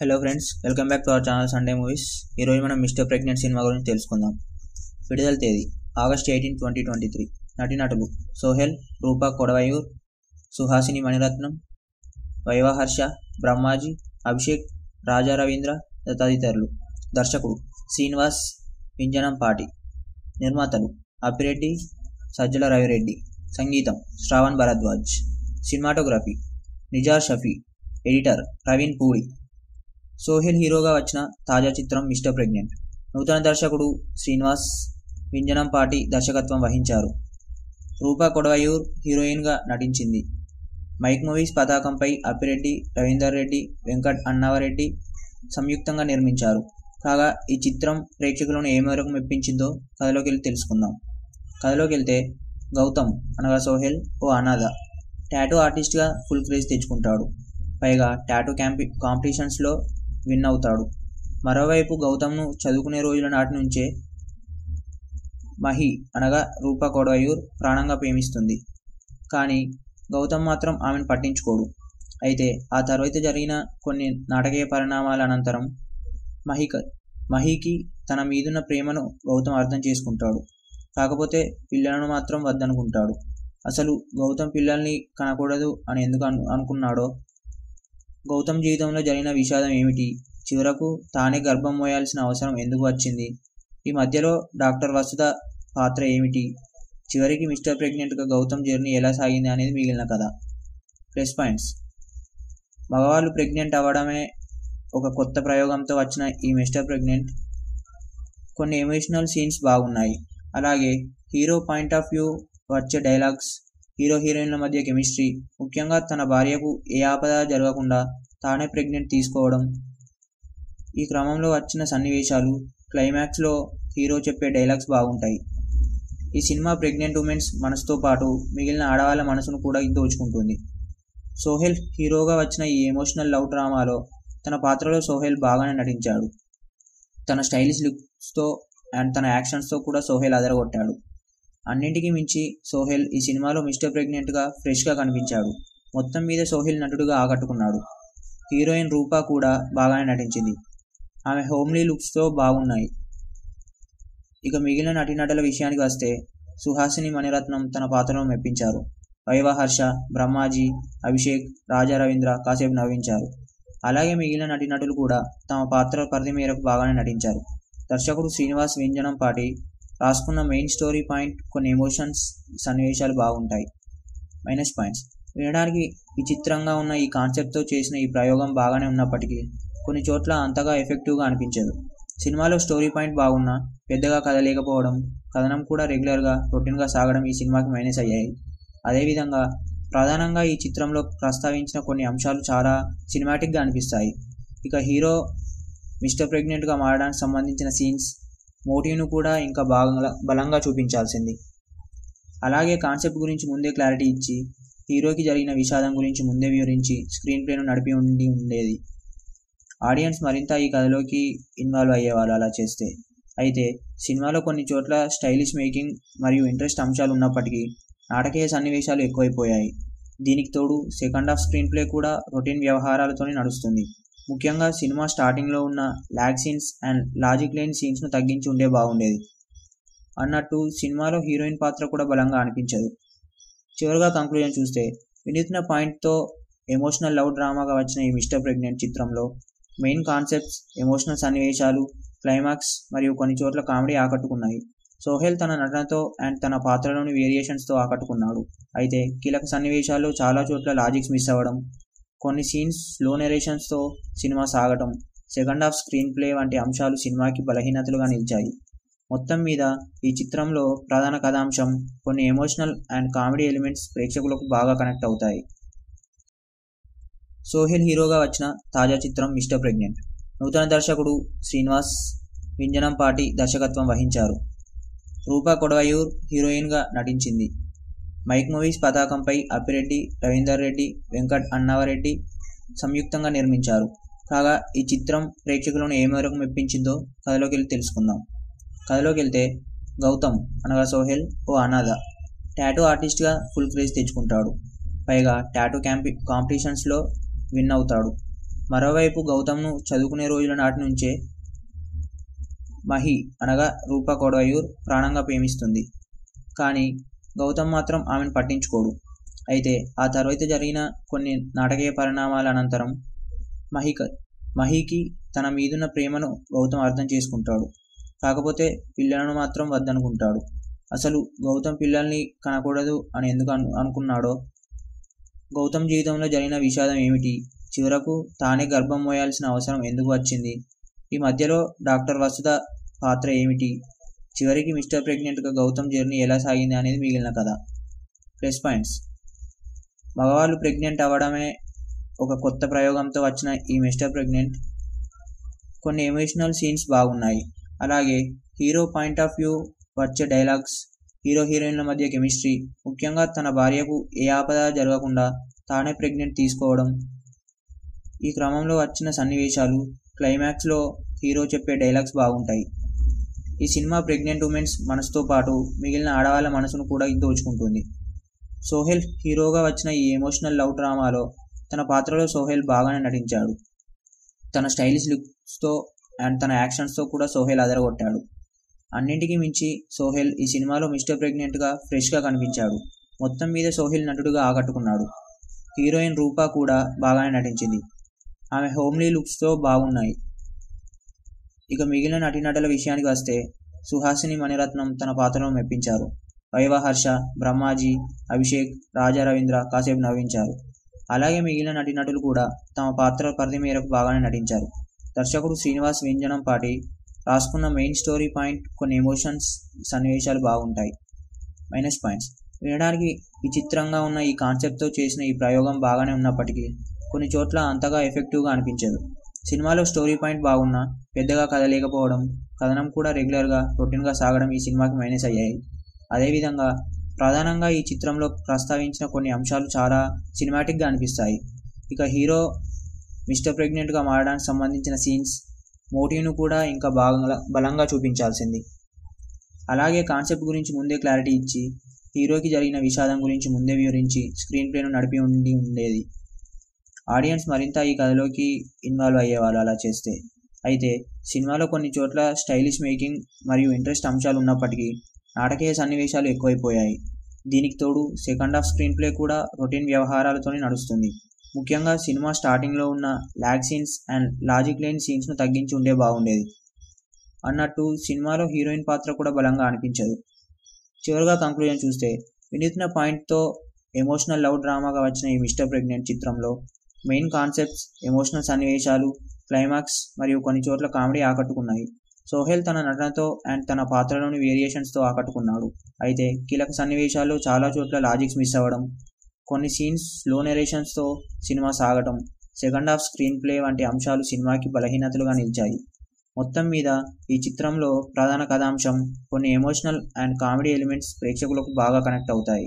hello friends welcome back to our channel Sunday movies ఈరోజు మనం Mister Pregnant సినిమా గురించి తెలుసుకుందాం విడుదల తేదీ August eighteen twenty twenty three నటీనటులు సోహెల్ రూపా కొడవయూర్ సుహాసిని మణిరత్నం వైవహర్ష బ్రహ్మాజీ అభిషేక్ రాజా రవీంద్ర తదితరులు దర్శకుడు శ్రీనివాస్ వింజనం పాటి నిర్మాతలు అప్పిరెడ్డి సజ్జల రవిరెడ్డి సంగీతం శ్రావణ్ భరద్వాజ్ సినిమాటోగ్రఫీ నిజార్ షఫీ ఎడిటర్ ప్రవీణ్ పూడి సోహెల్ హీరోగా వచ్చిన తాజా చిత్రం మిస్టర్ ప్రెగ్నెంట్ నూతన దర్శకుడు శ్రీనివాస్ వింజనంపాటి దర్శకత్వం వహించారు రూపా కొడవయూర్ హీరోయిన్గా నటించింది మైక్ మూవీస్ పతాకంపై అప్పిరెడ్డి రవీందర్ రెడ్డి వెంకట్ అన్నావరెడ్డి సంయుక్తంగా నిర్మించారు కాగా ఈ చిత్రం ప్రేక్షకులను ఏ మేరకు మెప్పించిందో కథలోకి వెళ్ళి తెలుసుకుందాం కథలోకి వెళ్తే గౌతమ్ అనగా సోహెల్ ఓ అనాథ టాటూ ఆర్టిస్ట్గా ఫుల్ క్రేజ్ తెచ్చుకుంటాడు పైగా టాటూ క్యాంపి కాంపిటీషన్స్లో విన్ అవుతాడు మరోవైపు గౌతమ్ను చదువుకునే రోజుల నాటి నుంచే మహి అనగా రూపా కొడవయూర్ ప్రాణంగా ప్రేమిస్తుంది కానీ గౌతమ్ మాత్రం ఆమెను పట్టించుకోడు అయితే ఆ తర్వాత జరిగిన కొన్ని నాటకీయ పరిణామాల అనంతరం మహిక మహికి తన మీదున్న ప్రేమను గౌతమ్ అర్థం చేసుకుంటాడు కాకపోతే పిల్లలను మాత్రం వద్దనుకుంటాడు అసలు గౌతమ్ పిల్లల్ని కనకూడదు అని ఎందుకు అను అనుకున్నాడో గౌతమ్ జీవితంలో జరిగిన విషాదం ఏమిటి చివరకు తానే గర్భం మోయాల్సిన అవసరం ఎందుకు వచ్చింది ఈ మధ్యలో డాక్టర్ వసుధ పాత్ర ఏమిటి చివరికి మిస్టర్ ప్రెగ్నెంట్గా గౌతమ్ జర్నీ ఎలా సాగింది అనేది మిగిలిన కథ ప్లస్ పాయింట్స్ మగవాళ్ళు ప్రెగ్నెంట్ అవ్వడమే ఒక కొత్త ప్రయోగంతో వచ్చిన ఈ మిస్టర్ ప్రెగ్నెంట్ కొన్ని ఎమోషనల్ సీన్స్ బాగున్నాయి అలాగే హీరో పాయింట్ ఆఫ్ వ్యూ వచ్చే డైలాగ్స్ హీరో హీరోయిన్ల మధ్య కెమిస్ట్రీ ముఖ్యంగా తన భార్యకు ఏ ఆపద జరగకుండా తానే ప్రెగ్నెంట్ తీసుకోవడం ఈ క్రమంలో వచ్చిన సన్నివేశాలు క్లైమాక్స్లో హీరో చెప్పే డైలాగ్స్ బాగుంటాయి ఈ సినిమా ప్రెగ్నెంట్ ఉమెన్స్ మనసుతో పాటు మిగిలిన ఆడవాళ్ళ మనసును కూడా దోచుకుంటుంది సోహెల్ హీరోగా వచ్చిన ఈ ఎమోషనల్ లవ్ డ్రామాలో తన పాత్రలో సోహెల్ బాగానే నటించాడు తన స్టైలిష్ లుక్స్తో అండ్ తన యాక్షన్స్తో కూడా సోహెల్ అదరగొట్టాడు అన్నింటికీ మించి సోహెల్ ఈ సినిమాలో మిస్టర్ ప్రెగ్నెంట్గా ఫ్రెష్గా కనిపించాడు మొత్తం మీద సోహెల్ నటుడుగా ఆకట్టుకున్నాడు హీరోయిన్ రూపా కూడా బాగానే నటించింది ఆమె హోమ్లీ లుక్స్తో బాగున్నాయి ఇక మిగిలిన నటీనటుల విషయానికి వస్తే సుహాసిని మణిరత్నం తన పాత్రను మెప్పించారు వైవహర్ష బ్రహ్మాజీ అభిషేక్ రాజా రవీంద్ర కాసేపు నవ్వించారు అలాగే మిగిలిన నటీనటులు కూడా తమ పాత్ర పరిధి మేరకు బాగానే నటించారు దర్శకుడు శ్రీనివాస్ వ్యంజనం పాటి రాసుకున్న మెయిన్ స్టోరీ పాయింట్ కొన్ని ఎమోషన్స్ సన్నివేశాలు బాగుంటాయి మైనస్ పాయింట్స్ వినడానికి విచిత్రంగా ఉన్న ఈ కాన్సెప్ట్తో చేసిన ఈ ప్రయోగం బాగానే ఉన్నప్పటికీ కొన్ని చోట్ల అంతగా ఎఫెక్టివ్గా అనిపించదు సినిమాలో స్టోరీ పాయింట్ బాగున్నా పెద్దగా కథ లేకపోవడం కథనం కూడా రెగ్యులర్గా రొటీన్గా సాగడం ఈ సినిమాకి మైనస్ అయ్యాయి అదేవిధంగా ప్రధానంగా ఈ చిత్రంలో ప్రస్తావించిన కొన్ని అంశాలు చాలా సినిమాటిక్గా అనిపిస్తాయి ఇక హీరో మిస్టర్ ప్రెగ్నెంట్గా మారడానికి సంబంధించిన సీన్స్ మోటివ్ను కూడా ఇంకా బాగా బలంగా చూపించాల్సింది అలాగే కాన్సెప్ట్ గురించి ముందే క్లారిటీ ఇచ్చి హీరోకి జరిగిన విషాదం గురించి ముందే వివరించి స్క్రీన్ ప్లేను నడిపి ఉండి ఉండేది ఆడియన్స్ మరింత ఈ కథలోకి ఇన్వాల్వ్ అయ్యేవాళ్ళు అలా చేస్తే అయితే సినిమాలో కొన్ని చోట్ల స్టైలిష్ మేకింగ్ మరియు ఇంట్రెస్ట్ అంశాలు ఉన్నప్పటికీ నాటకీయ సన్నివేశాలు ఎక్కువైపోయాయి దీనికి తోడు సెకండ్ హాఫ్ స్క్రీన్ ప్లే కూడా రొటీన్ వ్యవహారాలతోనే నడుస్తుంది ముఖ్యంగా సినిమా స్టార్టింగ్లో ఉన్న ల్యాగ్ సీన్స్ అండ్ లాజిక్ లేని సీన్స్ను తగ్గించి ఉండే బాగుండేది అన్నట్టు సినిమాలో హీరోయిన్ పాత్ర కూడా బలంగా అనిపించదు చివరిగా కంక్లూజన్ చూస్తే వినూత్న పాయింట్తో ఎమోషనల్ లవ్ డ్రామాగా వచ్చిన ఈ మిస్టర్ ప్రెగ్నెంట్ చిత్రంలో మెయిన్ కాన్సెప్ట్స్ ఎమోషనల్ సన్నివేశాలు క్లైమాక్స్ మరియు కొన్ని చోట్ల కామెడీ ఆకట్టుకున్నాయి సోహెల్ తన నటనతో అండ్ తన పాత్రలోని వేరియేషన్స్తో ఆకట్టుకున్నాడు అయితే కీలక సన్నివేశాల్లో చాలా చోట్ల లాజిక్స్ మిస్ అవ్వడం కొన్ని సీన్స్ స్లో నెరేషన్స్తో సినిమా సాగటం సెకండ్ హాఫ్ స్క్రీన్ ప్లే వంటి అంశాలు సినిమాకి బలహీనతలుగా నిలిచాయి మొత్తం మీద ఈ చిత్రంలో ప్రధాన కథాంశం కొన్ని ఎమోషనల్ అండ్ కామెడీ ఎలిమెంట్స్ ప్రేక్షకులకు బాగా కనెక్ట్ అవుతాయి సోహెల్ హీరోగా వచ్చిన తాజా చిత్రం మిస్టర్ ప్రెగ్నెంట్ నూతన దర్శకుడు శ్రీనివాస్ వింజనం పాటి దర్శకత్వం వహించారు రూపా కొడవయూర్ హీరోయిన్గా నటించింది మైక్ మూవీస్ పతాకంపై అప్పిరెడ్డి రవీందర్ రెడ్డి వెంకట్ అన్నావరెడ్డి సంయుక్తంగా నిర్మించారు కాగా ఈ చిత్రం ప్రేక్షకులను ఏ మేరకు మెప్పించిందో కథలోకి వెళ్ళి తెలుసుకుందాం కథలోకి వెళ్తే గౌతమ్ అనగా సోహెల్ ఓ అనాథ టాటూ ఆర్టిస్ట్గా ఫుల్ క్రేజ్ తెచ్చుకుంటాడు పైగా టాటూ క్యాంపి కాంపిటీషన్స్లో విన్ అవుతాడు మరోవైపు గౌతమ్ను చదువుకునే రోజుల నాటి నుంచే మహి అనగా రూపా కొడవయూర్ ప్రాణంగా ప్రేమిస్తుంది కానీ గౌతమ్ మాత్రం ఆమెను పట్టించుకోడు అయితే ఆ తర్వాత జరిగిన కొన్ని నాటకీయ పరిణామాల అనంతరం మహిక మహికి తన మీదున్న ప్రేమను గౌతమ్ అర్థం చేసుకుంటాడు కాకపోతే పిల్లలను మాత్రం వద్దనుకుంటాడు అసలు గౌతమ్ పిల్లల్ని కనకూడదు అని ఎందుకు అను అనుకున్నాడో గౌతమ్ జీవితంలో జరిగిన విషాదం ఏమిటి చివరకు తానే గర్భం మోయాల్సిన అవసరం ఎందుకు వచ్చింది ఈ మధ్యలో డాక్టర్ వసుధ పాత్ర ఏమిటి చివరికి మిస్టర్ ప్రెగ్నెంట్గా గౌతమ్ జర్నీ ఎలా సాగింది అనేది మిగిలిన కథ ప్లస్ పాయింట్స్ మగవాళ్ళు ప్రెగ్నెంట్ అవ్వడమే ఒక కొత్త ప్రయోగంతో వచ్చిన ఈ మిస్టర్ ప్రెగ్నెంట్ కొన్ని ఎమోషనల్ సీన్స్ బాగున్నాయి అలాగే హీరో పాయింట్ ఆఫ్ వ్యూ వచ్చే డైలాగ్స్ హీరో హీరోయిన్ల మధ్య కెమిస్ట్రీ ముఖ్యంగా తన భార్యకు ఏ ఆపద జరగకుండా తానే ప్రెగ్నెంట్ తీసుకోవడం ఈ క్రమంలో వచ్చిన సన్నివేశాలు క్లైమాక్స్లో హీరో చెప్పే డైలాగ్స్ బాగుంటాయి ఈ సినిమా ప్రెగ్నెంట్ ఉమెన్స్ మనసుతో పాటు మిగిలిన ఆడవాళ్ళ మనసును కూడా దోచుకుంటుంది సోహెల్ హీరోగా వచ్చిన ఈ ఎమోషనల్ లవ్ డ్రామాలో తన పాత్రలో సోహెల్ బాగానే నటించాడు తన స్టైలిష్ లుక్స్తో అండ్ తన యాక్షన్స్తో కూడా సోహెల్ అదరగొట్టాడు అన్నింటికీ మించి సోహెల్ ఈ సినిమాలో మిస్టర్ ప్రెగ్నెంట్గా ఫ్రెష్గా కనిపించాడు మొత్తం మీద సోహెల్ నటుడుగా ఆకట్టుకున్నాడు హీరోయిన్ రూపా కూడా బాగానే నటించింది ఆమె హోమ్లీ లుక్స్తో బాగున్నాయి ఇక మిగిలిన నటీనటుల విషయానికి వస్తే సుహాసిని మణిరత్నం తన పాత్రను మెప్పించారు వైవహర్ష బ్రహ్మాజీ అభిషేక్ రాజా రవీంద్ర కాసేపు నవ్వించారు అలాగే మిగిలిన నటీనటులు కూడా తమ పాత్ర పరిధి మేరకు బాగానే నటించారు దర్శకుడు శ్రీనివాస్ వ్యంజనం పాటి రాసుకున్న మెయిన్ స్టోరీ పాయింట్ కొన్ని ఎమోషన్స్ సన్నివేశాలు బాగుంటాయి మైనస్ పాయింట్స్ వినడానికి విచిత్రంగా ఉన్న ఈ కాన్సెప్ట్తో చేసిన ఈ ప్రయోగం బాగానే ఉన్నప్పటికీ కొన్ని చోట్ల అంతగా ఎఫెక్టివ్గా అనిపించదు సినిమాలో స్టోరీ పాయింట్ బాగున్నా పెద్దగా కథ లేకపోవడం కథనం కూడా రెగ్యులర్గా రొటీన్గా సాగడం ఈ సినిమాకి మైనస్ అయ్యాయి అదేవిధంగా ప్రధానంగా ఈ చిత్రంలో ప్రస్తావించిన కొన్ని అంశాలు చాలా సినిమాటిక్గా అనిపిస్తాయి ఇక హీరో మిస్టర్ ప్రెగ్నెంట్గా మారడానికి సంబంధించిన సీన్స్ మోటివ్ను కూడా ఇంకా బాగా బలంగా చూపించాల్సింది అలాగే కాన్సెప్ట్ గురించి ముందే క్లారిటీ ఇచ్చి హీరోకి జరిగిన విషాదం గురించి ముందే వివరించి స్క్రీన్ ప్లేను నడిపి ఉండి ఉండేది ఆడియన్స్ మరింత ఈ కథలోకి ఇన్వాల్వ్ అయ్యేవాళ్ళు అలా చేస్తే అయితే సినిమాలో కొన్ని చోట్ల స్టైలిష్ మేకింగ్ మరియు ఇంట్రెస్ట్ అంశాలు ఉన్నప్పటికీ నాటకీయ సన్నివేశాలు ఎక్కువైపోయాయి దీనికి తోడు సెకండ్ హాఫ్ స్క్రీన్ ప్లే కూడా రొటీన్ వ్యవహారాలతోనే నడుస్తుంది ముఖ్యంగా సినిమా స్టార్టింగ్లో ఉన్న ల్యాగ్ సీన్స్ అండ్ లాజిక్ లేని సీన్స్ను తగ్గించి ఉండే బాగుండేది అన్నట్టు సినిమాలో హీరోయిన్ పాత్ర కూడా బలంగా అనిపించదు చివరిగా కంక్లూజన్ చూస్తే వినూత్న పాయింట్తో ఎమోషనల్ లవ్ డ్రామాగా వచ్చిన ఈ మిస్టర్ ప్రెగ్నెంట్ చిత్రంలో మెయిన్ కాన్సెప్ట్స్ ఎమోషనల్ సన్నివేశాలు క్లైమాక్స్ మరియు కొన్ని చోట్ల కామెడీ ఆకట్టుకున్నాయి సోహెల్ తన నటనతో అండ్ తన పాత్రలోని వేరియేషన్స్తో ఆకట్టుకున్నాడు అయితే కీలక సన్నివేశాల్లో చాలా చోట్ల లాజిక్స్ మిస్ అవ్వడం కొన్ని సీన్స్ స్లో నెరేషన్స్తో సినిమా సాగటం సెకండ్ హాఫ్ స్క్రీన్ ప్లే వంటి అంశాలు సినిమాకి బలహీనతలుగా నిలిచాయి మొత్తం మీద ఈ చిత్రంలో ప్రధాన కథాంశం కొన్ని ఎమోషనల్ అండ్ కామెడీ ఎలిమెంట్స్ ప్రేక్షకులకు బాగా కనెక్ట్ అవుతాయి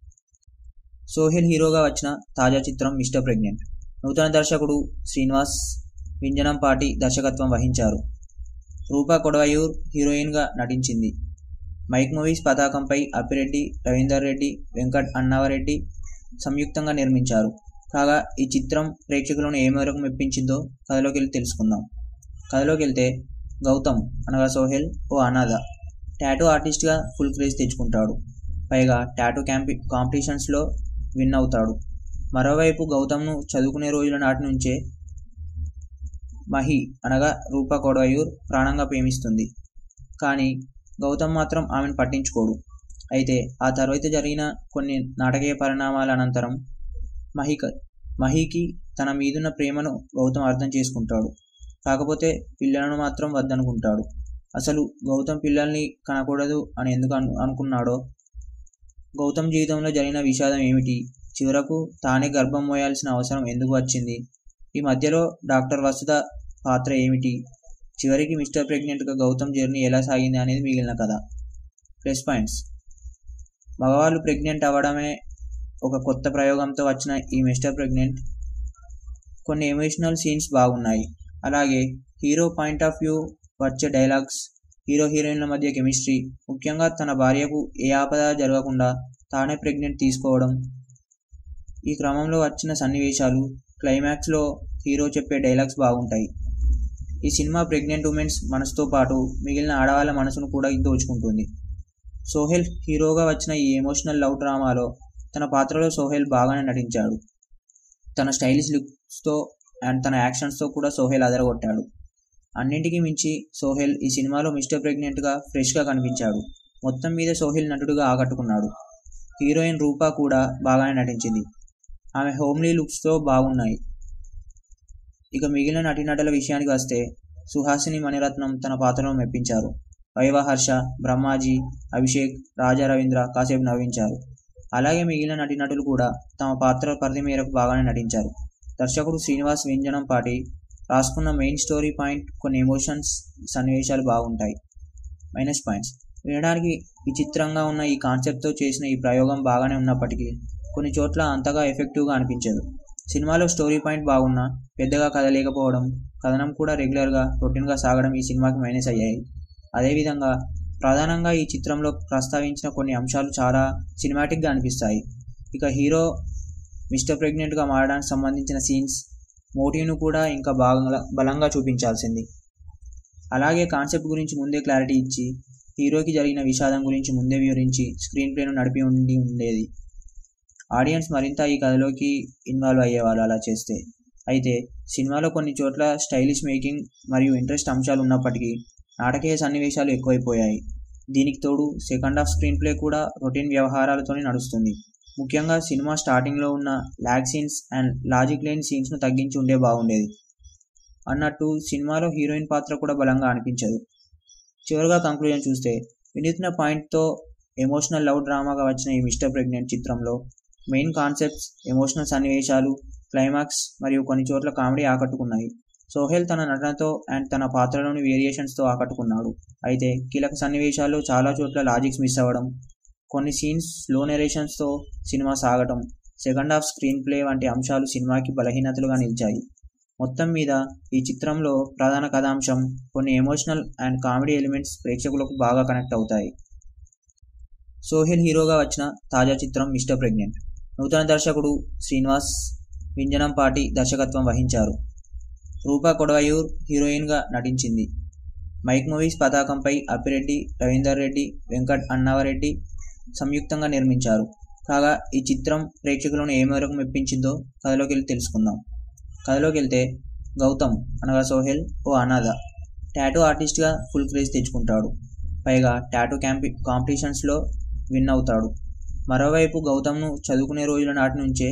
సోహెల్ హీరోగా వచ్చిన తాజా చిత్రం మిస్టర్ ప్రెగ్నెంట్ నూతన దర్శకుడు శ్రీనివాస్ వింజనం పాటి దర్శకత్వం వహించారు రూపా కొడవయూర్ హీరోయిన్గా నటించింది మైక్ మూవీస్ పతాకంపై అప్పిరెడ్డి రవీందర్ రెడ్డి వెంకట్ అన్నావరెడ్డి సంయుక్తంగా నిర్మించారు కాగా ఈ చిత్రం ప్రేక్షకులను ఏ మేరకు మెప్పించిందో కథలోకి వెళ్ళి తెలుసుకుందాం కథలోకి వెళ్తే గౌతమ్ అనగా సోహెల్ ఓ అనాథ టాటూ ఆర్టిస్ట్గా ఫుల్ క్రేజ్ తెచ్చుకుంటాడు పైగా టాటూ క్యాంపి కాంపిటీషన్స్లో విన్ అవుతాడు మరోవైపు గౌతమ్ను చదువుకునే రోజుల నాటి నుంచే మహి అనగా రూపా కొడవయూర్ ప్రాణంగా ప్రేమిస్తుంది కానీ గౌతమ్ మాత్రం ఆమెను పట్టించుకోడు అయితే ఆ తర్వాత జరిగిన కొన్ని నాటకీయ పరిణామాల అనంతరం మహిక మహికి తన మీదున్న ప్రేమను గౌతమ్ అర్థం చేసుకుంటాడు కాకపోతే పిల్లలను మాత్రం వద్దనుకుంటాడు అసలు గౌతమ్ పిల్లల్ని కనకూడదు అని ఎందుకు అను అనుకున్నాడో గౌతమ్ జీవితంలో జరిగిన విషాదం ఏమిటి చివరకు తానే గర్భం మోయాల్సిన అవసరం ఎందుకు వచ్చింది ఈ మధ్యలో డాక్టర్ వసుధ పాత్ర ఏమిటి చివరికి మిస్టర్ ప్రెగ్నెంట్గా గౌతమ్ జర్నీ ఎలా సాగింది అనేది మిగిలిన కథ ప్లస్ పాయింట్స్ మగవాళ్ళు ప్రెగ్నెంట్ అవ్వడమే ఒక కొత్త ప్రయోగంతో వచ్చిన ఈ మిస్టర్ ప్రెగ్నెంట్ కొన్ని ఎమోషనల్ సీన్స్ బాగున్నాయి అలాగే హీరో పాయింట్ ఆఫ్ వ్యూ వచ్చే డైలాగ్స్ హీరో హీరోయిన్ల మధ్య కెమిస్ట్రీ ముఖ్యంగా తన భార్యకు ఏ ఆపద జరగకుండా తానే ప్రెగ్నెంట్ తీసుకోవడం ఈ క్రమంలో వచ్చిన సన్నివేశాలు క్లైమాక్స్లో హీరో చెప్పే డైలాగ్స్ బాగుంటాయి ఈ సినిమా ప్రెగ్నెంట్ ఉమెన్స్ మనసుతో పాటు మిగిలిన ఆడవాళ్ళ మనసును కూడా దోచుకుంటుంది సోహెల్ హీరోగా వచ్చిన ఈ ఎమోషనల్ లవ్ డ్రామాలో తన పాత్రలో సోహెల్ బాగానే నటించాడు తన స్టైలిష్ లుక్స్తో అండ్ తన యాక్షన్స్తో కూడా సోహెల్ అదరగొట్టాడు అన్నింటికీ మించి సోహెల్ ఈ సినిమాలో మిస్టర్ ప్రెగ్నెంట్గా ఫ్రెష్గా కనిపించాడు మొత్తం మీద సోహెల్ నటుడుగా ఆకట్టుకున్నాడు హీరోయిన్ రూపా కూడా బాగానే నటించింది ఆమె హోమ్లీ లుక్స్తో బాగున్నాయి ఇక మిగిలిన నటీనటుల విషయానికి వస్తే సుహాసిని మణిరత్నం తన పాత్రను మెప్పించారు వైవహర్ష బ్రహ్మాజీ అభిషేక్ రాజా రవీంద్ర కాసేపు నవ్వించారు అలాగే మిగిలిన నటీనటులు కూడా తమ పాత్ర పరిధి మేరకు బాగానే నటించారు దర్శకుడు శ్రీనివాస్ వ్యంజనం పాటి రాసుకున్న మెయిన్ స్టోరీ పాయింట్ కొన్ని ఎమోషన్స్ సన్నివేశాలు బాగుంటాయి మైనస్ పాయింట్స్ వినడానికి విచిత్రంగా ఉన్న ఈ కాన్సెప్ట్తో చేసిన ఈ ప్రయోగం బాగానే ఉన్నప్పటికీ కొన్ని చోట్ల అంతగా ఎఫెక్టివ్గా అనిపించదు సినిమాలో స్టోరీ పాయింట్ బాగున్నా పెద్దగా కథ లేకపోవడం కథనం కూడా రెగ్యులర్గా రొటీన్గా సాగడం ఈ సినిమాకి మైనస్ అయ్యాయి అదేవిధంగా ప్రధానంగా ఈ చిత్రంలో ప్రస్తావించిన కొన్ని అంశాలు చాలా సినిమాటిక్గా అనిపిస్తాయి ఇక హీరో మిస్టర్ ప్రెగ్నెంట్గా మారడానికి సంబంధించిన సీన్స్ మోటివ్ను కూడా ఇంకా బాగా బలంగా చూపించాల్సింది అలాగే కాన్సెప్ట్ గురించి ముందే క్లారిటీ ఇచ్చి హీరోకి జరిగిన విషాదం గురించి ముందే వివరించి స్క్రీన్ ప్లేను నడిపి ఉండి ఉండేది ఆడియన్స్ మరింత ఈ కథలోకి ఇన్వాల్వ్ అయ్యేవాళ్ళు అలా చేస్తే అయితే సినిమాలో కొన్ని చోట్ల స్టైలిష్ మేకింగ్ మరియు ఇంట్రెస్ట్ అంశాలు ఉన్నప్పటికీ నాటకీయ సన్నివేశాలు ఎక్కువైపోయాయి దీనికి తోడు సెకండ్ హాఫ్ స్క్రీన్ ప్లే కూడా రొటీన్ వ్యవహారాలతోనే నడుస్తుంది ముఖ్యంగా సినిమా స్టార్టింగ్లో ఉన్న ల్యాగ్ సీన్స్ అండ్ లాజిక్ లేని సీన్స్ను తగ్గించి ఉండే బాగుండేది అన్నట్టు సినిమాలో హీరోయిన్ పాత్ర కూడా బలంగా అనిపించదు చివరిగా కంక్లూజన్ చూస్తే వినూత్న పాయింట్తో ఎమోషనల్ లవ్ డ్రామాగా వచ్చిన ఈ మిస్టర్ ప్రెగ్నెంట్ చిత్రంలో మెయిన్ కాన్సెప్ట్స్ ఎమోషనల్ సన్నివేశాలు క్లైమాక్స్ మరియు కొన్ని చోట్ల కామెడీ ఆకట్టుకున్నాయి సోహెల్ తన నటనతో అండ్ తన పాత్రలోని వేరియేషన్స్తో ఆకట్టుకున్నాడు అయితే కీలక సన్నివేశాల్లో చాలా చోట్ల లాజిక్స్ మిస్ అవ్వడం కొన్ని సీన్స్ స్లో నెరేషన్స్తో సినిమా సాగటం సెకండ్ హాఫ్ స్క్రీన్ ప్లే వంటి అంశాలు సినిమాకి బలహీనతలుగా నిలిచాయి మొత్తం మీద ఈ చిత్రంలో ప్రధాన కథాంశం కొన్ని ఎమోషనల్ అండ్ కామెడీ ఎలిమెంట్స్ ప్రేక్షకులకు బాగా కనెక్ట్ అవుతాయి సోహెల్ హీరోగా వచ్చిన తాజా చిత్రం మిస్టర్ ప్రెగ్నెంట్ నూతన దర్శకుడు శ్రీనివాస్ వింజనంపాటి దర్శకత్వం వహించారు రూపా కొడవయూర్ హీరోయిన్గా నటించింది మైక్ మూవీస్ పతాకంపై అప్పిరెడ్డి రవీందర్ రెడ్డి వెంకట్ అన్నావరెడ్డి సంయుక్తంగా నిర్మించారు కాగా ఈ చిత్రం ప్రేక్షకులను ఏ మేరకు మెప్పించిందో కథలోకి వెళ్ళి తెలుసుకుందాం కథలోకి వెళ్తే గౌతమ్ అనగా సోహెల్ ఓ అనాథ టాటూ ఆర్టిస్ట్గా ఫుల్ క్రేజ్ తెచ్చుకుంటాడు పైగా టాటూ క్యాంపి కాంపిటీషన్స్లో విన్ అవుతాడు మరోవైపు గౌతమ్ను చదువుకునే రోజుల నాటి నుంచే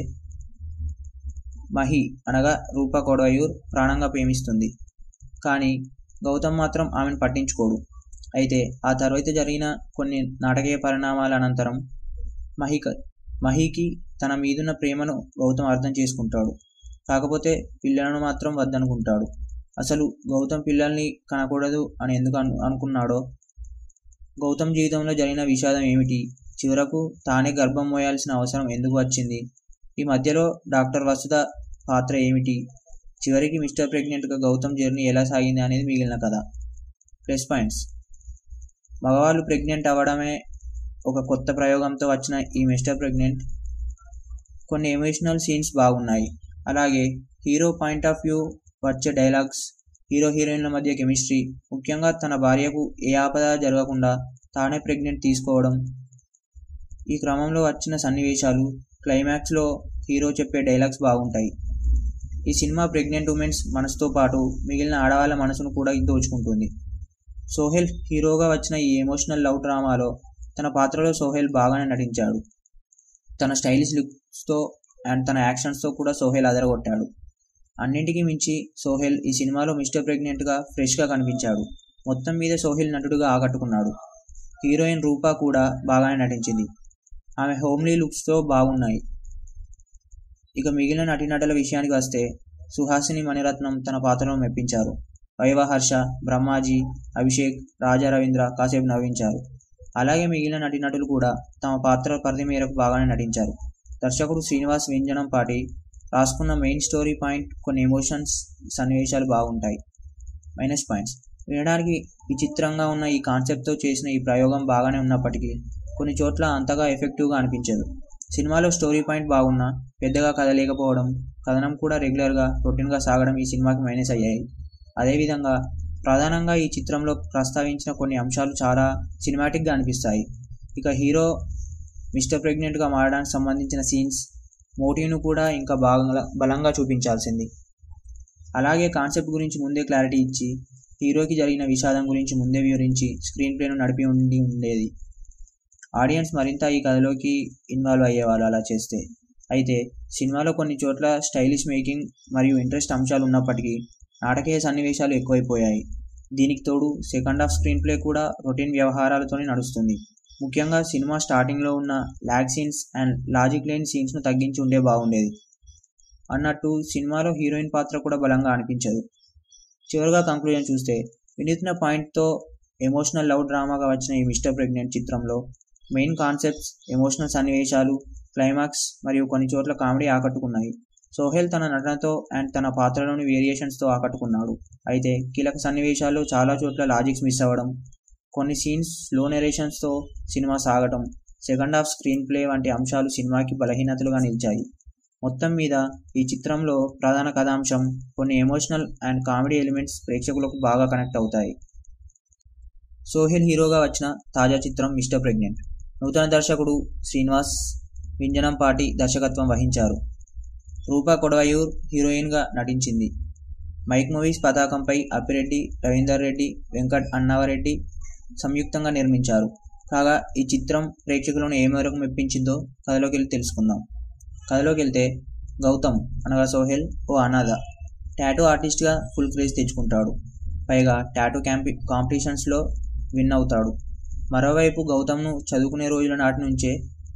మహి అనగా రూపా కొడవయూర్ ప్రాణంగా ప్రేమిస్తుంది కానీ గౌతమ్ మాత్రం ఆమెను పట్టించుకోడు అయితే ఆ తర్వాత జరిగిన కొన్ని నాటకీయ పరిణామాల అనంతరం మహిక మహికి తన మీదున్న ప్రేమను గౌతమ్ అర్థం చేసుకుంటాడు కాకపోతే పిల్లలను మాత్రం వద్దనుకుంటాడు అసలు గౌతమ్ పిల్లల్ని కనకూడదు అని ఎందుకు అను అనుకున్నాడో గౌతమ్ జీవితంలో జరిగిన విషాదం ఏమిటి చివరకు తానే గర్భం మోయాల్సిన అవసరం ఎందుకు వచ్చింది ఈ మధ్యలో డాక్టర్ వసుధ పాత్ర ఏమిటి చివరికి మిస్టర్ ప్రెగ్నెంట్గా గౌతమ్ జర్నీ ఎలా సాగింది అనేది మిగిలిన కథ ప్లస్ పాయింట్స్ మగవాళ్ళు ప్రెగ్నెంట్ అవ్వడమే ఒక కొత్త ప్రయోగంతో వచ్చిన ఈ మిస్టర్ ప్రెగ్నెంట్ కొన్ని ఎమోషనల్ సీన్స్ బాగున్నాయి అలాగే హీరో పాయింట్ ఆఫ్ వ్యూ వచ్చే డైలాగ్స్ హీరో హీరోయిన్ల మధ్య కెమిస్ట్రీ ముఖ్యంగా తన భార్యకు ఏ ఆపద జరగకుండా తానే ప్రెగ్నెంట్ తీసుకోవడం ఈ క్రమంలో వచ్చిన సన్నివేశాలు క్లైమాక్స్లో హీరో చెప్పే డైలాగ్స్ బాగుంటాయి ఈ సినిమా ప్రెగ్నెంట్ ఉమెన్స్ మనసుతో పాటు మిగిలిన ఆడవాళ్ళ మనసును కూడా దోచుకుంటుంది సోహెల్ హీరోగా వచ్చిన ఈ ఎమోషనల్ లవ్ డ్రామాలో తన పాత్రలో సోహెల్ బాగానే నటించాడు తన స్టైలిష్ లుక్స్తో అండ్ తన యాక్షన్స్తో కూడా సోహెల్ అదరగొట్టాడు అన్నింటికీ మించి సోహెల్ ఈ సినిమాలో మిస్టర్ ప్రెగ్నెంట్గా ఫ్రెష్గా కనిపించాడు మొత్తం మీద సోహెల్ నటుడుగా ఆకట్టుకున్నాడు హీరోయిన్ రూపా కూడా బాగానే నటించింది ఆమె హోమ్లీ లుక్స్తో బాగున్నాయి ఇక మిగిలిన నటీనటుల విషయానికి వస్తే సుహాసిని మణిరత్నం తన పాత్రను మెప్పించారు వైవహర్ష బ్రహ్మాజీ అభిషేక్ రాజా రవీంద్ర కాసేపు నవ్వించారు అలాగే మిగిలిన నటీనటులు కూడా తమ పాత్ర పరిధి మేరకు బాగానే నటించారు దర్శకుడు శ్రీనివాస్ వ్యంజనం పాటి రాసుకున్న మెయిన్ స్టోరీ పాయింట్ కొన్ని ఎమోషన్స్ సన్నివేశాలు బాగుంటాయి మైనస్ పాయింట్స్ వినడానికి విచిత్రంగా ఉన్న ఈ కాన్సెప్ట్తో చేసిన ఈ ప్రయోగం బాగానే ఉన్నప్పటికీ కొన్ని చోట్ల అంతగా ఎఫెక్టివ్గా అనిపించదు సినిమాలో స్టోరీ పాయింట్ బాగున్నా పెద్దగా కదలేకపోవడం కథనం కూడా రెగ్యులర్గా రొటీన్గా సాగడం ఈ సినిమాకి మైనస్ అయ్యాయి అదేవిధంగా ప్రధానంగా ఈ చిత్రంలో ప్రస్తావించిన కొన్ని అంశాలు చాలా సినిమాటిక్గా అనిపిస్తాయి ఇక హీరో మిస్టర్ ప్రెగ్నెంట్గా మారడానికి సంబంధించిన సీన్స్ మోటివ్ను కూడా ఇంకా బాగా బలంగా చూపించాల్సింది అలాగే కాన్సెప్ట్ గురించి ముందే క్లారిటీ ఇచ్చి హీరోకి జరిగిన విషాదం గురించి ముందే వివరించి స్క్రీన్ ప్లేను నడిపి ఉండి ఉండేది ఆడియన్స్ మరింత ఈ కథలోకి ఇన్వాల్వ్ అయ్యేవాళ్ళు అలా చేస్తే అయితే సినిమాలో కొన్ని చోట్ల స్టైలిష్ మేకింగ్ మరియు ఇంట్రెస్ట్ అంశాలు ఉన్నప్పటికీ నాటకీయ సన్నివేశాలు ఎక్కువైపోయాయి దీనికి తోడు సెకండ్ హాఫ్ స్క్రీన్ ప్లే కూడా రొటీన్ వ్యవహారాలతోనే నడుస్తుంది ముఖ్యంగా సినిమా స్టార్టింగ్లో ఉన్న ల్యాగ్ సీన్స్ అండ్ లాజిక్ లేని సీన్స్ను తగ్గించి ఉండే బాగుండేది అన్నట్టు సినిమాలో హీరోయిన్ పాత్ర కూడా బలంగా అనిపించదు చివరిగా కంక్లూజన్ చూస్తే వినూత్న పాయింట్తో ఎమోషనల్ లవ్ డ్రామాగా వచ్చిన ఈ మిస్టర్ ప్రెగ్నెంట్ చిత్రంలో మెయిన్ కాన్సెప్ట్స్ ఎమోషనల్ సన్నివేశాలు క్లైమాక్స్ మరియు కొన్ని చోట్ల కామెడీ ఆకట్టుకున్నాయి సోహెల్ తన నటనతో అండ్ తన పాత్రలోని వేరియేషన్స్తో ఆకట్టుకున్నాడు అయితే కీలక సన్నివేశాల్లో చాలా చోట్ల లాజిక్స్ మిస్ అవ్వడం కొన్ని సీన్స్ స్లో నెరేషన్స్తో సినిమా సాగటం సెకండ్ హాఫ్ స్క్రీన్ ప్లే వంటి అంశాలు సినిమాకి బలహీనతలుగా నిలిచాయి మొత్తం మీద ఈ చిత్రంలో ప్రధాన కథాంశం కొన్ని ఎమోషనల్ అండ్ కామెడీ ఎలిమెంట్స్ ప్రేక్షకులకు బాగా కనెక్ట్ అవుతాయి సోహెల్ హీరోగా వచ్చిన తాజా చిత్రం మిస్టర్ ప్రెగ్నెంట్ నూతన దర్శకుడు శ్రీనివాస్ వింజనంపాటి దర్శకత్వం వహించారు రూపా కొడవయూర్ హీరోయిన్గా నటించింది మైక్ మూవీస్ పతాకంపై అప్పిరెడ్డి రవీందర్ రెడ్డి వెంకట్ అన్నావరెడ్డి సంయుక్తంగా నిర్మించారు కాగా ఈ చిత్రం ప్రేక్షకులను ఏ మేరకు మెప్పించిందో కథలోకి వెళ్ళి తెలుసుకుందాం కథలోకి వెళ్తే గౌతమ్ అనగా సోహెల్ ఓ అనాథ టాటూ ఆర్టిస్ట్గా ఫుల్ క్రేజ్ తెచ్చుకుంటాడు పైగా టాటూ క్యాంపి కాంపిటీషన్స్లో విన్ అవుతాడు మరోవైపు గౌతమ్ను చదువుకునే రోజుల నాటి నుంచే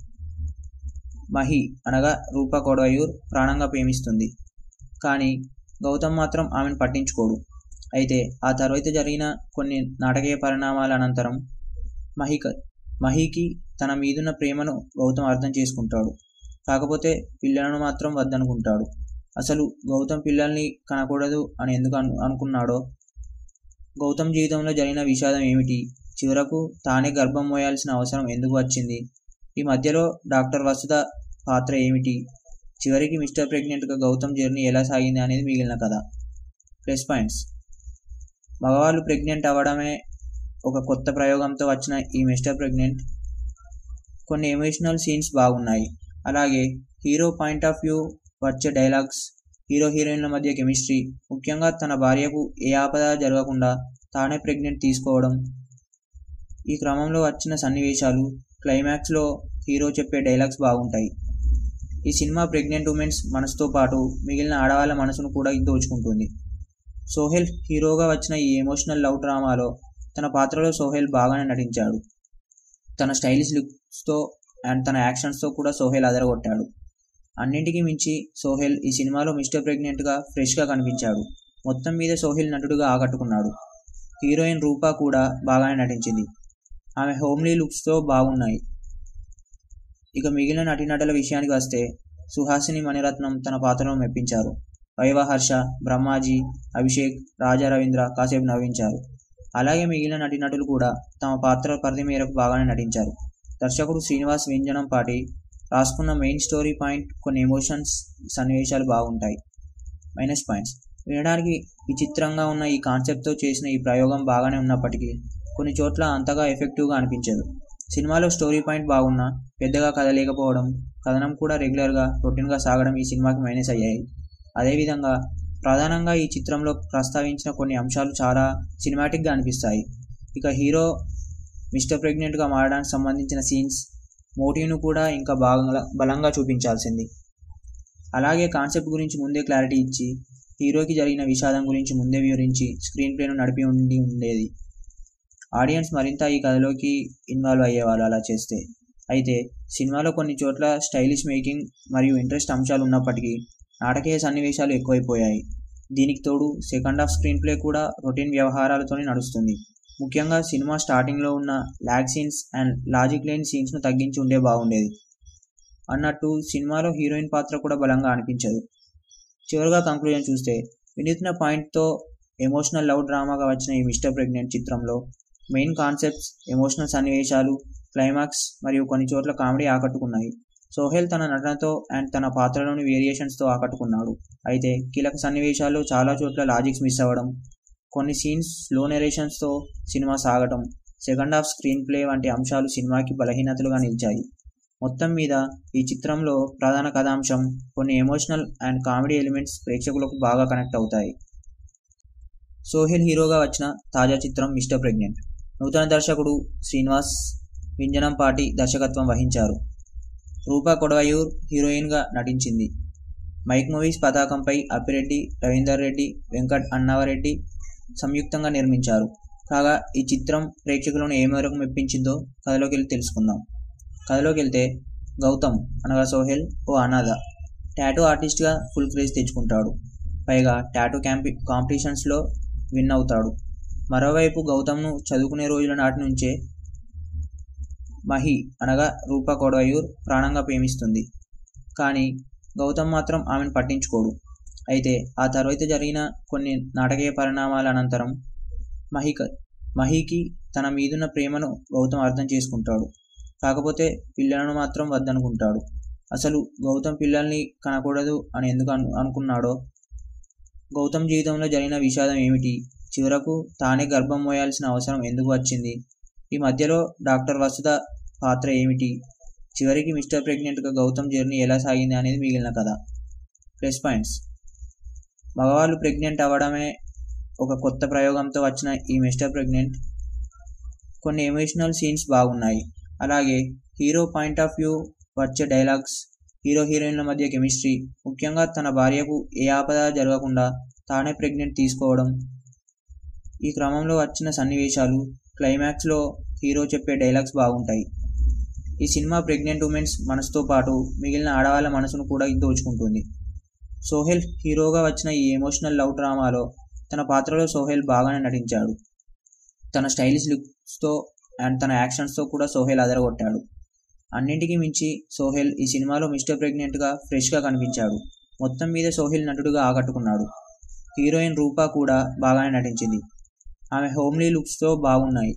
మహి అనగా రూపా కొడవయూర్ ప్రాణంగా ప్రేమిస్తుంది కానీ గౌతమ్ మాత్రం ఆమెను పట్టించుకోడు అయితే ఆ తర్వాత జరిగిన కొన్ని నాటకీయ పరిణామాల అనంతరం మహిక మహికి తన మీదున్న ప్రేమను గౌతమ్ అర్థం చేసుకుంటాడు కాకపోతే పిల్లలను మాత్రం వద్దనుకుంటాడు అసలు గౌతమ్ పిల్లల్ని కనకూడదు అని ఎందుకు అను అనుకున్నాడో గౌతమ్ జీవితంలో జరిగిన విషాదం ఏమిటి చివరకు తానే గర్భం మోయాల్సిన అవసరం ఎందుకు వచ్చింది ఈ మధ్యలో డాక్టర్ వసుధ పాత్ర ఏమిటి చివరికి మిస్టర్ ప్రెగ్నెంట్గా గౌతమ్ జర్నీ ఎలా సాగింది అనేది మిగిలిన కథ ప్లస్ పాయింట్స్ మగవాళ్ళు ప్రెగ్నెంట్ అవ్వడమే ఒక కొత్త ప్రయోగంతో వచ్చిన ఈ మిస్టర్ ప్రెగ్నెంట్ కొన్ని ఎమోషనల్ సీన్స్ బాగున్నాయి అలాగే హీరో పాయింట్ ఆఫ్ వ్యూ వచ్చే డైలాగ్స్ హీరో హీరోయిన్ల మధ్య కెమిస్ట్రీ ముఖ్యంగా తన భార్యకు ఏ ఆపద జరగకుండా తానే ప్రెగ్నెంట్ తీసుకోవడం ఈ క్రమంలో వచ్చిన సన్నివేశాలు క్లైమాక్స్లో హీరో చెప్పే డైలాగ్స్ బాగుంటాయి ఈ సినిమా ప్రెగ్నెంట్ ఉమెన్స్ మనసుతో పాటు మిగిలిన ఆడవాళ్ళ మనసును కూడా దోచుకుంటుంది సోహెల్ హీరోగా వచ్చిన ఈ ఎమోషనల్ లవ్ డ్రామాలో తన పాత్రలో సోహెల్ బాగానే నటించాడు తన స్టైలిష్ లుక్స్తో అండ్ తన యాక్షన్స్తో కూడా సోహెల్ అదరగొట్టాడు అన్నింటికీ మించి సోహెల్ ఈ సినిమాలో మిస్టర్ ప్రెగ్నెంట్గా ఫ్రెష్గా కనిపించాడు మొత్తం మీద సోహెల్ నటుడుగా ఆకట్టుకున్నాడు హీరోయిన్ రూపా కూడా బాగానే నటించింది ఆమె హోమ్లీ లుక్స్తో బాగున్నాయి ఇక మిగిలిన నటీనటుల విషయానికి వస్తే సుహాసిని మణిరత్నం తన పాత్రను మెప్పించారు వైవహర్ష బ్రహ్మాజీ అభిషేక్ రాజా రవీంద్ర కాసేపు నవ్వించారు అలాగే మిగిలిన నటీనటులు కూడా తమ పాత్ర పరిధి మేరకు బాగానే నటించారు దర్శకుడు శ్రీనివాస్ వ్యంజనం పాటి రాసుకున్న మెయిన్ స్టోరీ పాయింట్ కొన్ని ఎమోషన్స్ సన్నివేశాలు బాగుంటాయి మైనస్ పాయింట్స్ వినడానికి విచిత్రంగా ఉన్న ఈ కాన్సెప్ట్తో చేసిన ఈ ప్రయోగం బాగానే ఉన్నప్పటికీ కొన్ని చోట్ల అంతగా ఎఫెక్టివ్గా అనిపించదు సినిమాలో స్టోరీ పాయింట్ బాగున్నా పెద్దగా కదలేకపోవడం కథనం కూడా రెగ్యులర్గా రొటీన్గా సాగడం ఈ సినిమాకి మైనస్ అయ్యాయి అదేవిధంగా ప్రధానంగా ఈ చిత్రంలో ప్రస్తావించిన కొన్ని అంశాలు చాలా సినిమాటిక్గా అనిపిస్తాయి ఇక హీరో మిస్టర్ ప్రెగ్నెంట్గా మారడానికి సంబంధించిన సీన్స్ మోటివ్ను కూడా ఇంకా బాగా బలంగా చూపించాల్సింది అలాగే కాన్సెప్ట్ గురించి ముందే క్లారిటీ ఇచ్చి హీరోకి జరిగిన విషాదం గురించి ముందే వివరించి స్క్రీన్ ప్లేను నడిపి ఉండి ఉండేది ఆడియన్స్ మరింత ఈ కథలోకి ఇన్వాల్వ్ అయ్యేవాళ్ళు అలా చేస్తే అయితే సినిమాలో కొన్ని చోట్ల స్టైలిష్ మేకింగ్ మరియు ఇంట్రెస్ట్ అంశాలు ఉన్నప్పటికీ నాటకీయ సన్నివేశాలు ఎక్కువైపోయాయి దీనికి తోడు సెకండ్ హాఫ్ స్క్రీన్ ప్లే కూడా రొటీన్ వ్యవహారాలతోనే నడుస్తుంది ముఖ్యంగా సినిమా స్టార్టింగ్లో ఉన్న ల్యాగ్ సీన్స్ అండ్ లాజిక్ లేని సీన్స్ను తగ్గించి ఉండే బాగుండేది అన్నట్టు సినిమాలో హీరోయిన్ పాత్ర కూడా బలంగా అనిపించదు చివరిగా కంక్లూజన్ చూస్తే వినూత్న పాయింట్తో ఎమోషనల్ లవ్ డ్రామాగా వచ్చిన ఈ మిస్టర్ ప్రెగ్నెంట్ చిత్రంలో మెయిన్ కాన్సెప్ట్స్ ఎమోషనల్ సన్నివేశాలు క్లైమాక్స్ మరియు కొన్ని చోట్ల కామెడీ ఆకట్టుకున్నాయి సోహెల్ తన నటనతో అండ్ తన పాత్రలోని వేరియేషన్స్తో ఆకట్టుకున్నాడు అయితే కీలక సన్నివేశాల్లో చాలా చోట్ల లాజిక్స్ మిస్ అవ్వడం కొన్ని సీన్స్ స్లో నెరేషన్స్తో సినిమా సాగటం సెకండ్ హాఫ్ స్క్రీన్ ప్లే వంటి అంశాలు సినిమాకి బలహీనతలుగా నిలిచాయి మొత్తం మీద ఈ చిత్రంలో ప్రధాన కథాంశం కొన్ని ఎమోషనల్ అండ్ కామెడీ ఎలిమెంట్స్ ప్రేక్షకులకు బాగా కనెక్ట్ అవుతాయి సోహెల్ హీరోగా వచ్చిన తాజా చిత్రం మిస్టర్ ప్రెగ్నెంట్ నూతన దర్శకుడు శ్రీనివాస్ వింజనంపాటి దర్శకత్వం వహించారు రూపా కొడవయూర్ హీరోయిన్గా నటించింది మైక్ మూవీస్ పతాకంపై అప్పిరెడ్డి రవీందర్ రెడ్డి వెంకట్ అన్నావరెడ్డి సంయుక్తంగా నిర్మించారు కాగా ఈ చిత్రం ప్రేక్షకులను ఏ మేరకు మెప్పించిందో కథలోకి వెళ్ళి తెలుసుకుందాం కథలోకి వెళ్తే గౌతమ్ అనగా సోహెల్ ఓ అనాథ టాటూ ఆర్టిస్ట్గా ఫుల్ క్రేజ్ తెచ్చుకుంటాడు పైగా టాటూ క్యాంపి కాంపిటీషన్స్లో విన్ అవుతాడు మరోవైపు గౌతమ్ను చదువుకునే రోజుల నాటి నుంచే మహి అనగా రూపా కొడవయూర్ ప్రాణంగా ప్రేమిస్తుంది కానీ గౌతమ్ మాత్రం ఆమెను పట్టించుకోడు అయితే ఆ తర్వాత జరిగిన కొన్ని నాటకీయ పరిణామాల అనంతరం మహిక మహికి తన మీదున్న ప్రేమను గౌతమ్ అర్థం చేసుకుంటాడు కాకపోతే పిల్లలను మాత్రం వద్దనుకుంటాడు అసలు గౌతమ్ పిల్లల్ని కనకూడదు అని ఎందుకు అను అనుకున్నాడో గౌతమ్ జీవితంలో జరిగిన విషాదం ఏమిటి చివరకు తానే గర్భం మోయాల్సిన అవసరం ఎందుకు వచ్చింది ఈ మధ్యలో డాక్టర్ వసుధ పాత్ర ఏమిటి చివరికి మిస్టర్ ప్రెగ్నెంట్గా గౌతమ్ జర్నీ ఎలా సాగింది అనేది మిగిలిన కథ ప్లస్ పాయింట్స్ మగవాళ్ళు ప్రెగ్నెంట్ అవ్వడమే ఒక కొత్త ప్రయోగంతో వచ్చిన ఈ మిస్టర్ ప్రెగ్నెంట్ కొన్ని ఎమోషనల్ సీన్స్ బాగున్నాయి అలాగే హీరో పాయింట్ ఆఫ్ వ్యూ వచ్చే డైలాగ్స్ హీరో హీరోయిన్ల మధ్య కెమిస్ట్రీ ముఖ్యంగా తన భార్యకు ఏ ఆపద జరగకుండా తానే ప్రెగ్నెంట్ తీసుకోవడం ఈ క్రమంలో వచ్చిన సన్నివేశాలు క్లైమాక్స్లో హీరో చెప్పే డైలాగ్స్ బాగుంటాయి ఈ సినిమా ప్రెగ్నెంట్ ఉమెన్స్ మనసుతో పాటు మిగిలిన ఆడవాళ్ళ మనసును కూడా దోచుకుంటుంది సోహెల్ హీరోగా వచ్చిన ఈ ఎమోషనల్ లవ్ డ్రామాలో తన పాత్రలో సోహెల్ బాగానే నటించాడు తన స్టైలిష్ లుక్స్తో అండ్ తన యాక్షన్స్తో కూడా సోహెల్ అదరగొట్టాడు అన్నింటికీ మించి సోహెల్ ఈ సినిమాలో మిస్టర్ ప్రెగ్నెంట్గా ఫ్రెష్గా కనిపించాడు మొత్తం మీద సోహెల్ నటుడుగా ఆకట్టుకున్నాడు హీరోయిన్ రూపా కూడా బాగానే నటించింది ఆమె హోమ్లీ లుక్స్తో బాగున్నాయి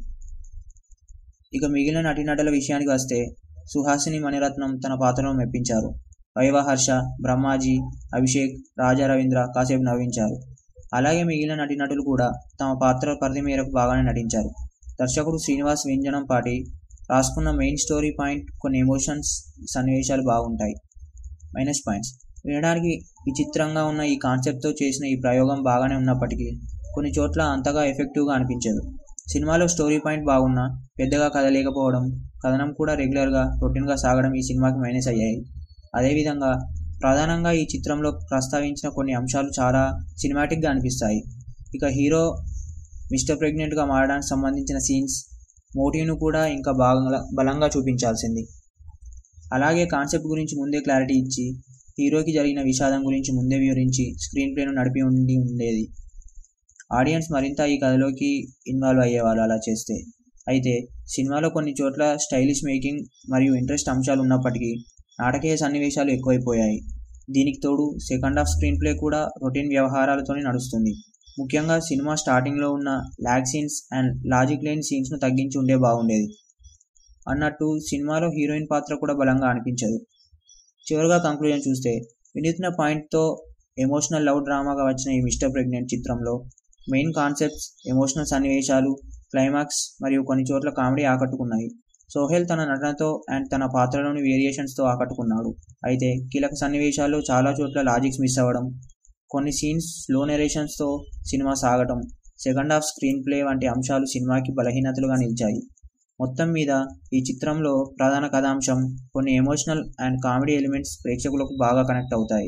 ఇక మిగిలిన నటీనటుల విషయానికి వస్తే సుహాసిని మణిరత్నం తన పాత్రను మెప్పించారు వైవహర్ష బ్రహ్మాజీ అభిషేక్ రాజా రవీంద్ర కాసేపు నవ్వించారు అలాగే మిగిలిన నటీనటులు కూడా తమ పాత్ర పరిధి మేరకు బాగానే నటించారు దర్శకుడు శ్రీనివాస్ వ్యంజనం పాటి రాసుకున్న మెయిన్ స్టోరీ పాయింట్ కొన్ని ఎమోషన్స్ సన్నివేశాలు బాగుంటాయి మైనస్ పాయింట్స్ వినడానికి విచిత్రంగా ఉన్న ఈ కాన్సెప్ట్తో చేసిన ఈ ప్రయోగం బాగానే ఉన్నప్పటికీ కొన్ని చోట్ల అంతగా ఎఫెక్టివ్గా అనిపించదు సినిమాలో స్టోరీ పాయింట్ బాగున్నా పెద్దగా కథ లేకపోవడం కథనం కూడా రెగ్యులర్గా రొటీన్గా సాగడం ఈ సినిమాకి మైనస్ అయ్యాయి అదేవిధంగా ప్రధానంగా ఈ చిత్రంలో ప్రస్తావించిన కొన్ని అంశాలు చాలా సినిమాటిక్గా అనిపిస్తాయి ఇక హీరో మిస్టర్ ప్రెగ్నెంట్గా మారడానికి సంబంధించిన సీన్స్ మోటివ్ను కూడా ఇంకా బాగా బలంగా చూపించాల్సింది అలాగే కాన్సెప్ట్ గురించి ముందే క్లారిటీ ఇచ్చి హీరోకి జరిగిన విషాదం గురించి ముందే వివరించి స్క్రీన్ ప్లేను నడిపి ఉండి ఉండేది ఆడియన్స్ మరింత ఈ కథలోకి ఇన్వాల్వ్ అయ్యేవాళ్ళు అలా చేస్తే అయితే సినిమాలో కొన్ని చోట్ల స్టైలిష్ మేకింగ్ మరియు ఇంట్రెస్ట్ అంశాలు ఉన్నప్పటికీ నాటకీయ సన్నివేశాలు ఎక్కువైపోయాయి దీనికి తోడు సెకండ్ హాఫ్ స్క్రీన్ ప్లే కూడా రొటీన్ వ్యవహారాలతోనే నడుస్తుంది ముఖ్యంగా సినిమా స్టార్టింగ్లో ఉన్న ల్యాగ్ సీన్స్ అండ్ లాజిక్ లేని సీన్స్ను తగ్గించి ఉండే బాగుండేది అన్నట్టు సినిమాలో హీరోయిన్ పాత్ర కూడా బలంగా అనిపించదు చివరిగా కంక్లూజన్ చూస్తే వినూత్న పాయింట్తో ఎమోషనల్ లవ్ డ్రామాగా వచ్చిన ఈ మిస్టర్ ప్రెగ్నెంట్ చిత్రంలో మెయిన్ కాన్సెప్ట్స్ ఎమోషనల్ సన్నివేశాలు క్లైమాక్స్ మరియు కొన్ని చోట్ల కామెడీ ఆకట్టుకున్నాయి సోహెల్ తన నటనతో అండ్ తన పాత్రలోని వేరియేషన్స్తో ఆకట్టుకున్నాడు అయితే కీలక సన్నివేశాల్లో చాలా చోట్ల లాజిక్స్ మిస్ అవ్వడం కొన్ని సీన్స్ స్లో నెరేషన్స్తో సినిమా సాగటం సెకండ్ హాఫ్ స్క్రీన్ ప్లే వంటి అంశాలు సినిమాకి బలహీనతలుగా నిలిచాయి మొత్తం మీద ఈ చిత్రంలో ప్రధాన కథాంశం కొన్ని ఎమోషనల్ అండ్ కామెడీ ఎలిమెంట్స్ ప్రేక్షకులకు బాగా కనెక్ట్ అవుతాయి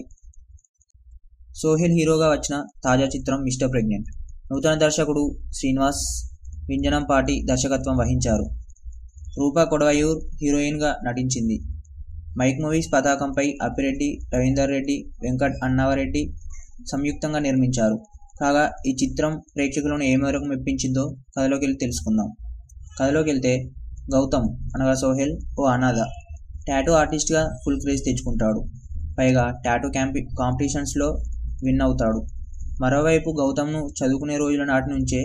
సోహెల్ హీరోగా వచ్చిన తాజా చిత్రం మిస్టర్ ప్రెగ్నెంట్ నూతన దర్శకుడు శ్రీనివాస్ వింజనంపాటి దర్శకత్వం వహించారు రూపా కొడవయూర్ హీరోయిన్గా నటించింది మైక్ మూవీస్ పతాకంపై అప్పిరెడ్డి రవీందర్ రెడ్డి వెంకట్ అన్నావరెడ్డి సంయుక్తంగా నిర్మించారు కాగా ఈ చిత్రం ప్రేక్షకులను ఏ మేరకు మెప్పించిందో కథలోకి వెళ్ళి తెలుసుకుందాం కథలోకి వెళ్తే గౌతమ్ అనగా సోహెల్ ఓ అనాథ టాటూ ఆర్టిస్ట్గా ఫుల్ క్రేజ్ తెచ్చుకుంటాడు పైగా టాటూ క్యాంపి కాంపిటీషన్స్లో విన్ అవుతాడు మరోవైపు గౌతమ్ను చదువుకునే రోజుల నాటి నుంచే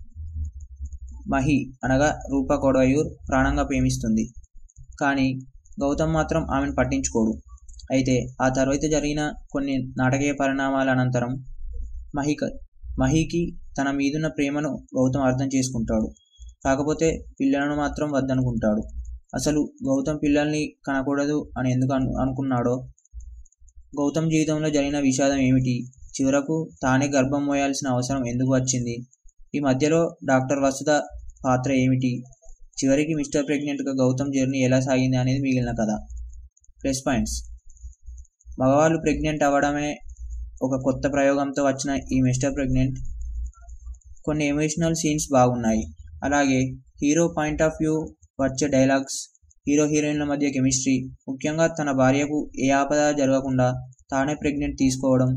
మహి అనగా రూపా కొడవయూర్ ప్రాణంగా ప్రేమిస్తుంది కానీ గౌతమ్ మాత్రం ఆమెను పట్టించుకోడు అయితే ఆ తర్వాత జరిగిన కొన్ని నాటకీయ పరిణామాల అనంతరం మహిక మహికి తన మీదున్న ప్రేమను గౌతమ్ అర్థం చేసుకుంటాడు కాకపోతే పిల్లలను మాత్రం వద్దనుకుంటాడు అసలు గౌతమ్ పిల్లల్ని కనకూడదు అని ఎందుకు అను అనుకున్నాడో గౌతమ్ జీవితంలో జరిగిన విషాదం ఏమిటి చివరకు తానే గర్భం మోయాల్సిన అవసరం ఎందుకు వచ్చింది ఈ మధ్యలో డాక్టర్ వసుధ పాత్ర ఏమిటి చివరికి మిస్టర్ ప్రెగ్నెంట్గా గౌతమ్ జర్నీ ఎలా సాగింది అనేది మిగిలిన కథ ప్లస్ పాయింట్స్ మగవాళ్ళు ప్రెగ్నెంట్ అవ్వడమే ఒక కొత్త ప్రయోగంతో వచ్చిన ఈ మిస్టర్ ప్రెగ్నెంట్ కొన్ని ఎమోషనల్ సీన్స్ బాగున్నాయి అలాగే హీరో పాయింట్ ఆఫ్ వ్యూ వచ్చే డైలాగ్స్ హీరో హీరోయిన్ల మధ్య కెమిస్ట్రీ ముఖ్యంగా తన భార్యకు ఏ ఆపద జరగకుండా తానే ప్రెగ్నెంట్ తీసుకోవడం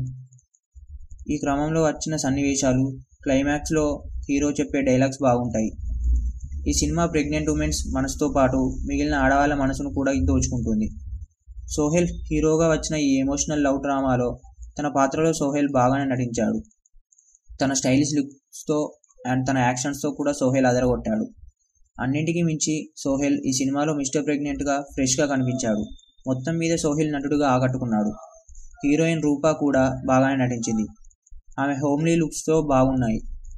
ఈ క్రమంలో వచ్చిన సన్నివేశాలు క్లైమాక్స్లో హీరో చెప్పే డైలాగ్స్ బాగుంటాయి ఈ సినిమా ప్రెగ్నెంట్ ఉమెన్స్ మనసుతో పాటు మిగిలిన ఆడవాళ్ళ మనసును కూడా దోచుకుంటుంది సోహెల్ హీరోగా వచ్చిన ఈ ఎమోషనల్ లవ్ డ్రామాలో తన పాత్రలో సోహెల్ బాగానే నటించాడు తన స్టైలిష్ లుక్స్తో అండ్ తన యాక్షన్స్తో కూడా సోహెల్ అదరగొట్టాడు అన్నింటికీ మించి సోహెల్ ఈ సినిమాలో మిస్టర్ ప్రెగ్నెంట్గా ఫ్రెష్గా కనిపించాడు మొత్తం మీద సోహెల్ నటుడుగా ఆకట్టుకున్నాడు హీరోయిన్ రూపా కూడా బాగానే నటించింది ఆమె హోమ్లీ లుక్స్తో బాగున్నాయి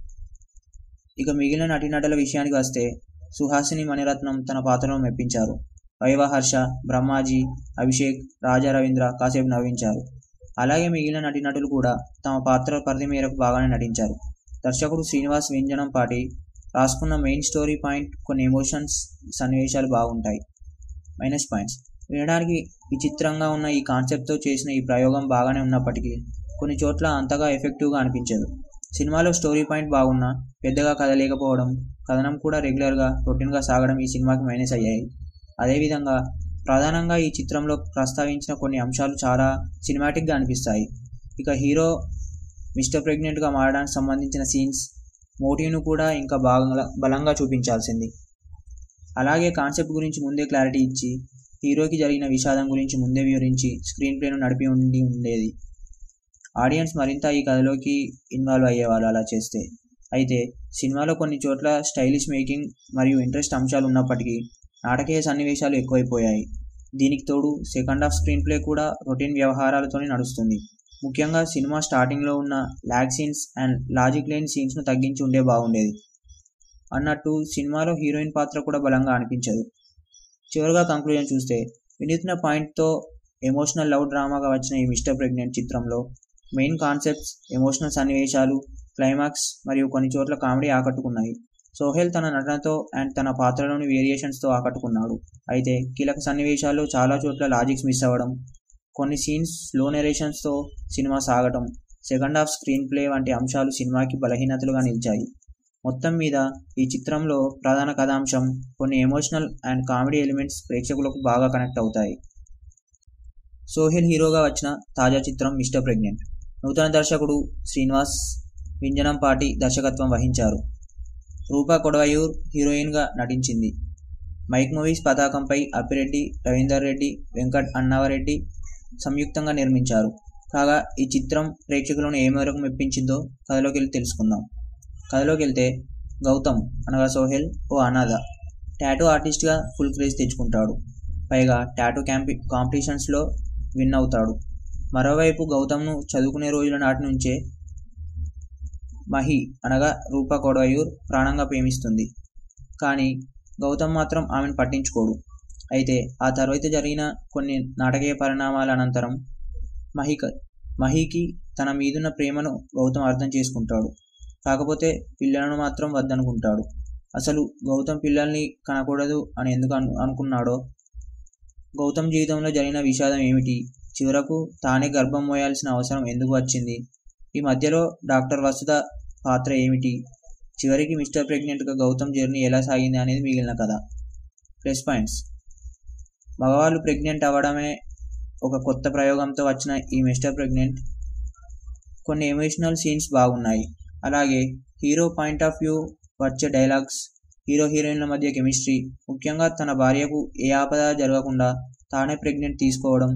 ఇక మిగిలిన నటీనటుల విషయానికి వస్తే సుహాసిని మణిరత్నం తన పాత్రను మెప్పించారు వైవహర్ష బ్రహ్మాజీ అభిషేక్ రాజా రవీంద్ర కాసేపు నవ్వించారు అలాగే మిగిలిన నటీనటులు కూడా తమ పాత్ర పరిధి మేరకు బాగానే నటించారు దర్శకుడు శ్రీనివాస్ వ్యంజనం పాటి రాసుకున్న మెయిన్ స్టోరీ పాయింట్ కొన్ని ఎమోషన్స్ సన్నివేశాలు బాగుంటాయి మైనస్ పాయింట్స్ వినడానికి విచిత్రంగా ఉన్న ఈ కాన్సెప్ట్తో చేసిన ఈ ప్రయోగం బాగానే ఉన్నప్పటికీ కొన్ని చోట్ల అంతగా ఎఫెక్టివ్గా అనిపించదు సినిమాలో స్టోరీ పాయింట్ బాగున్నా పెద్దగా కథ లేకపోవడం కథనం కూడా రెగ్యులర్గా రొటీన్గా సాగడం ఈ సినిమాకి మైనస్ అయ్యాయి అదేవిధంగా ప్రధానంగా ఈ చిత్రంలో ప్రస్తావించిన కొన్ని అంశాలు చాలా సినిమాటిక్గా అనిపిస్తాయి ఇక హీరో మిస్టర్ ప్రెగ్నెంట్గా మారడానికి సంబంధించిన సీన్స్ మోటివ్ను కూడా ఇంకా బాగా బలంగా చూపించాల్సింది అలాగే కాన్సెప్ట్ గురించి ముందే క్లారిటీ ఇచ్చి హీరోకి జరిగిన విషాదం గురించి ముందే వివరించి స్క్రీన్ ప్లేను నడిపి ఉండి ఉండేది ఆడియన్స్ మరింత ఈ కథలోకి ఇన్వాల్వ్ అయ్యేవాళ్ళు అలా చేస్తే అయితే సినిమాలో కొన్ని చోట్ల స్టైలిష్ మేకింగ్ మరియు ఇంట్రెస్ట్ అంశాలు ఉన్నప్పటికీ నాటకీయ సన్నివేశాలు ఎక్కువైపోయాయి దీనికి తోడు సెకండ్ హాఫ్ స్క్రీన్ ప్లే కూడా రొటీన్ వ్యవహారాలతోనే నడుస్తుంది ముఖ్యంగా సినిమా స్టార్టింగ్లో ఉన్న ల్యాగ్ సీన్స్ అండ్ లాజిక్ లేని సీన్స్ను తగ్గించి ఉండే బాగుండేది అన్నట్టు సినిమాలో హీరోయిన్ పాత్ర కూడా బలంగా అనిపించదు చివరిగా కంక్లూజన్ చూస్తే వినూత్న పాయింట్తో ఎమోషనల్ లవ్ డ్రామాగా వచ్చిన ఈ మిస్టర్ ప్రెగ్నెంట్ చిత్రంలో మెయిన్ కాన్సెప్ట్స్ ఎమోషనల్ సన్నివేశాలు క్లైమాక్స్ మరియు కొన్ని చోట్ల కామెడీ ఆకట్టుకున్నాయి సోహెల్ తన నటనతో అండ్ తన పాత్రలోని వేరియేషన్స్తో ఆకట్టుకున్నాడు అయితే కీలక సన్నివేశాల్లో చాలా చోట్ల లాజిక్స్ మిస్ అవ్వడం కొన్ని సీన్స్ స్లో నెరేషన్స్తో సినిమా సాగటం సెకండ్ హాఫ్ స్క్రీన్ ప్లే వంటి అంశాలు సినిమాకి బలహీనతలుగా నిలిచాయి మొత్తం మీద ఈ చిత్రంలో ప్రధాన కథాంశం కొన్ని ఎమోషనల్ అండ్ కామెడీ ఎలిమెంట్స్ ప్రేక్షకులకు బాగా కనెక్ట్ అవుతాయి సోహెల్ హీరోగా వచ్చిన తాజా చిత్రం మిస్టర్ ప్రెగ్నెంట్ నూతన దర్శకుడు శ్రీనివాస్ వింజనంపాటి దర్శకత్వం వహించారు రూపా కొడవయూర్ హీరోయిన్గా నటించింది మైక్ మూవీస్ పతాకంపై అప్పిరెడ్డి రవీందర్ రెడ్డి వెంకట్ అన్నావరెడ్డి సంయుక్తంగా నిర్మించారు కాగా ఈ చిత్రం ప్రేక్షకులను ఏ మేరకు మెప్పించిందో కథలోకి వెళ్ళి తెలుసుకుందాం కథలోకి వెళ్తే గౌతమ్ అనగా సోహెల్ ఓ అనాథ టాటూ ఆర్టిస్ట్గా ఫుల్ క్రేజ్ తెచ్చుకుంటాడు పైగా టాటూ క్యాంపి కాంపిటీషన్స్లో విన్ అవుతాడు మరోవైపు గౌతమ్ను చదువుకునే రోజుల నాటి నుంచే మహి అనగా రూపా కొడవయూర్ ప్రాణంగా ప్రేమిస్తుంది కానీ గౌతమ్ మాత్రం ఆమెను పట్టించుకోడు అయితే ఆ తర్వాత జరిగిన కొన్ని నాటకీయ పరిణామాల అనంతరం మహిక మహికి తన మీదున్న ప్రేమను గౌతమ్ అర్థం చేసుకుంటాడు కాకపోతే పిల్లలను మాత్రం వద్దనుకుంటాడు అసలు గౌతమ్ పిల్లల్ని కనకూడదు అని ఎందుకు అను అనుకున్నాడో గౌతమ్ జీవితంలో జరిగిన విషాదం ఏమిటి చివరకు తానే గర్భం మోయాల్సిన అవసరం ఎందుకు వచ్చింది ఈ మధ్యలో డాక్టర్ వసుధ పాత్ర ఏమిటి చివరికి మిస్టర్ ప్రెగ్నెంట్గా గౌతమ్ జర్నీ ఎలా సాగింది అనేది మిగిలిన కథ ప్లస్ పాయింట్స్ మగవాళ్ళు ప్రెగ్నెంట్ అవ్వడమే ఒక కొత్త ప్రయోగంతో వచ్చిన ఈ మిస్టర్ ప్రెగ్నెంట్ కొన్ని ఎమోషనల్ సీన్స్ బాగున్నాయి అలాగే హీరో పాయింట్ ఆఫ్ వ్యూ వచ్చే డైలాగ్స్ హీరో హీరోయిన్ల మధ్య కెమిస్ట్రీ ముఖ్యంగా తన భార్యకు ఏ ఆపద జరగకుండా తానే ప్రెగ్నెంట్ తీసుకోవడం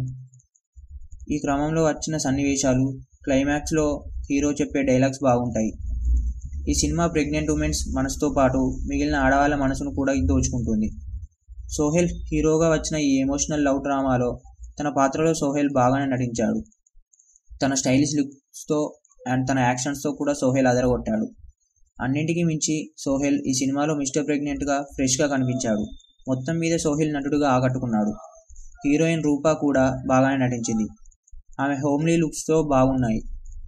ఈ క్రమంలో వచ్చిన సన్నివేశాలు క్లైమాక్స్లో హీరో చెప్పే డైలాగ్స్ బాగుంటాయి ఈ సినిమా ప్రెగ్నెంట్ ఉమెన్స్ మనసుతో పాటు మిగిలిన ఆడవాళ్ళ మనసును కూడా దోచుకుంటుంది సోహెల్ హీరోగా వచ్చిన ఈ ఎమోషనల్ లవ్ డ్రామాలో తన పాత్రలో సోహెల్ బాగానే నటించాడు తన స్టైలిష్ లుక్స్తో అండ్ తన యాక్షన్స్తో కూడా సోహెల్ అదరగొట్టాడు అన్నింటికీ మించి సోహెల్ ఈ సినిమాలో మిస్టర్ ప్రెగ్నెంట్గా ఫ్రెష్గా కనిపించాడు మొత్తం మీద సోహెల్ నటుడుగా ఆకట్టుకున్నాడు హీరోయిన్ రూపా కూడా బాగానే నటించింది ఆమె హోమ్లీ లుక్స్తో బాగున్నాయి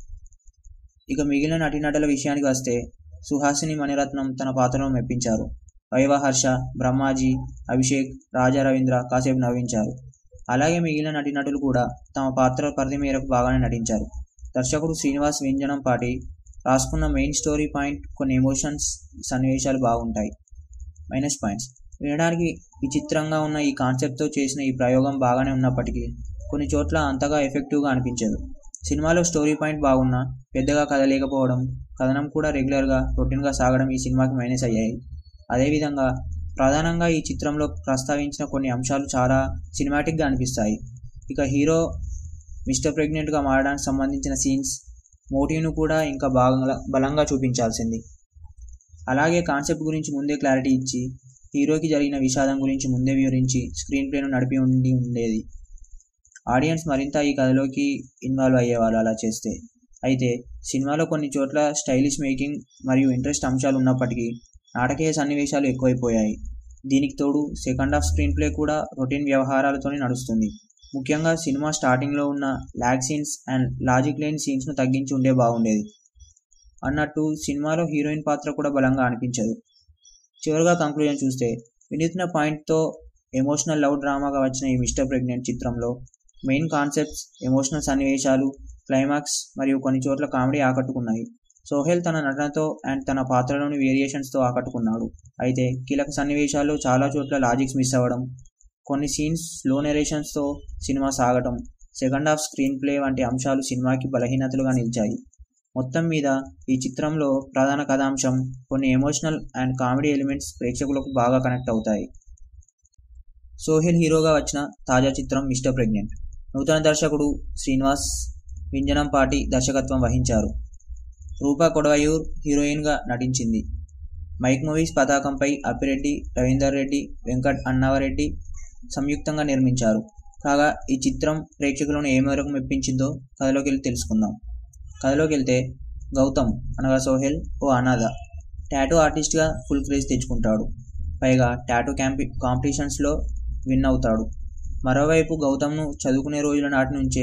ఇక మిగిలిన నటీనటుల విషయానికి వస్తే సుహాసిని మణిరత్నం తన పాత్రను మెప్పించారు వైవహర్ష బ్రహ్మాజీ అభిషేక్ రాజా రవీంద్ర కాసేపు నవ్వించారు అలాగే మిగిలిన నటీనటులు కూడా తమ పాత్ర పరిధి మేరకు బాగానే నటించారు దర్శకుడు శ్రీనివాస్ వ్యంజనం పాటి రాసుకున్న మెయిన్ స్టోరీ పాయింట్ కొన్ని ఎమోషన్స్ సన్నివేశాలు బాగుంటాయి మైనస్ పాయింట్స్ వినడానికి విచిత్రంగా ఉన్న ఈ కాన్సెప్ట్తో చేసిన ఈ ప్రయోగం బాగానే ఉన్నప్పటికీ కొన్ని చోట్ల అంతగా ఎఫెక్టివ్గా అనిపించదు సినిమాలో స్టోరీ పాయింట్ బాగున్నా పెద్దగా కదలేకపోవడం కథనం కూడా రెగ్యులర్గా రొటీన్గా సాగడం ఈ సినిమాకి మైనస్ అయ్యాయి అదేవిధంగా ప్రధానంగా ఈ చిత్రంలో ప్రస్తావించిన కొన్ని అంశాలు చాలా సినిమాటిక్గా అనిపిస్తాయి ఇక హీరో మిస్టర్ ప్రెగ్నెంట్గా మారడానికి సంబంధించిన సీన్స్ మోటివ్ను కూడా ఇంకా బాగా బలంగా చూపించాల్సింది అలాగే కాన్సెప్ట్ గురించి ముందే క్లారిటీ ఇచ్చి హీరోకి జరిగిన విషాదం గురించి ముందే వివరించి స్క్రీన్ ప్లేను నడిపి ఉండి ఉండేది ఆడియన్స్ మరింత ఈ కథలోకి ఇన్వాల్వ్ అయ్యేవాళ్ళు అలా చేస్తే అయితే సినిమాలో కొన్ని చోట్ల స్టైలిష్ మేకింగ్ మరియు ఇంట్రెస్ట్ అంశాలు ఉన్నప్పటికీ నాటకీయ సన్నివేశాలు ఎక్కువైపోయాయి దీనికి తోడు సెకండ్ హాఫ్ స్క్రీన్ ప్లే కూడా రొటీన్ వ్యవహారాలతోనే నడుస్తుంది ముఖ్యంగా సినిమా స్టార్టింగ్లో ఉన్న ల్యాగ్ సీన్స్ అండ్ లాజిక్ లేని సీన్స్ను తగ్గించి ఉండే బాగుండేది అన్నట్టు సినిమాలో హీరోయిన్ పాత్ర కూడా బలంగా అనిపించదు చివరిగా కంక్లూజన్ చూస్తే వినూత్న పాయింట్తో ఎమోషనల్ లవ్ డ్రామాగా వచ్చిన ఈ మిస్టర్ ప్రెగ్నెంట్ చిత్రంలో మెయిన్ కాన్సెప్ట్స్ ఎమోషనల్ సన్నివేశాలు క్లైమాక్స్ మరియు కొన్ని చోట్ల కామెడీ ఆకట్టుకున్నాయి సోహెల్ తన నటనతో అండ్ తన పాత్రలోని వేరియేషన్స్తో ఆకట్టుకున్నాడు అయితే కీలక సన్నివేశాల్లో చాలా చోట్ల లాజిక్స్ మిస్ అవ్వడం కొన్ని సీన్స్ స్లో నెరేషన్స్తో సినిమా సాగటం సెకండ్ హాఫ్ స్క్రీన్ ప్లే వంటి అంశాలు సినిమాకి బలహీనతలుగా నిలిచాయి మొత్తం మీద ఈ చిత్రంలో ప్రధాన కథాంశం కొన్ని ఎమోషనల్ అండ్ కామెడీ ఎలిమెంట్స్ ప్రేక్షకులకు బాగా కనెక్ట్ అవుతాయి సోహెల్ హీరోగా వచ్చిన తాజా చిత్రం మిస్టర్ ప్రెగ్నెంట్ నూతన దర్శకుడు శ్రీనివాస్ వింజనం పాటి దర్శకత్వం వహించారు రూపా కొడవయూర్ హీరోయిన్గా నటించింది మైక్ మూవీస్ పతాకంపై అప్పిరెడ్డి రవీందర్ రెడ్డి వెంకట్ అన్నావరెడ్డి సంయుక్తంగా నిర్మించారు కాగా ఈ చిత్రం ప్రేక్షకులను ఏ మేరకు మెప్పించిందో కథలోకి వెళ్ళి తెలుసుకుందాం కథలోకి వెళ్తే గౌతమ్ అనగా సోహెల్ ఓ అనాథ టాటూ ఆర్టిస్ట్గా ఫుల్ క్రేజ్ తెచ్చుకుంటాడు పైగా టాటూ క్యాంపి కాంపిటీషన్స్లో విన్ అవుతాడు మరోవైపు గౌతమ్ను చదువుకునే రోజుల నాటి నుంచే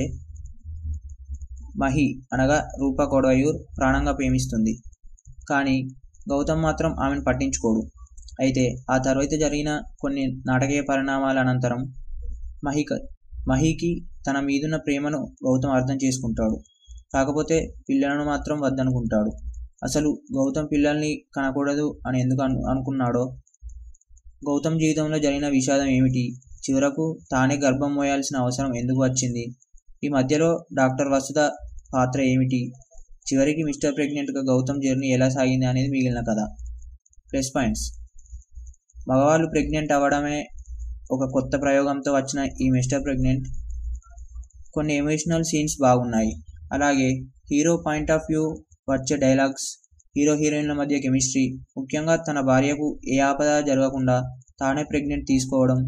మహి అనగా రూపా కొడవయూర్ ప్రాణంగా ప్రేమిస్తుంది కానీ గౌతమ్ మాత్రం ఆమెను పట్టించుకోడు అయితే ఆ తర్వాత జరిగిన కొన్ని నాటకీయ పరిణామాల అనంతరం మహిక మహికి తన మీదున్న ప్రేమను గౌతమ్ అర్థం చేసుకుంటాడు కాకపోతే పిల్లలను మాత్రం వద్దనుకుంటాడు అసలు గౌతమ్ పిల్లల్ని కనకూడదు అని ఎందుకు అను అనుకున్నాడో గౌతమ్ జీవితంలో జరిగిన విషాదం ఏమిటి చివరకు తానే గర్భం మోయాల్సిన అవసరం ఎందుకు వచ్చింది ఈ మధ్యలో డాక్టర్ వసుధ పాత్ర ఏమిటి చివరికి మిస్టర్ ప్రెగ్నెంట్గా గౌతమ్ జర్నీ ఎలా సాగింది అనేది మిగిలిన కథ ప్లస్ పాయింట్స్ మగవాళ్ళు ప్రెగ్నెంట్ అవ్వడమే ఒక కొత్త ప్రయోగంతో వచ్చిన ఈ మిస్టర్ ప్రెగ్నెంట్ కొన్ని ఎమోషనల్ సీన్స్ బాగున్నాయి అలాగే హీరో పాయింట్ ఆఫ్ వ్యూ వచ్చే డైలాగ్స్ హీరో హీరోయిన్ల మధ్య కెమిస్ట్రీ ముఖ్యంగా తన భార్యకు ఏ ఆపద జరగకుండా తానే ప్రెగ్నెంట్ తీసుకోవడం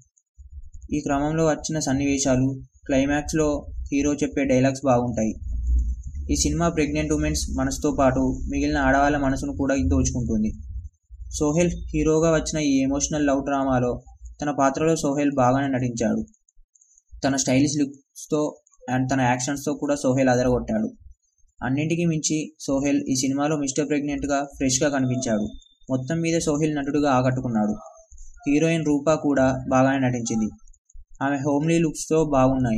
ఈ క్రమంలో వచ్చిన సన్నివేశాలు క్లైమాక్స్లో హీరో చెప్పే డైలాగ్స్ బాగుంటాయి ఈ సినిమా ప్రెగ్నెంట్ ఉమెన్స్ మనసుతో పాటు మిగిలిన ఆడవాళ్ళ మనసును కూడా దోచుకుంటుంది సోహెల్ హీరోగా వచ్చిన ఈ ఎమోషనల్ లవ్ డ్రామాలో తన పాత్రలో సోహెల్ బాగానే నటించాడు తన స్టైలిష్ లుక్స్తో అండ్ తన యాక్షన్స్తో కూడా సోహెల్ అదరగొట్టాడు అన్నింటికీ మించి సోహెల్ ఈ సినిమాలో మిస్టర్ ప్రెగ్నెంట్గా ఫ్రెష్గా కనిపించాడు మొత్తం మీద సోహెల్ నటుడుగా ఆకట్టుకున్నాడు హీరోయిన్ రూపా కూడా బాగానే నటించింది ఆమె హోమ్లీ లుక్స్తో బాగున్నాయి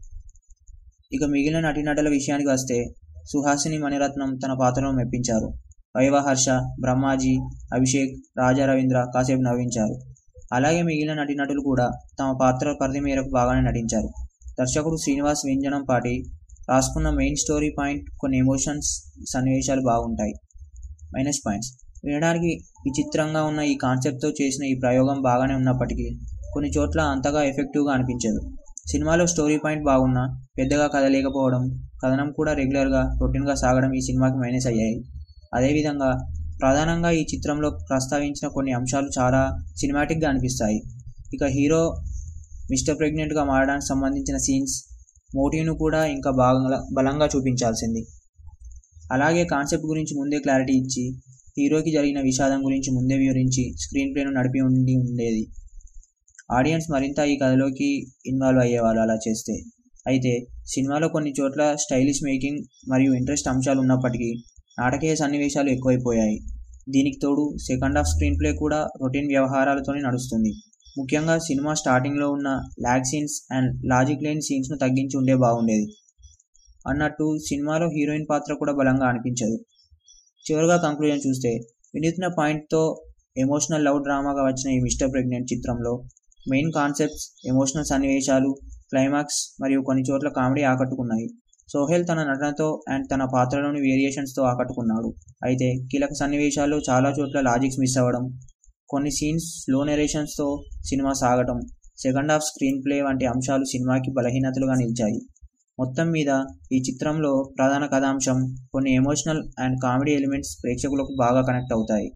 ఇక మిగిలిన నటీనటుల విషయానికి వస్తే సుహాసిని మణిరత్నం తన పాత్రను మెప్పించారు వైవహర్ష బ్రహ్మాజీ అభిషేక్ రాజా రవీంద్ర కాసేపు నవ్వించారు అలాగే మిగిలిన నటీనటులు కూడా తమ పాత్ర పరిధి మేరకు బాగానే నటించారు దర్శకుడు శ్రీనివాస్ వ్యంజనం పాటి రాసుకున్న మెయిన్ స్టోరీ పాయింట్ కొన్ని ఎమోషన్స్ సన్నివేశాలు బాగుంటాయి మైనస్ పాయింట్స్ వినడానికి విచిత్రంగా ఉన్న ఈ కాన్సెప్ట్తో చేసిన ఈ ప్రయోగం బాగానే ఉన్నప్పటికీ కొన్ని చోట్ల అంతగా ఎఫెక్టివ్గా అనిపించదు సినిమాలో స్టోరీ పాయింట్ బాగున్నా పెద్దగా కదలేకపోవడం కథనం కూడా రెగ్యులర్గా రొటీన్గా సాగడం ఈ సినిమాకి మైనస్ అయ్యాయి అదేవిధంగా ప్రధానంగా ఈ చిత్రంలో ప్రస్తావించిన కొన్ని అంశాలు చాలా సినిమాటిక్గా అనిపిస్తాయి ఇక హీరో మిస్టర్ ప్రెగ్నెంట్గా మారడానికి సంబంధించిన సీన్స్ మోటివ్ను కూడా ఇంకా బాగా బలంగా చూపించాల్సింది అలాగే కాన్సెప్ట్ గురించి ముందే క్లారిటీ ఇచ్చి హీరోకి జరిగిన విషాదం గురించి ముందే వివరించి స్క్రీన్ ప్లేను నడిపి ఉండి ఉండేది ఆడియన్స్ మరింత ఈ కథలోకి ఇన్వాల్వ్ అయ్యేవాళ్ళు అలా చేస్తే అయితే సినిమాలో కొన్ని చోట్ల స్టైలిష్ మేకింగ్ మరియు ఇంట్రెస్ట్ అంశాలు ఉన్నప్పటికీ నాటకీయ సన్నివేశాలు ఎక్కువైపోయాయి దీనికి తోడు సెకండ్ హాఫ్ స్క్రీన్ ప్లే కూడా రొటీన్ వ్యవహారాలతోనే నడుస్తుంది ముఖ్యంగా సినిమా స్టార్టింగ్లో ఉన్న ల్యాగ్ సీన్స్ అండ్ లాజిక్ లేని సీన్స్ను తగ్గించి ఉండే బాగుండేది అన్నట్టు సినిమాలో హీరోయిన్ పాత్ర కూడా బలంగా అనిపించదు చివరిగా కంక్లూజన్ చూస్తే వినూత్న పాయింట్తో ఎమోషనల్ లవ్ డ్రామాగా వచ్చిన ఈ మిస్టర్ ప్రెగ్నెంట్ చిత్రంలో మెయిన్ కాన్సెప్ట్స్ ఎమోషనల్ సన్నివేశాలు క్లైమాక్స్ మరియు కొన్ని చోట్ల కామెడీ ఆకట్టుకున్నాయి సోహెల్ తన నటనతో అండ్ తన పాత్రలోని వేరియేషన్స్తో ఆకట్టుకున్నాడు అయితే కీలక సన్నివేశాల్లో చాలా చోట్ల లాజిక్స్ మిస్ అవ్వడం కొన్ని సీన్స్ స్లో నెరేషన్స్తో సినిమా సాగటం సెకండ్ హాఫ్ స్క్రీన్ ప్లే వంటి అంశాలు సినిమాకి బలహీనతలుగా నిలిచాయి మొత్తం మీద ఈ చిత్రంలో ప్రధాన కథాంశం కొన్ని ఎమోషనల్ అండ్ కామెడీ ఎలిమెంట్స్ ప్రేక్షకులకు బాగా కనెక్ట్ అవుతాయి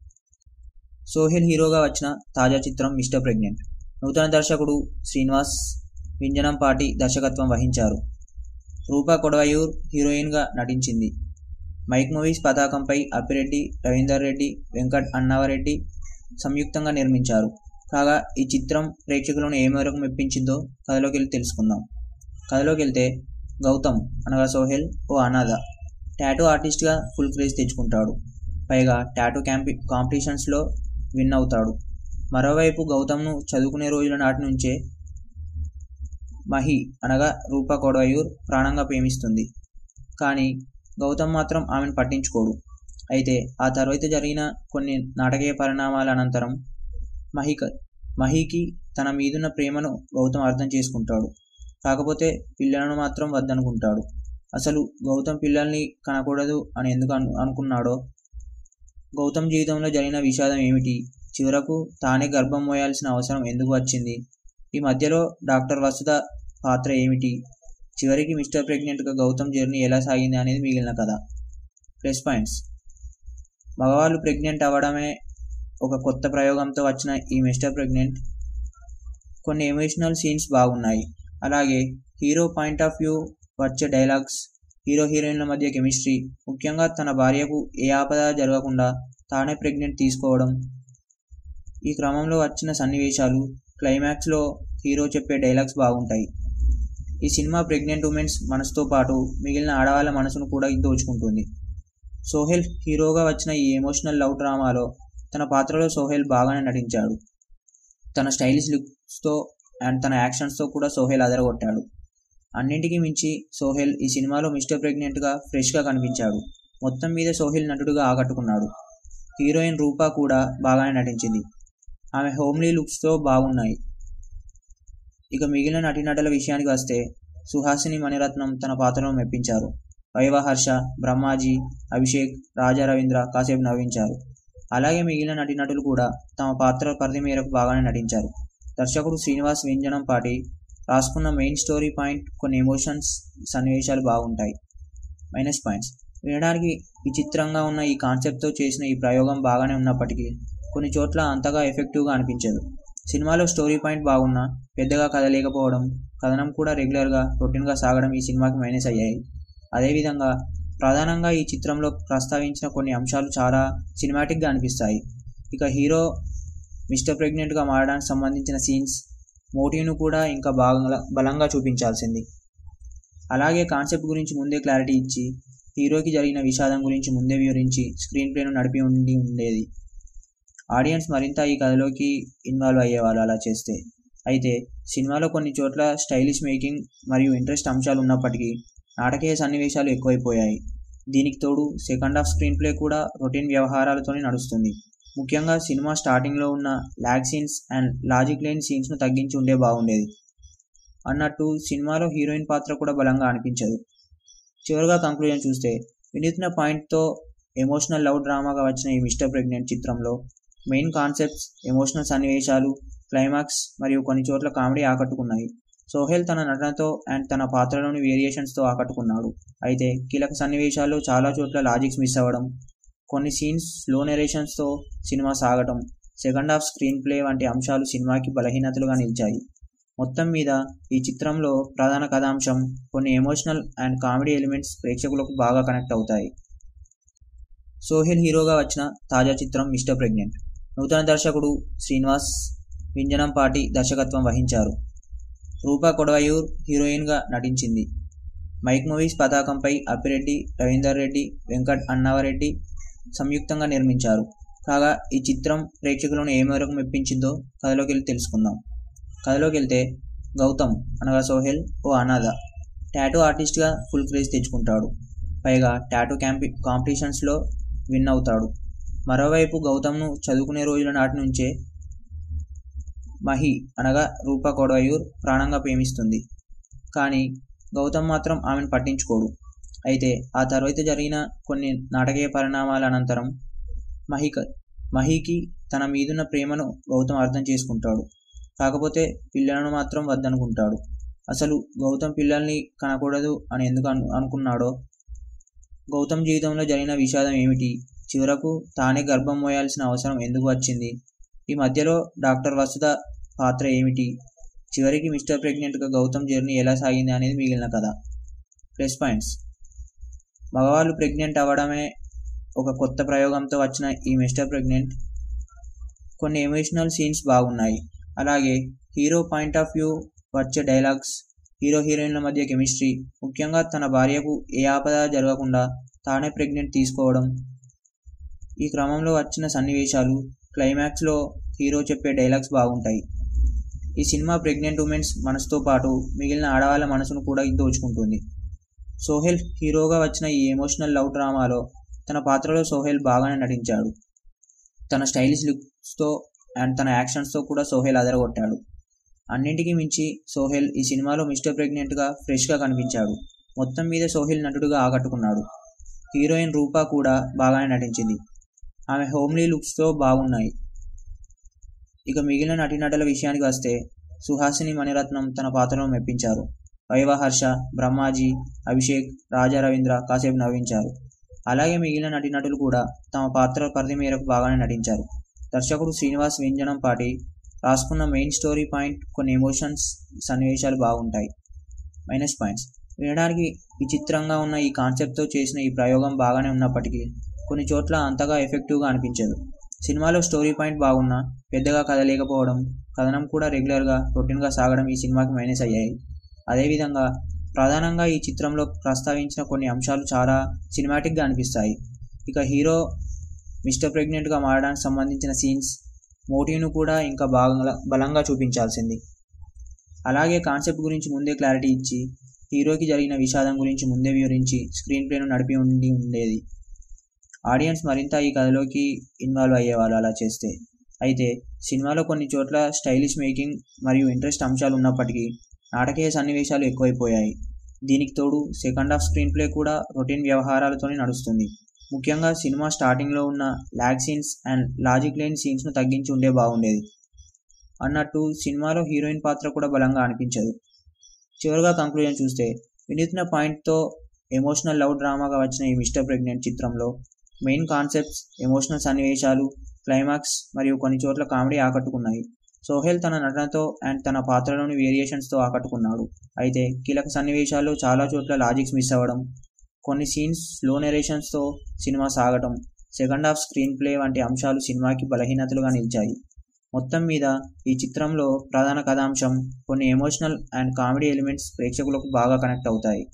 సోహెల్ హీరోగా వచ్చిన తాజా చిత్రం మిస్టర్ ప్రెగ్నెంట్ నూతన దర్శకుడు శ్రీనివాస్ వింజనంపాటి దర్శకత్వం వహించారు రూపా కొడవయూర్ హీరోయిన్గా నటించింది మైక్ మూవీస్ పతాకంపై అప్పిరెడ్డి రవీందర్ రెడ్డి వెంకట్ అన్నావరెడ్డి సంయుక్తంగా నిర్మించారు కాగా ఈ చిత్రం ప్రేక్షకులను ఏ మేరకు మెప్పించిందో కథలోకి వెళ్ళి తెలుసుకుందాం కథలోకి వెళ్తే గౌతమ్ అనగా సోహెల్ ఓ అనాథ టాటూ ఆర్టిస్ట్గా ఫుల్ క్రేజ్ తెచ్చుకుంటాడు పైగా టాటూ క్యాంపి కాంపిటీషన్స్లో విన్ అవుతాడు మరోవైపు గౌతమ్ను చదువుకునే రోజుల నాటి నుంచే మహి అనగా రూపా కొడవయూర్ ప్రాణంగా ప్రేమిస్తుంది కానీ గౌతమ్ మాత్రం ఆమెను పట్టించుకోడు అయితే ఆ తర్వాత జరిగిన కొన్ని నాటకీయ పరిణామాల అనంతరం మహిక మహికి తన మీదున్న ప్రేమను గౌతమ్ అర్థం చేసుకుంటాడు కాకపోతే పిల్లలను మాత్రం వద్దనుకుంటాడు అసలు గౌతమ్ పిల్లల్ని కనకూడదు అని ఎందుకు అను అనుకున్నాడో గౌతమ్ జీవితంలో జరిగిన విషాదం ఏమిటి చివరకు తానే గర్భం మోయాల్సిన అవసరం ఎందుకు వచ్చింది ఈ మధ్యలో డాక్టర్ వసుధ పాత్ర ఏమిటి చివరికి మిస్టర్ ప్రెగ్నెంట్గా గౌతమ్ జర్నీ ఎలా సాగింది అనేది మిగిలిన కథ ప్లస్ పాయింట్స్ మగవాళ్ళు ప్రెగ్నెంట్ అవ్వడమే ఒక కొత్త ప్రయోగంతో వచ్చిన ఈ మిస్టర్ ప్రెగ్నెంట్ కొన్ని ఎమోషనల్ సీన్స్ బాగున్నాయి అలాగే హీరో పాయింట్ ఆఫ్ వ్యూ వచ్చే డైలాగ్స్ హీరో హీరోయిన్ల మధ్య కెమిస్ట్రీ ముఖ్యంగా తన భార్యకు ఏ ఆపద జరగకుండా తానే ప్రెగ్నెంట్ తీసుకోవడం ఈ క్రమంలో వచ్చిన సన్నివేశాలు క్లైమాక్స్లో హీరో చెప్పే డైలాగ్స్ బాగుంటాయి ఈ సినిమా ప్రెగ్నెంట్ ఉమెన్స్ మనసుతో పాటు మిగిలిన ఆడవాళ్ళ మనసును కూడా దోచుకుంటుంది సోహెల్ హీరోగా వచ్చిన ఈ ఎమోషనల్ లవ్ డ్రామాలో తన పాత్రలో సోహెల్ బాగానే నటించాడు తన స్టైలిష్ లుక్స్తో అండ్ తన యాక్షన్స్తో కూడా సోహెల్ అదరగొట్టాడు అన్నింటికీ మించి సోహెల్ ఈ సినిమాలో మిస్టర్ ప్రెగ్నెంట్గా ఫ్రెష్గా కనిపించాడు మొత్తం మీద సోహెల్ నటుడుగా ఆకట్టుకున్నాడు హీరోయిన్ రూపా కూడా బాగానే నటించింది ఆమె హోమ్లీ లుక్స్తో బాగున్నాయి ఇక మిగిలిన నటీనటుల విషయానికి వస్తే సుహాసిని మణిరత్నం తన పాత్రను మెప్పించారు వైవహర్ష బ్రహ్మాజీ అభిషేక్ రాజా రవీంద్ర కాసేపు నవ్వించారు అలాగే మిగిలిన నటీనటులు కూడా తమ పాత్ర పరిధి మేరకు బాగానే నటించారు దర్శకుడు శ్రీనివాస్ వింజనం పాటి రాసుకున్న మెయిన్ స్టోరీ పాయింట్ కొన్ని ఎమోషన్స్ సన్నివేశాలు బాగుంటాయి మైనస్ పాయింట్స్ వినడానికి విచిత్రంగా ఉన్న ఈ కాన్సెప్ట్తో చేసిన ఈ ప్రయోగం బాగానే ఉన్నప్పటికీ కొన్ని చోట్ల అంతగా ఎఫెక్టివ్గా అనిపించదు సినిమాలో స్టోరీ పాయింట్ బాగున్నా పెద్దగా కథ లేకపోవడం కథనం కూడా రెగ్యులర్గా రొటీన్గా సాగడం ఈ సినిమాకి మైనస్ అయ్యాయి అదేవిధంగా ప్రధానంగా ఈ చిత్రంలో ప్రస్తావించిన కొన్ని అంశాలు చాలా సినిమాటిక్గా అనిపిస్తాయి ఇక హీరో మిస్టర్ ప్రెగ్నెంట్గా మారడానికి సంబంధించిన సీన్స్ మోటివ్ను కూడా ఇంకా బాగా బలంగా చూపించాల్సింది అలాగే కాన్సెప్ట్ గురించి ముందే క్లారిటీ ఇచ్చి హీరోకి జరిగిన విషాదం గురించి ముందే వివరించి స్క్రీన్ ప్లేను నడిపి ఉండి ఉండేది ఆడియన్స్ మరింత ఈ కథలోకి ఇన్వాల్వ్ అయ్యేవాళ్ళు అలా చేస్తే అయితే సినిమాలో కొన్ని చోట్ల స్టైలిష్ మేకింగ్ మరియు ఇంట్రెస్ట్ అంశాలు ఉన్నప్పటికీ నాటకీయ సన్నివేశాలు ఎక్కువైపోయాయి దీనికి తోడు సెకండ్ హాఫ్ స్క్రీన్ ప్లే కూడా రొటీన్ వ్యవహారాలతోనే నడుస్తుంది ముఖ్యంగా సినిమా స్టార్టింగ్లో ఉన్న ల్యాగ్ సీన్స్ అండ్ లాజిక్ లేని సీన్స్ను తగ్గించి ఉండే బాగుండేది అన్నట్టు సినిమాలో హీరోయిన్ పాత్ర కూడా బలంగా అనిపించదు చివరిగా కంక్లూజన్ చూస్తే వినూత్న పాయింట్తో ఎమోషనల్ లవ్ డ్రామాగా వచ్చిన ఈ మిస్టర్ ప్రెగ్నెంట్ చిత్రంలో మెయిన్ కాన్సెప్ట్స్ ఎమోషనల్ సన్నివేశాలు క్లైమాక్స్ మరియు కొన్ని చోట్ల కామెడీ ఆకట్టుకున్నాయి సోహెల్ తన నటనతో అండ్ తన పాత్రలోని వేరియేషన్స్తో ఆకట్టుకున్నాడు అయితే కీలక సన్నివేశాల్లో చాలా చోట్ల లాజిక్స్ మిస్ అవ్వడం కొన్ని సీన్స్ స్లో నెరేషన్స్తో సినిమా సాగటం సెకండ్ హాఫ్ స్క్రీన్ ప్లే వంటి అంశాలు సినిమాకి బలహీనతలుగా నిలిచాయి మొత్తం మీద ఈ చిత్రంలో ప్రధాన కథాంశం కొన్ని ఎమోషనల్ అండ్ కామెడీ ఎలిమెంట్స్ ప్రేక్షకులకు బాగా కనెక్ట్ అవుతాయి సోహెల్ హీరోగా వచ్చిన తాజా చిత్రం మిస్టర్ ప్రెగ్నెంట్ నూతన దర్శకుడు శ్రీనివాస్ వింజనంపాటి దర్శకత్వం వహించారు రూపా కొడవయూర్ హీరోయిన్గా నటించింది మైక్ మూవీస్ పతాకంపై అప్పిరెడ్డి రవీందర్ రెడ్డి వెంకట్ అన్నావరెడ్డి సంయుక్తంగా నిర్మించారు కాగా ఈ చిత్రం ప్రేక్షకులను ఏ మేరకు మెప్పించిందో కథలోకి వెళ్ళి తెలుసుకుందాం కథలోకి వెళ్తే గౌతమ్ అనగా సోహెల్ ఓ అనాథ టాటూ ఆర్టిస్ట్గా ఫుల్ క్రేజ్ తెచ్చుకుంటాడు పైగా టాటూ క్యాంపి కాంపిటీషన్స్లో విన్ అవుతాడు మరోవైపు గౌతమ్ను చదువుకునే రోజుల నాటి నుంచే మహి అనగా రూపా కొడవయూర్ ప్రాణంగా ప్రేమిస్తుంది కానీ గౌతమ్ మాత్రం ఆమెను పట్టించుకోడు అయితే ఆ తర్వాత జరిగిన కొన్ని నాటకీయ పరిణామాల అనంతరం మహిక మహికి తన మీదున్న ప్రేమను గౌతమ్ అర్థం చేసుకుంటాడు కాకపోతే పిల్లలను మాత్రం వద్దనుకుంటాడు అసలు గౌతమ్ పిల్లల్ని కనకూడదు అని ఎందుకు అను అనుకున్నాడో గౌతమ్ జీవితంలో జరిగిన విషాదం ఏమిటి చివరకు తానే గర్భం మోయాల్సిన అవసరం ఎందుకు వచ్చింది ఈ మధ్యలో డాక్టర్ వసుధ పాత్ర ఏమిటి చివరికి మిస్టర్ ప్రెగ్నెంట్గా గౌతమ్ జర్నీ ఎలా సాగింది అనేది మిగిలిన కథ ప్లస్ పాయింట్స్ మగవాళ్ళు ప్రెగ్నెంట్ అవ్వడమే ఒక కొత్త ప్రయోగంతో వచ్చిన ఈ మిస్టర్ ప్రెగ్నెంట్ కొన్ని ఎమోషనల్ సీన్స్ బాగున్నాయి అలాగే హీరో పాయింట్ ఆఫ్ వ్యూ వచ్చే డైలాగ్స్ హీరో హీరోయిన్ల మధ్య కెమిస్ట్రీ ముఖ్యంగా తన భార్యకు ఏ ఆపద జరగకుండా తానే ప్రెగ్నెంట్ తీసుకోవడం ఈ క్రమంలో వచ్చిన సన్నివేశాలు క్లైమాక్స్లో హీరో చెప్పే డైలాగ్స్ బాగుంటాయి ఈ సినిమా ప్రెగ్నెంట్ ఉమెన్స్ మనసుతో పాటు మిగిలిన ఆడవాళ్ళ మనసును కూడా దోచుకుంటుంది సోహెల్ హీరోగా వచ్చిన ఈ ఎమోషనల్ లవ్ డ్రామాలో తన పాత్రలో సోహెల్ బాగానే నటించాడు తన స్టైలిష్ లుక్స్తో అండ్ తన యాక్షన్స్తో కూడా సోహెల్ అదరగొట్టాడు అన్నింటికీ మించి సోహెల్ ఈ సినిమాలో మిస్టర్ ప్రెగ్నెంట్గా ఫ్రెష్గా కనిపించాడు మొత్తం మీద సోహెల్ నటుడుగా ఆకట్టుకున్నాడు హీరోయిన్ రూపా కూడా బాగానే నటించింది ఆమె హోమ్లీ లుక్స్తో బాగున్నాయి ఇక మిగిలిన నటీనటుల విషయానికి వస్తే సుహాసిని మణిరత్నం తన పాత్రను మెప్పించారు వైవహర్ష బ్రహ్మాజీ అభిషేక్ రాజా రవీంద్ర కాసేపు నవ్వించారు అలాగే మిగిలిన నటీనటులు కూడా తమ పాత్ర పరిధి మేరకు బాగానే నటించారు దర్శకుడు శ్రీనివాస్ వ్యంజనం పాటి రాసుకున్న మెయిన్ స్టోరీ పాయింట్ కొన్ని ఎమోషన్స్ సన్నివేశాలు బాగుంటాయి మైనస్ పాయింట్స్ వినడానికి విచిత్రంగా ఉన్న ఈ కాన్సెప్ట్తో చేసిన ఈ ప్రయోగం బాగానే ఉన్నప్పటికీ కొన్ని చోట్ల అంతగా ఎఫెక్టివ్గా అనిపించదు సినిమాలో స్టోరీ పాయింట్ బాగున్నా పెద్దగా కథ లేకపోవడం కథనం కూడా రెగ్యులర్గా రొటీన్గా సాగడం ఈ సినిమాకి మైనస్ అయ్యాయి అదేవిధంగా ప్రధానంగా ఈ చిత్రంలో ప్రస్తావించిన కొన్ని అంశాలు చాలా సినిమాటిక్గా అనిపిస్తాయి ఇక హీరో మిస్టర్ ప్రెగ్నెంట్గా మారడానికి సంబంధించిన సీన్స్ మోటివ్ను కూడా ఇంకా బాగా బలంగా చూపించాల్సింది అలాగే కాన్సెప్ట్ గురించి ముందే క్లారిటీ ఇచ్చి హీరోకి జరిగిన విషాదం గురించి ముందే వివరించి స్క్రీన్ ప్లేను నడిపి ఉండి ఉండేది ఆడియన్స్ మరింత ఈ కథలోకి ఇన్వాల్వ్ అయ్యేవాళ్ళు అలా చేస్తే అయితే సినిమాలో కొన్ని చోట్ల స్టైలిష్ మేకింగ్ మరియు ఇంట్రెస్ట్ అంశాలు ఉన్నప్పటికీ నాటకీయ సన్నివేశాలు ఎక్కువైపోయాయి దీనికి తోడు సెకండ్ హాఫ్ స్క్రీన్ ప్లే కూడా రొటీన్ వ్యవహారాలతోనే నడుస్తుంది ముఖ్యంగా సినిమా స్టార్టింగ్లో ఉన్న ల్యాగ్ సీన్స్ అండ్ లాజిక్ లేని సీన్స్ను తగ్గించి ఉండే బాగుండేది అన్నట్టు సినిమాలో హీరోయిన్ పాత్ర కూడా బలంగా అనిపించదు చివరిగా కంక్లూజన్ చూస్తే వినూత్న పాయింట్తో ఎమోషనల్ లవ్ డ్రామాగా వచ్చిన ఈ మిస్టర్ ప్రెగ్నెంట్ చిత్రంలో మెయిన్ కాన్సెప్ట్స్ ఎమోషనల్ సన్నివేశాలు క్లైమాక్స్ మరియు కొన్ని చోట్ల కామెడీ ఆకట్టుకున్నాయి సోహెల్ తన నటనతో అండ్ తన పాత్రలోని వేరియేషన్స్తో ఆకట్టుకున్నాడు అయితే కీలక సన్నివేశాల్లో చాలా చోట్ల లాజిక్స్ మిస్ అవ్వడం కొన్ని సీన్స్ స్లో నెరేషన్స్తో సినిమా సాగటం సెకండ్ హాఫ్ స్క్రీన్ ప్లే వంటి అంశాలు సినిమాకి బలహీనతలుగా నిలిచాయి మొత్తం మీద ఈ చిత్రంలో ప్రధాన కథాంశం కొన్ని ఎమోషనల్ అండ్ కామెడీ ఎలిమెంట్స్ ప్రేక్షకులకు బాగా కనెక్ట్ అవుతాయి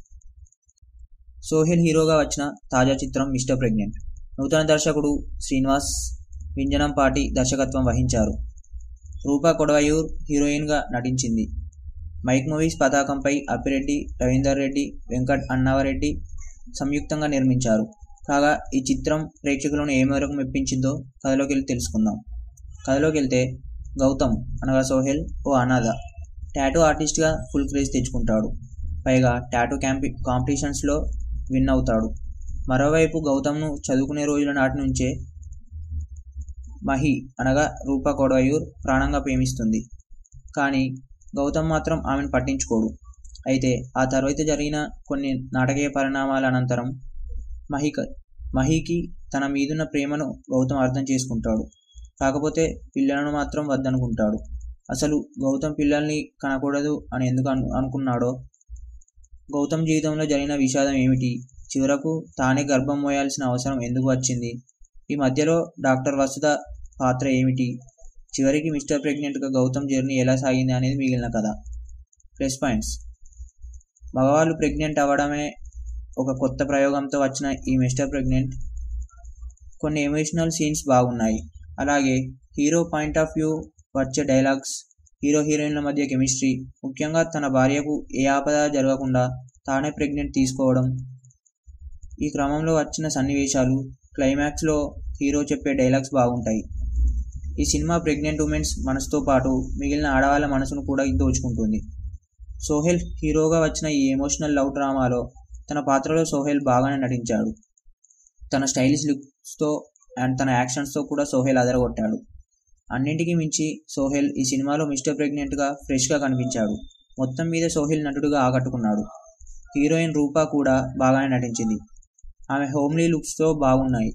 సోహెల్ హీరోగా వచ్చిన తాజా చిత్రం మిస్టర్ ప్రెగ్నెంట్ నూతన దర్శకుడు శ్రీనివాస్ వింజనంపాటి దర్శకత్వం వహించారు రూపా కొడవయూర్ హీరోయిన్గా నటించింది మైక్ మూవీస్ పతాకంపై అప్పిరెడ్డి రవీందర్ రెడ్డి వెంకట్ అన్నావరెడ్డి సంయుక్తంగా నిర్మించారు కాగా ఈ చిత్రం ప్రేక్షకులను ఏ మేరకు మెప్పించిందో కథలోకి వెళ్ళి తెలుసుకుందాం కథలోకి వెళ్తే గౌతమ్ అనగా సోహెల్ ఓ అనాథ టాటూ ఆర్టిస్ట్గా ఫుల్ క్రేజ్ తెచ్చుకుంటాడు పైగా టాటూ క్యాంపి కాంపిటీషన్స్లో విన్ అవుతాడు మరోవైపు గౌతమ్ను చదువుకునే రోజుల నాటి నుంచే మహి అనగా రూపా కొడవయూర్ ప్రాణంగా ప్రేమిస్తుంది కానీ గౌతమ్ మాత్రం ఆమెను పట్టించుకోడు అయితే ఆ తర్వాత జరిగిన కొన్ని నాటకీయ పరిణామాల అనంతరం మహిక మహికి తన మీదున్న ప్రేమను గౌతమ్ అర్థం చేసుకుంటాడు కాకపోతే పిల్లలను మాత్రం వద్దనుకుంటాడు అసలు గౌతమ్ పిల్లల్ని కనకూడదు అని ఎందుకు అను అనుకున్నాడో గౌతమ్ జీవితంలో జరిగిన విషాదం ఏమిటి చివరకు తానే గర్భం మోయాల్సిన అవసరం ఎందుకు వచ్చింది ఈ మధ్యలో డాక్టర్ వసుధ పాత్ర ఏమిటి చివరికి మిస్టర్ ప్రెగ్నెంట్గా గౌతమ్ జర్నీ ఎలా సాగింది అనేది మిగిలిన కథ ప్లస్ పాయింట్స్ మగవాళ్ళు ప్రెగ్నెంట్ అవ్వడమే ఒక కొత్త ప్రయోగంతో వచ్చిన ఈ మిస్టర్ ప్రెగ్నెంట్ కొన్ని ఎమోషనల్ సీన్స్ బాగున్నాయి అలాగే హీరో పాయింట్ ఆఫ్ వ్యూ వచ్చే డైలాగ్స్ హీరో హీరోయిన్ల మధ్య కెమిస్ట్రీ ముఖ్యంగా తన భార్యకు ఏ ఆపద జరగకుండా తానే ప్రెగ్నెంట్ తీసుకోవడం ఈ క్రమంలో వచ్చిన సన్నివేశాలు క్లైమాక్స్లో హీరో చెప్పే డైలాగ్స్ బాగుంటాయి ఈ సినిమా ప్రెగ్నెంట్ ఉమెన్స్ మనసుతో పాటు మిగిలిన ఆడవాళ్ళ మనసును కూడా దోచుకుంటుంది సోహెల్ హీరోగా వచ్చిన ఈ ఎమోషనల్ లవ్ డ్రామాలో తన పాత్రలో సోహెల్ బాగానే నటించాడు తన స్టైలిష్ లుక్స్తో అండ్ తన యాక్షన్స్తో కూడా సోహెల్ అదరగొట్టాడు అన్నింటికీ మించి సోహెల్ ఈ సినిమాలో మిస్టర్ ప్రెగ్నెంట్గా ఫ్రెష్గా కనిపించాడు మొత్తం మీద సోహెల్ నటుడుగా ఆకట్టుకున్నాడు హీరోయిన్ రూపా కూడా బాగానే నటించింది ఆమె హోమ్లీ లుక్స్తో బాగున్నాయి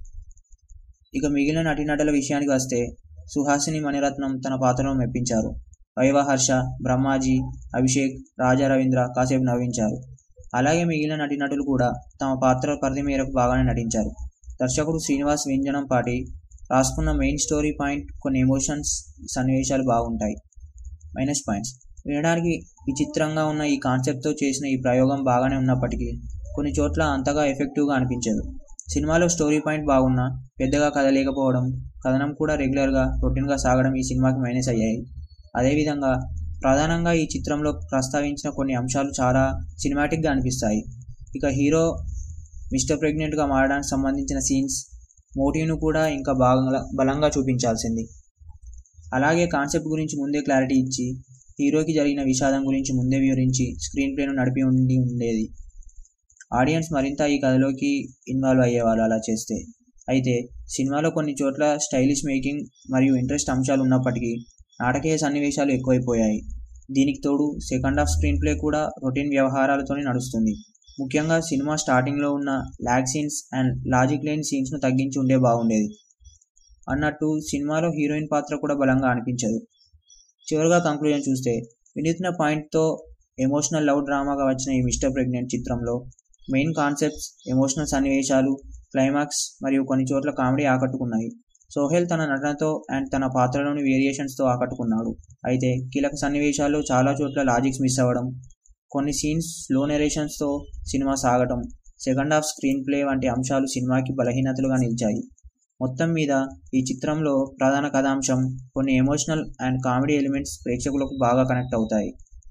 ఇక మిగిలిన నటీనటుల విషయానికి వస్తే సుహాసిని మణిరత్నం తన పాత్రను మెప్పించారు వైవహర్ష బ్రహ్మాజీ అభిషేక్ రాజా రవీంద్ర కాసేపు నవ్వించారు అలాగే మిగిలిన నటీనటులు కూడా తమ పాత్ర పరిధి మేరకు బాగానే నటించారు దర్శకుడు శ్రీనివాస్ వ్యంజనం పాటి రాసుకున్న మెయిన్ స్టోరీ పాయింట్ కొన్ని ఎమోషన్స్ సన్నివేశాలు బాగుంటాయి మైనస్ పాయింట్స్ వినడానికి విచిత్రంగా ఉన్న ఈ కాన్సెప్ట్తో చేసిన ఈ ప్రయోగం బాగానే ఉన్నప్పటికీ కొన్ని చోట్ల అంతగా ఎఫెక్టివ్గా అనిపించదు సినిమాలో స్టోరీ పాయింట్ బాగున్నా పెద్దగా కథ లేకపోవడం కథనం కూడా రెగ్యులర్గా రొటీన్గా సాగడం ఈ సినిమాకి మైనస్ అయ్యాయి అదేవిధంగా ప్రధానంగా ఈ చిత్రంలో ప్రస్తావించిన కొన్ని అంశాలు చాలా సినిమాటిక్గా అనిపిస్తాయి ఇక హీరో మిస్టర్ ప్రెగ్నెంట్గా మారడానికి సంబంధించిన సీన్స్ మోటివ్ను కూడా ఇంకా బాగా బలంగా చూపించాల్సింది అలాగే కాన్సెప్ట్ గురించి ముందే క్లారిటీ ఇచ్చి హీరోకి జరిగిన విషాదం గురించి ముందే వివరించి స్క్రీన్ ప్లేను నడిపి ఉండి ఉండేది ఆడియన్స్ మరింత ఈ కథలోకి ఇన్వాల్వ్ అయ్యేవాళ్ళు అలా చేస్తే అయితే సినిమాలో కొన్ని చోట్ల స్టైలిష్ మేకింగ్ మరియు ఇంట్రెస్ట్ అంశాలు ఉన్నప్పటికీ నాటకీయ సన్నివేశాలు ఎక్కువైపోయాయి దీనికి తోడు సెకండ్ హాఫ్ స్క్రీన్ ప్లే కూడా రొటీన్ వ్యవహారాలతోనే నడుస్తుంది ముఖ్యంగా సినిమా స్టార్టింగ్లో ఉన్న ల్యాగ్ సీన్స్ అండ్ లాజిక్ లేని సీన్స్ను తగ్గించి ఉండే బాగుండేది అన్నట్టు సినిమాలో హీరోయిన్ పాత్ర కూడా బలంగా అనిపించదు చివరిగా కంక్లూజన్ చూస్తే వినూత్న పాయింట్తో ఎమోషనల్ లవ్ డ్రామాగా వచ్చిన ఈ మిస్టర్ ప్రెగ్నెంట్ చిత్రంలో మెయిన్ కాన్సెప్ట్స్ ఎమోషనల్ సన్నివేశాలు క్లైమాక్స్ మరియు కొన్ని చోట్ల కామెడీ ఆకట్టుకున్నాయి సోహెల్ తన నటనతో అండ్ తన పాత్రలోని వేరియేషన్స్తో ఆకట్టుకున్నాడు అయితే కీలక సన్నివేశాల్లో చాలా చోట్ల లాజిక్స్ మిస్ అవ్వడం కొన్ని సీన్స్ స్లో నెరేషన్స్తో సినిమా సాగటం సెకండ్ హాఫ్ స్క్రీన్ ప్లే వంటి అంశాలు సినిమాకి బలహీనతలుగా నిలిచాయి మొత్తం మీద ఈ చిత్రంలో ప్రధాన కథాంశం కొన్ని ఎమోషనల్ అండ్ కామెడీ ఎలిమెంట్స్ ప్రేక్షకులకు బాగా కనెక్ట్ అవుతాయి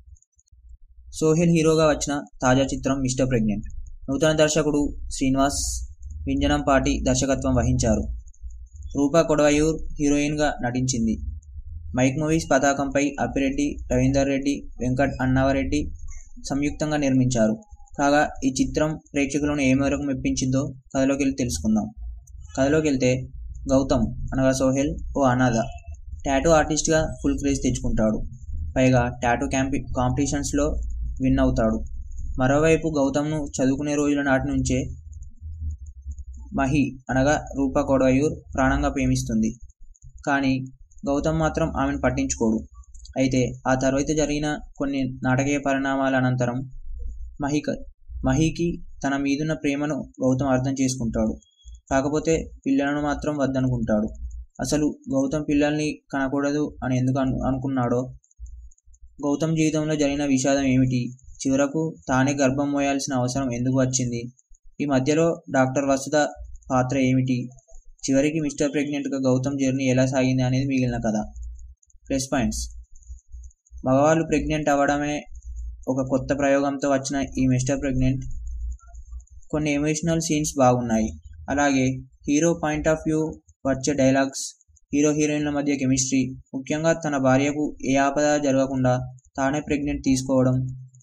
సోహెల్ హీరోగా వచ్చిన తాజా చిత్రం మిస్టర్ ప్రెగ్నెంట్ నూతన దర్శకుడు శ్రీనివాస్ వింజనం పాటి దర్శకత్వం వహించారు రూపా కొడవయూర్ హీరోయిన్గా నటించింది మైక్ మూవీస్ పతాకంపై అప్పిరెడ్డి రవీందర్ రెడ్డి వెంకట్ అన్నావరెడ్డి సంయుక్తంగా నిర్మించారు కాగా ఈ చిత్రం ప్రేక్షకులను ఏ మేరకు మెప్పించిందో కథలోకి వెళ్ళి తెలుసుకుందాం కథలోకి వెళ్తే గౌతమ్ అనగా సోహెల్ ఓ అనాథ టాటూ ఆర్టిస్ట్గా ఫుల్ క్రేజ్ తెచ్చుకుంటాడు పైగా టాటూ క్యాంపి కాంపిటీషన్స్లో విన్ అవుతాడు మరోవైపు గౌతమ్ను చదువుకునే రోజుల నాటి నుంచే మహి అనగా రూపా కొడవయూర్ ప్రాణంగా ప్రేమిస్తుంది కానీ గౌతమ్ మాత్రం ఆమెను పట్టించుకోడు అయితే ఆ తర్వాత జరిగిన కొన్ని నాటకీయ పరిణామాల అనంతరం మహిక మహికి తన మీదున్న ప్రేమను గౌతమ్ అర్థం చేసుకుంటాడు కాకపోతే పిల్లలను మాత్రం వద్దనుకుంటాడు అసలు గౌతమ్ పిల్లల్ని కనకూడదు అని ఎందుకు అను అనుకున్నాడో గౌతమ్ జీవితంలో జరిగిన విషాదం ఏమిటి చివరకు తానే గర్భం మోయాల్సిన అవసరం ఎందుకు వచ్చింది ఈ మధ్యలో డాక్టర్ వసుధ పాత్ర ఏమిటి చివరికి మిస్టర్ ప్రెగ్నెంట్గా గౌతమ్ జర్నీ ఎలా సాగింది అనేది మిగిలిన కథ ప్లస్ పాయింట్స్ మగవాళ్ళు ప్రెగ్నెంట్ అవ్వడమే ఒక కొత్త ప్రయోగంతో వచ్చిన ఈ మిస్టర్ ప్రెగ్నెంట్ కొన్ని ఎమోషనల్ సీన్స్ బాగున్నాయి అలాగే హీరో పాయింట్ ఆఫ్ వ్యూ వచ్చే డైలాగ్స్ హీరో హీరోయిన్ల మధ్య కెమిస్ట్రీ ముఖ్యంగా తన భార్యకు ఏ ఆపద జరగకుండా తానే ప్రెగ్నెంట్ తీసుకోవడం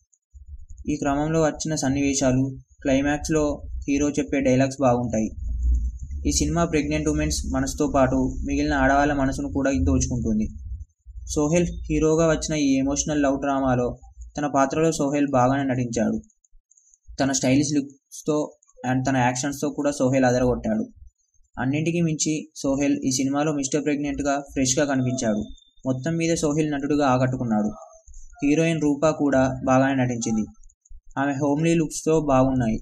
ఈ క్రమంలో వచ్చిన సన్నివేశాలు క్లైమాక్స్లో హీరో చెప్పే డైలాగ్స్ బాగుంటాయి ఈ సినిమా ప్రెగ్నెంట్ ఉమెన్స్ మనసుతో పాటు మిగిలిన ఆడవాళ్ళ మనసును కూడా దోచుకుంటుంది సోహెల్ హీరోగా వచ్చిన ఈ ఎమోషనల్ లవ్ డ్రామాలో తన పాత్రలో సోహెల్ బాగానే నటించాడు తన స్టైలిష్ లుక్స్తో అండ్ తన యాక్షన్స్తో కూడా సోహెల్ అదరగొట్టాడు అన్నింటికీ మించి సోహెల్ ఈ సినిమాలో మిస్టర్ ప్రెగ్నెంట్గా ఫ్రెష్గా కనిపించాడు మొత్తం మీద సోహెల్ నటుడుగా ఆకట్టుకున్నాడు హీరోయిన్ రూపా కూడా బాగానే నటించింది ఆమె హోమ్లీ లుక్స్తో బాగున్నాయి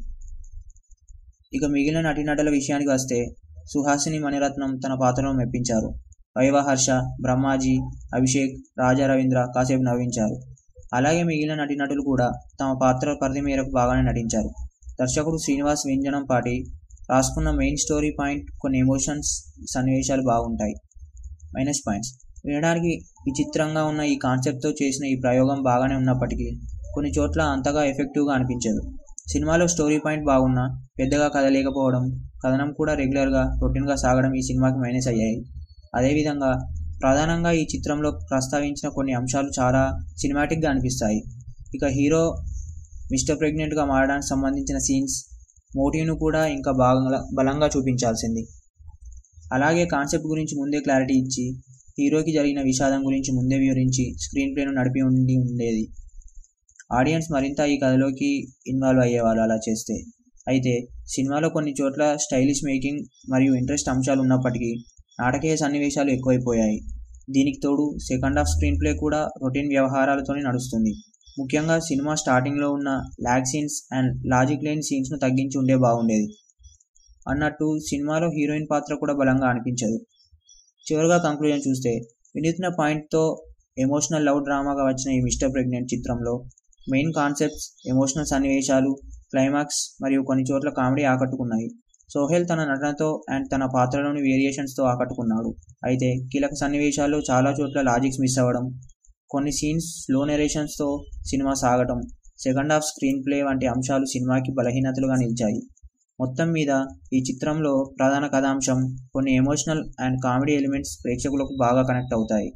ఇక మిగిలిన నటీనటుల విషయానికి వస్తే సుహాసిని మణిరత్నం తన పాత్రను మెప్పించారు వైవహర్ష బ్రహ్మాజీ అభిషేక్ రాజా రవీంద్ర కాసేపు నవ్వించారు అలాగే మిగిలిన నటీనటులు కూడా తమ పాత్ర పరిధి మేరకు బాగానే నటించారు దర్శకుడు శ్రీనివాస్ వ్యంజనం పాటి రాసుకున్న మెయిన్ స్టోరీ పాయింట్ కొన్ని ఎమోషన్స్ సన్నివేశాలు బాగుంటాయి మైనస్ పాయింట్స్ వినడానికి విచిత్రంగా ఉన్న ఈ కాన్సెప్ట్తో చేసిన ఈ ప్రయోగం బాగానే ఉన్నప్పటికీ కొన్ని చోట్ల అంతగా ఎఫెక్టివ్గా అనిపించదు సినిమాలో స్టోరీ పాయింట్ బాగున్నా పెద్దగా కథ లేకపోవడం కథనం కూడా రెగ్యులర్గా రొటీన్గా సాగడం ఈ సినిమాకి మైనస్ అయ్యాయి అదేవిధంగా ప్రధానంగా ఈ చిత్రంలో ప్రస్తావించిన కొన్ని అంశాలు చాలా సినిమాటిక్గా అనిపిస్తాయి ఇక హీరో మిస్టర్ ప్రెగ్నెంట్గా మారడానికి సంబంధించిన సీన్స్ మోటివ్ను కూడా ఇంకా బాగా బలంగా చూపించాల్సింది అలాగే కాన్సెప్ట్ గురించి ముందే క్లారిటీ ఇచ్చి హీరోకి జరిగిన విషాదం గురించి ముందే వివరించి స్క్రీన్ ప్లేను నడిపి ఉండి ఉండేది ఆడియన్స్ మరింత ఈ కథలోకి ఇన్వాల్వ్ అయ్యేవాళ్ళు అలా చేస్తే అయితే సినిమాలో కొన్ని చోట్ల స్టైలిష్ మేకింగ్ మరియు ఇంట్రెస్ట్ అంశాలు ఉన్నప్పటికీ నాటకీయ సన్నివేశాలు ఎక్కువైపోయాయి దీనికి తోడు సెకండ్ హాఫ్ స్క్రీన్ ప్లే కూడా రొటీన్ వ్యవహారాలతోనే నడుస్తుంది ముఖ్యంగా సినిమా స్టార్టింగ్లో ఉన్న ల్యాగ్ సీన్స్ అండ్ లాజిక్ లేని సీన్స్ను తగ్గించి ఉండే బాగుండేది అన్నట్టు సినిమాలో హీరోయిన్ పాత్ర కూడా బలంగా అనిపించదు చివరిగా కంక్లూజన్ చూస్తే వినూత్న పాయింట్తో ఎమోషనల్ లవ్ డ్రామాగా వచ్చిన ఈ మిస్టర్ ప్రెగ్నెంట్ చిత్రంలో మెయిన్ కాన్సెప్ట్స్ ఎమోషనల్ సన్నివేశాలు క్లైమాక్స్ మరియు కొన్ని చోట్ల కామెడీ ఆకట్టుకున్నాయి సోహెల్ తన నటనతో అండ్ తన పాత్రలోని వేరియేషన్స్తో ఆకట్టుకున్నాడు అయితే కీలక సన్నివేశాల్లో చాలా చోట్ల లాజిక్స్ మిస్ అవ్వడం కొన్ని సీన్స్ స్లో నెరేషన్స్తో సినిమా సాగటం సెకండ్ హాఫ్ స్క్రీన్ ప్లే వంటి అంశాలు సినిమాకి బలహీనతలుగా నిలిచాయి మొత్తం మీద ఈ చిత్రంలో ప్రధాన కథాంశం కొన్ని ఎమోషనల్ అండ్ కామెడీ ఎలిమెంట్స్ ప్రేక్షకులకు బాగా కనెక్ట్ అవుతాయి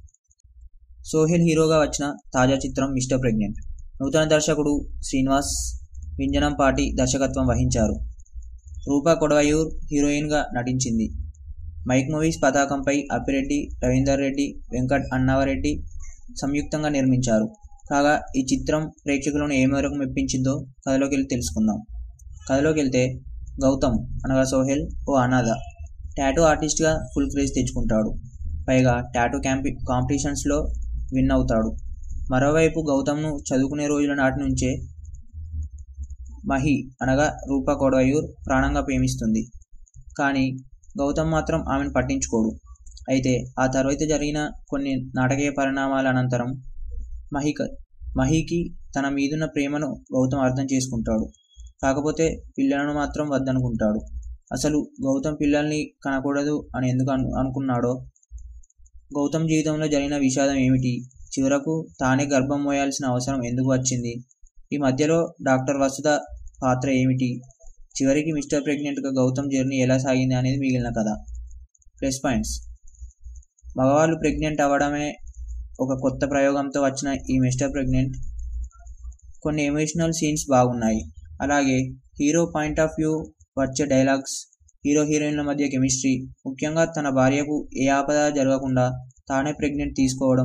సోహెల్ హీరోగా వచ్చిన తాజా చిత్రం మిస్టర్ ప్రెగ్నెంట్ నూతన దర్శకుడు శ్రీనివాస్ వింజనంపాటి దర్శకత్వం వహించారు రూపా కొడవయూర్ హీరోయిన్గా నటించింది మైక్ మూవీస్ పతాకంపై అప్పిరెడ్డి రవీందర్ రెడ్డి వెంకట్ అన్నావరెడ్డి సంయుక్తంగా నిర్మించారు కాగా ఈ చిత్రం ప్రేక్షకులను ఏ మేరకు మెప్పించిందో కథలోకి వెళ్ళి తెలుసుకుందాం కథలోకి వెళ్తే గౌతమ్ అనగా సోహెల్ ఓ అనాథ టాటూ ఆర్టిస్ట్గా ఫుల్ క్రేజ్ తెచ్చుకుంటాడు పైగా టాటూ క్యాంపి కాంపిటీషన్స్లో విన్ అవుతాడు మరోవైపు గౌతమ్ను చదువుకునే రోజుల నాటి నుంచే మహి అనగా రూపా కొడవయూర్ ప్రాణంగా ప్రేమిస్తుంది కానీ గౌతమ్ మాత్రం ఆమెను పట్టించుకోడు అయితే ఆ తర్వాత జరిగిన కొన్ని నాటకీయ పరిణామాల అనంతరం మహిక మహికి తన మీదున్న ప్రేమను గౌతమ్ అర్థం చేసుకుంటాడు కాకపోతే పిల్లలను మాత్రం వద్దనుకుంటాడు అసలు గౌతమ్ పిల్లల్ని కనకూడదు అని ఎందుకు అను అనుకున్నాడో గౌతమ్ జీవితంలో జరిగిన విషాదం ఏమిటి చివరకు తానే గర్భం మోయాల్సిన అవసరం ఎందుకు వచ్చింది ఈ మధ్యలో డాక్టర్ వసుధ పాత్ర ఏమిటి చివరికి మిస్టర్ ప్రెగ్నెంట్గా గౌతమ్ జర్నీ ఎలా సాగింది అనేది మిగిలిన కథ ప్లస్ పాయింట్స్ మగవాళ్ళు ప్రెగ్నెంట్ అవ్వడమే ఒక కొత్త ప్రయోగంతో వచ్చిన ఈ మిస్టర్ ప్రెగ్నెంట్ కొన్ని ఎమోషనల్ సీన్స్ బాగున్నాయి అలాగే హీరో పాయింట్ ఆఫ్ వ్యూ వచ్చే డైలాగ్స్ హీరో హీరోయిన్ల మధ్య కెమిస్ట్రీ ముఖ్యంగా తన భార్యకు ఏ ఆపద జరగకుండా తానే ప్రెగ్నెంట్ తీసుకోవడం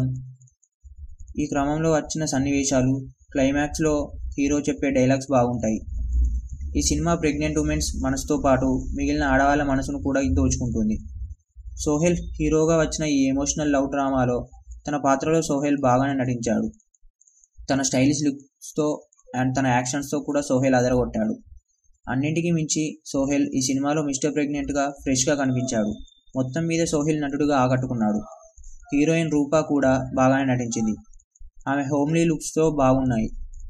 ఈ క్రమంలో వచ్చిన సన్నివేశాలు క్లైమాక్స్లో హీరో చెప్పే డైలాగ్స్ బాగుంటాయి ఈ సినిమా ప్రెగ్నెంట్ ఉమెన్స్ మనసుతో పాటు మిగిలిన ఆడవాళ్ళ మనసును కూడా దోచుకుంటుంది సోహెల్ హీరోగా వచ్చిన ఈ ఎమోషనల్ లవ్ డ్రామాలో తన పాత్రలో సోహెల్ బాగానే నటించాడు తన స్టైలిష్ లుక్స్తో అండ్ తన యాక్షన్స్తో కూడా సోహెల్ అదరగొట్టాడు అన్నింటికీ మించి సోహెల్ ఈ సినిమాలో మిస్టర్ ప్రెగ్నెంట్గా ఫ్రెష్గా కనిపించాడు మొత్తం మీద సోహెల్ నటుడుగా ఆకట్టుకున్నాడు హీరోయిన్ రూపా కూడా బాగానే నటించింది ఆమె హోమ్లీ లుక్స్తో బాగున్నాయి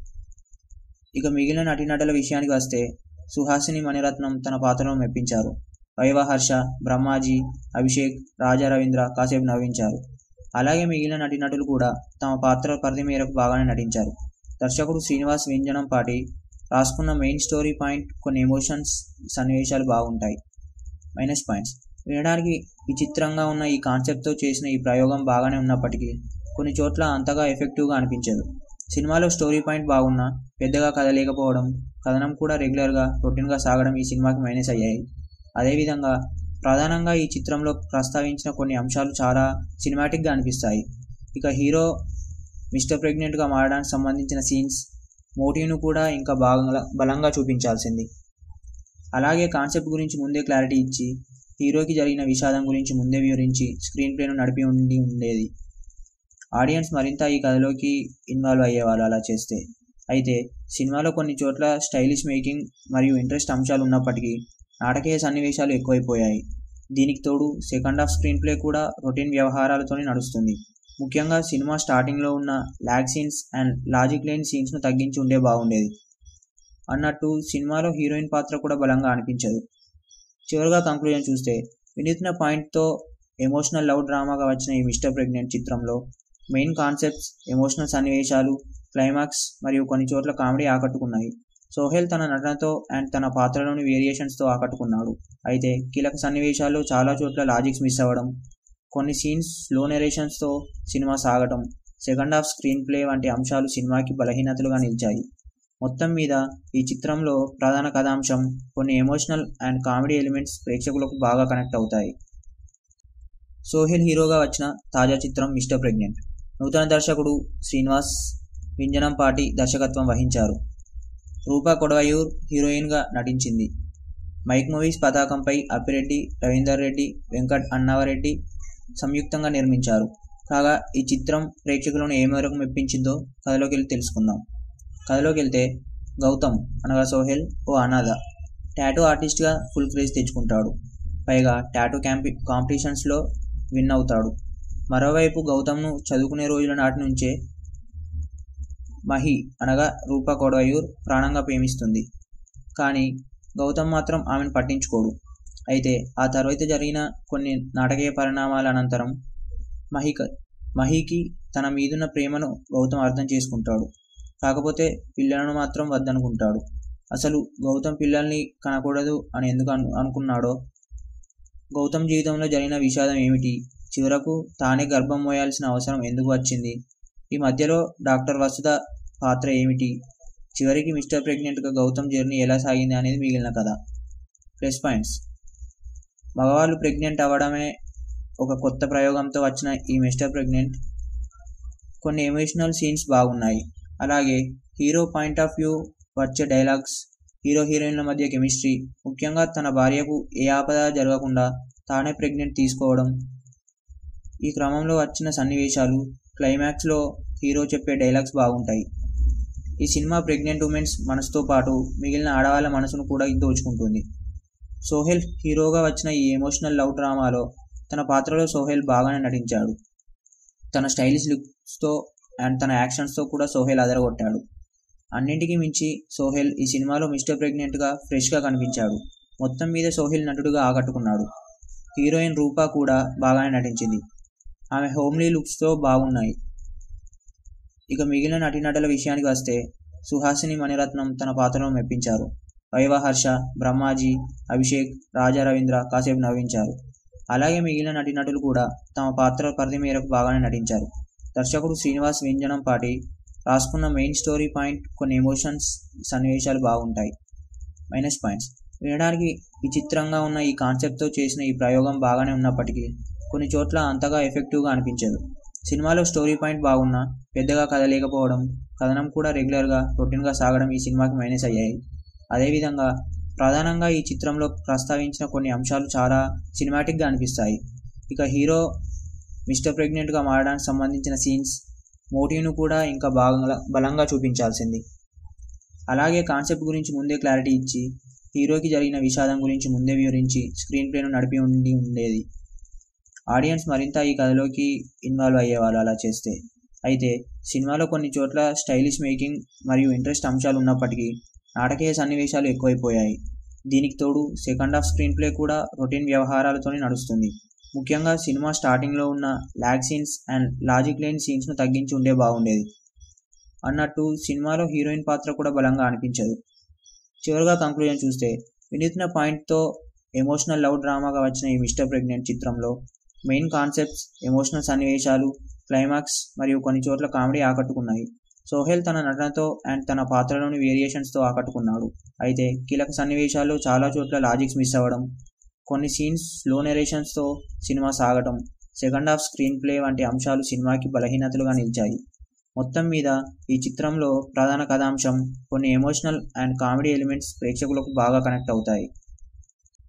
ఇక మిగిలిన నటీనటుల విషయానికి వస్తే సుహాసిని మణిరత్నం తన పాత్రను మెప్పించారు వైవహర్ష బ్రహ్మాజీ అభిషేక్ రాజా రవీంద్ర కాసేపు నవ్వించారు అలాగే మిగిలిన నటీనటులు కూడా తమ పాత్ర పరిధి మేరకు బాగానే నటించారు దర్శకుడు శ్రీనివాస్ వ్యంజనం పాటి రాసుకున్న మెయిన్ స్టోరీ పాయింట్ కొన్ని ఎమోషన్స్ సన్నివేశాలు బాగుంటాయి మైనస్ పాయింట్స్ వినడానికి విచిత్రంగా ఉన్న ఈ కాన్సెప్ట్తో చేసిన ఈ ప్రయోగం బాగానే ఉన్నప్పటికీ కొన్ని చోట్ల అంతగా ఎఫెక్టివ్గా అనిపించదు సినిమాలో స్టోరీ పాయింట్ బాగున్నా పెద్దగా కథ లేకపోవడం కథనం కూడా రెగ్యులర్గా రొటీన్గా సాగడం ఈ సినిమాకి మైనస్ అయ్యాయి అదేవిధంగా ప్రధానంగా ఈ చిత్రంలో ప్రస్తావించిన కొన్ని అంశాలు చాలా సినిమాటిక్గా అనిపిస్తాయి ఇక హీరో మిస్టర్ ప్రెగ్నెంట్గా మారడానికి సంబంధించిన సీన్స్ మోటివ్ను కూడా ఇంకా బాగా బలంగా చూపించాల్సింది అలాగే కాన్సెప్ట్ గురించి ముందే క్లారిటీ ఇచ్చి హీరోకి జరిగిన విషాదం గురించి ముందే వివరించి స్క్రీన్ ప్లేను నడిపి ఉండి ఉండేది ఆడియన్స్ మరింత ఈ కథలోకి ఇన్వాల్వ్ అయ్యేవాళ్ళు అలా చేస్తే అయితే సినిమాలో కొన్ని చోట్ల స్టైలిష్ మేకింగ్ మరియు ఇంట్రెస్ట్ అంశాలు ఉన్నప్పటికీ నాటకీయ సన్నివేశాలు ఎక్కువైపోయాయి దీనికి తోడు సెకండ్ హాఫ్ స్క్రీన్ ప్లే కూడా రొటీన్ వ్యవహారాలతోనే నడుస్తుంది ముఖ్యంగా సినిమా స్టార్టింగ్లో ఉన్న ల్యాగ్ సీన్స్ అండ్ లాజిక్ లేని సీన్స్ను తగ్గించి ఉండే బాగుండేది అన్నట్టు సినిమాలో హీరోయిన్ పాత్ర కూడా బలంగా అనిపించదు చివరిగా కంక్లూజన్ చూస్తే వినూత్న పాయింట్తో ఎమోషనల్ లవ్ డ్రామాగా వచ్చిన ఈ మిస్టర్ ప్రెగ్నెంట్ చిత్రంలో మెయిన్ కాన్సెప్ట్స్ ఎమోషనల్ సన్నివేశాలు క్లైమాక్స్ మరియు కొన్ని చోట్ల కామెడీ ఆకట్టుకున్నాయి సోహెల్ తన నటనతో అండ్ తన పాత్రలోని వేరియేషన్స్తో ఆకట్టుకున్నాడు అయితే కీలక సన్నివేశాల్లో చాలా చోట్ల లాజిక్స్ మిస్ అవ్వడం కొన్ని సీన్స్ స్లో నెరేషన్స్తో సినిమా సాగటం సెకండ్ హాఫ్ స్క్రీన్ ప్లే వంటి అంశాలు సినిమాకి బలహీనతలుగా నిలిచాయి మొత్తం మీద ఈ చిత్రంలో ప్రధాన కథాంశం కొన్ని ఎమోషనల్ అండ్ కామెడీ ఎలిమెంట్స్ ప్రేక్షకులకు బాగా కనెక్ట్ అవుతాయి సోహెల్ హీరోగా వచ్చిన తాజా చిత్రం మిస్టర్ ప్రెగ్నెంట్ నూతన దర్శకుడు శ్రీనివాస్ వింజనంపాటి దర్శకత్వం వహించారు రూపా కొడవయూర్ హీరోయిన్గా నటించింది మైక్ మూవీస్ పతాకంపై అప్పిరెడ్డి రవీందర్ రెడ్డి వెంకట్ అన్నావరెడ్డి సంయుక్తంగా నిర్మించారు కాగా ఈ చిత్రం ప్రేక్షకులను ఏ మేరకు మెప్పించిందో కథలోకి వెళ్ళి తెలుసుకుందాం కథలోకి వెళ్తే గౌతమ్ అనగా సోహెల్ ఓ అనాథ టాటూ ఆర్టిస్ట్గా ఫుల్ క్రేజ్ తెచ్చుకుంటాడు పైగా టాటూ క్యాంపి కాంపిటీషన్స్లో విన్ అవుతాడు మరోవైపు గౌతమ్ను చదువుకునే రోజుల నాటి నుంచే మహి అనగా రూపా కొడవయూర్ ప్రాణంగా ప్రేమిస్తుంది కానీ గౌతమ్ మాత్రం ఆమెను పట్టించుకోడు అయితే ఆ తర్వాత జరిగిన కొన్ని నాటకీయ పరిణామాల అనంతరం మహిక మహికి తన మీదున్న ప్రేమను గౌతమ్ అర్థం చేసుకుంటాడు కాకపోతే పిల్లలను మాత్రం వద్దనుకుంటాడు అసలు గౌతమ్ పిల్లల్ని కనకూడదు అని ఎందుకు అను అనుకున్నాడో గౌతమ్ జీవితంలో జరిగిన విషాదం ఏమిటి చివరకు తానే గర్భం మోయాల్సిన అవసరం ఎందుకు వచ్చింది ఈ మధ్యలో డాక్టర్ వసుధ పాత్ర ఏమిటి చివరికి మిస్టర్ ప్రెగ్నెంట్గా గౌతమ్ జర్నీ ఎలా సాగింది అనేది మిగిలిన కథ ప్లస్ పాయింట్స్ మగవాళ్ళు ప్రెగ్నెంట్ అవ్వడమే ఒక కొత్త ప్రయోగంతో వచ్చిన ఈ మిస్టర్ ప్రెగ్నెంట్ కొన్ని ఎమోషనల్ సీన్స్ బాగున్నాయి అలాగే హీరో పాయింట్ ఆఫ్ వ్యూ వచ్చే డైలాగ్స్ హీరో హీరోయిన్ల మధ్య కెమిస్ట్రీ ముఖ్యంగా తన భార్యకు ఏ ఆపద జరగకుండా తానే ప్రెగ్నెంట్ తీసుకోవడం ఈ క్రమంలో వచ్చిన సన్నివేశాలు క్లైమాక్స్లో హీరో చెప్పే డైలాగ్స్ బాగుంటాయి ఈ సినిమా ప్రెగ్నెంట్ ఉమెన్స్ మనసుతో పాటు మిగిలిన ఆడవాళ్ళ మనసును కూడా దోచుకుంటుంది సోహెల్ హీరోగా వచ్చిన ఈ ఎమోషనల్ లవ్ డ్రామాలో తన పాత్రలో సోహెల్ బాగానే నటించాడు తన స్టైలిష్ లుక్స్తో అండ్ తన యాక్షన్స్తో కూడా సోహెల్ అదరగొట్టాడు అన్నింటికీ మించి సోహెల్ ఈ సినిమాలో మిస్టర్ ప్రెగ్నెంట్గా ఫ్రెష్గా కనిపించాడు మొత్తం మీద సోహెల్ నటుడుగా ఆకట్టుకున్నాడు హీరోయిన్ రూపా కూడా బాగానే నటించింది ఆమె హోమ్లీ లుక్స్తో బాగున్నాయి ఇక మిగిలిన నటీనటుల విషయానికి వస్తే సుహాసిని మణిరత్నం తన పాత్రను మెప్పించారు వైవహర్ష బ్రహ్మాజీ అభిషేక్ రాజా రవీంద్ర కాసేపు నవ్వించారు అలాగే మిగిలిన నటీనటులు కూడా తమ పాత్ర పరిధి మేరకు బాగానే నటించారు దర్శకుడు శ్రీనివాస్ వ్యంజనం పాటి రాసుకున్న మెయిన్ స్టోరీ పాయింట్ కొన్ని ఎమోషన్స్ సన్నివేశాలు బాగుంటాయి మైనస్ పాయింట్స్ వినడానికి విచిత్రంగా ఉన్న ఈ కాన్సెప్ట్తో చేసిన ఈ ప్రయోగం బాగానే ఉన్నప్పటికీ కొన్ని చోట్ల అంతగా ఎఫెక్టివ్గా అనిపించదు సినిమాలో స్టోరీ పాయింట్ బాగున్నా పెద్దగా కథ లేకపోవడం కథనం కూడా రెగ్యులర్గా రొటీన్గా సాగడం ఈ సినిమాకి మైనస్ అయ్యాయి అదేవిధంగా ప్రధానంగా ఈ చిత్రంలో ప్రస్తావించిన కొన్ని అంశాలు చాలా సినిమాటిక్గా అనిపిస్తాయి ఇక హీరో మిస్టర్ ప్రెగ్నెంట్గా మారడానికి సంబంధించిన సీన్స్ మోటివ్ను కూడా ఇంకా బాగా బలంగా చూపించాల్సింది అలాగే కాన్సెప్ట్ గురించి ముందే క్లారిటీ ఇచ్చి హీరోకి జరిగిన విషాదం గురించి ముందే వివరించి స్క్రీన్ ప్లేను నడిపి ఉండి ఉండేది ఆడియన్స్ మరింత ఈ కథలోకి ఇన్వాల్వ్ అయ్యేవాళ్ళు అలా చేస్తే అయితే సినిమాలో కొన్ని చోట్ల స్టైలిష్ మేకింగ్ మరియు ఇంట్రెస్ట్ అంశాలు ఉన్నప్పటికీ నాటకీయ సన్నివేశాలు ఎక్కువైపోయాయి దీనికి తోడు సెకండ్ హాఫ్ స్క్రీన్ ప్లే కూడా రొటీన్ వ్యవహారాలతోనే నడుస్తుంది ముఖ్యంగా సినిమా స్టార్టింగ్లో ఉన్న ల్యాగ్ సీన్స్ అండ్ లాజిక్ లేని సీన్స్ను తగ్గించి ఉండే బాగుండేది అన్నట్టు సినిమాలో హీరోయిన్ పాత్ర కూడా బలంగా అనిపించదు చివరిగా కంక్లూజన్ చూస్తే వినూత్న పాయింట్తో ఎమోషనల్ లవ్ డ్రామాగా వచ్చిన ఈ మిస్టర్ ప్రెగ్నెంట్ చిత్రంలో మెయిన్ కాన్సెప్ట్స్ ఎమోషనల్ సన్నివేశాలు క్లైమాక్స్ మరియు కొన్ని చోట్ల కామెడీ ఆకట్టుకున్నాయి సోహెల్ తన నటనతో అండ్ తన పాత్రలోని వేరియేషన్స్తో ఆకట్టుకున్నాడు అయితే కీలక సన్నివేశాల్లో చాలా చోట్ల లాజిక్స్ మిస్ అవ్వడం కొన్ని సీన్స్ స్లో నెరేషన్స్తో సినిమా సాగటం సెకండ్ హాఫ్ స్క్రీన్ ప్లే వంటి అంశాలు సినిమాకి బలహీనతలుగా నిలిచాయి మొత్తం మీద ఈ చిత్రంలో ప్రధాన కథాంశం కొన్ని ఎమోషనల్ అండ్ కామెడీ ఎలిమెంట్స్ ప్రేక్షకులకు బాగా కనెక్ట్ అవుతాయి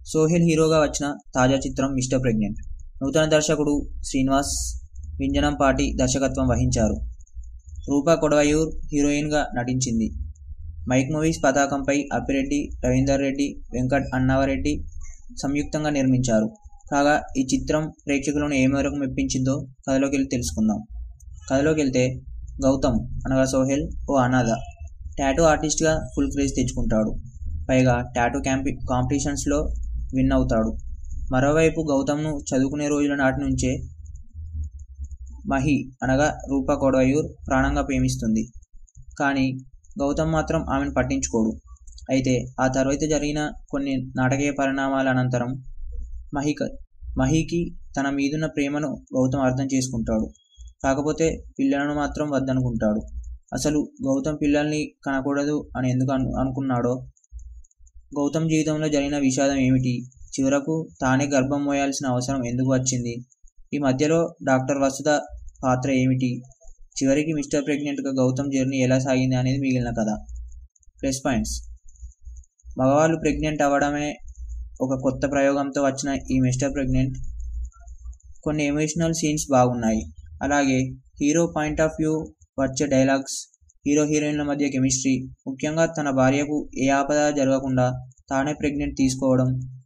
సోహెల్ హీరోగా వచ్చిన తాజా చిత్రం మిస్టర్ ప్రెగ్నెంట్ నూతన దర్శకుడు శ్రీనివాస్ వింజనంపాటి దర్శకత్వం వహించారు రూపా కొడవయూర్ హీరోయిన్గా నటించింది మైక్ మూవీస్ పతాకంపై అప్పిరెడ్డి రవీందర్ రెడ్డి వెంకట్ అన్నావరెడ్డి సంయుక్తంగా నిర్మించారు కాగా ఈ చిత్రం ప్రేక్షకులను ఏ మేరకు మెప్పించిందో కథలోకి వెళ్ళి తెలుసుకుందాం కథలోకి వెళ్తే గౌతమ్ అనగా సోహెల్ ఓ అనాథ టాటూ ఆర్టిస్ట్గా ఫుల్ క్రేజ్ తెచ్చుకుంటాడు పైగా టాటూ క్యాంపి కాంపిటీషన్స్లో విన్ అవుతాడు మరోవైపు గౌతమ్ను చదువుకునే రోజుల నాటి నుంచే మహి అనగా రూపా కొడవయూర్ ప్రాణంగా ప్రేమిస్తుంది కానీ గౌతమ్ మాత్రం ఆమెను పట్టించుకోడు అయితే ఆ తర్వాత జరిగిన కొన్ని నాటకీయ పరిణామాల అనంతరం మహిక మహికి తన మీదున్న ప్రేమను గౌతమ్ అర్థం చేసుకుంటాడు కాకపోతే పిల్లలను మాత్రం వద్దనుకుంటాడు అసలు గౌతమ్ పిల్లల్ని కనకూడదు అని ఎందుకు అను అనుకున్నాడో గౌతమ్ జీవితంలో జరిగిన విషాదం ఏమిటి చివరకు తానే గర్భం మోయాల్సిన అవసరం ఎందుకు వచ్చింది ఈ మధ్యలో డాక్టర్ వసుధ పాత్ర ఏమిటి చివరికి మిస్టర్ ప్రెగ్నెంట్గా గౌతమ్ జర్నీ ఎలా సాగింది అనేది మిగిలిన కథ ప్లస్ పాయింట్స్ మగవాళ్ళు ప్రెగ్నెంట్ అవ్వడమే ఒక కొత్త ప్రయోగంతో వచ్చిన ఈ మిస్టర్ ప్రెగ్నెంట్ కొన్ని ఎమోషనల్ సీన్స్ బాగున్నాయి అలాగే హీరో పాయింట్ ఆఫ్ వ్యూ వచ్చే డైలాగ్స్ హీరో హీరోయిన్ల మధ్య కెమిస్ట్రీ ముఖ్యంగా తన భార్యకు ఏ ఆపద జరగకుండా తానే ప్రెగ్నెంట్ తీసుకోవడం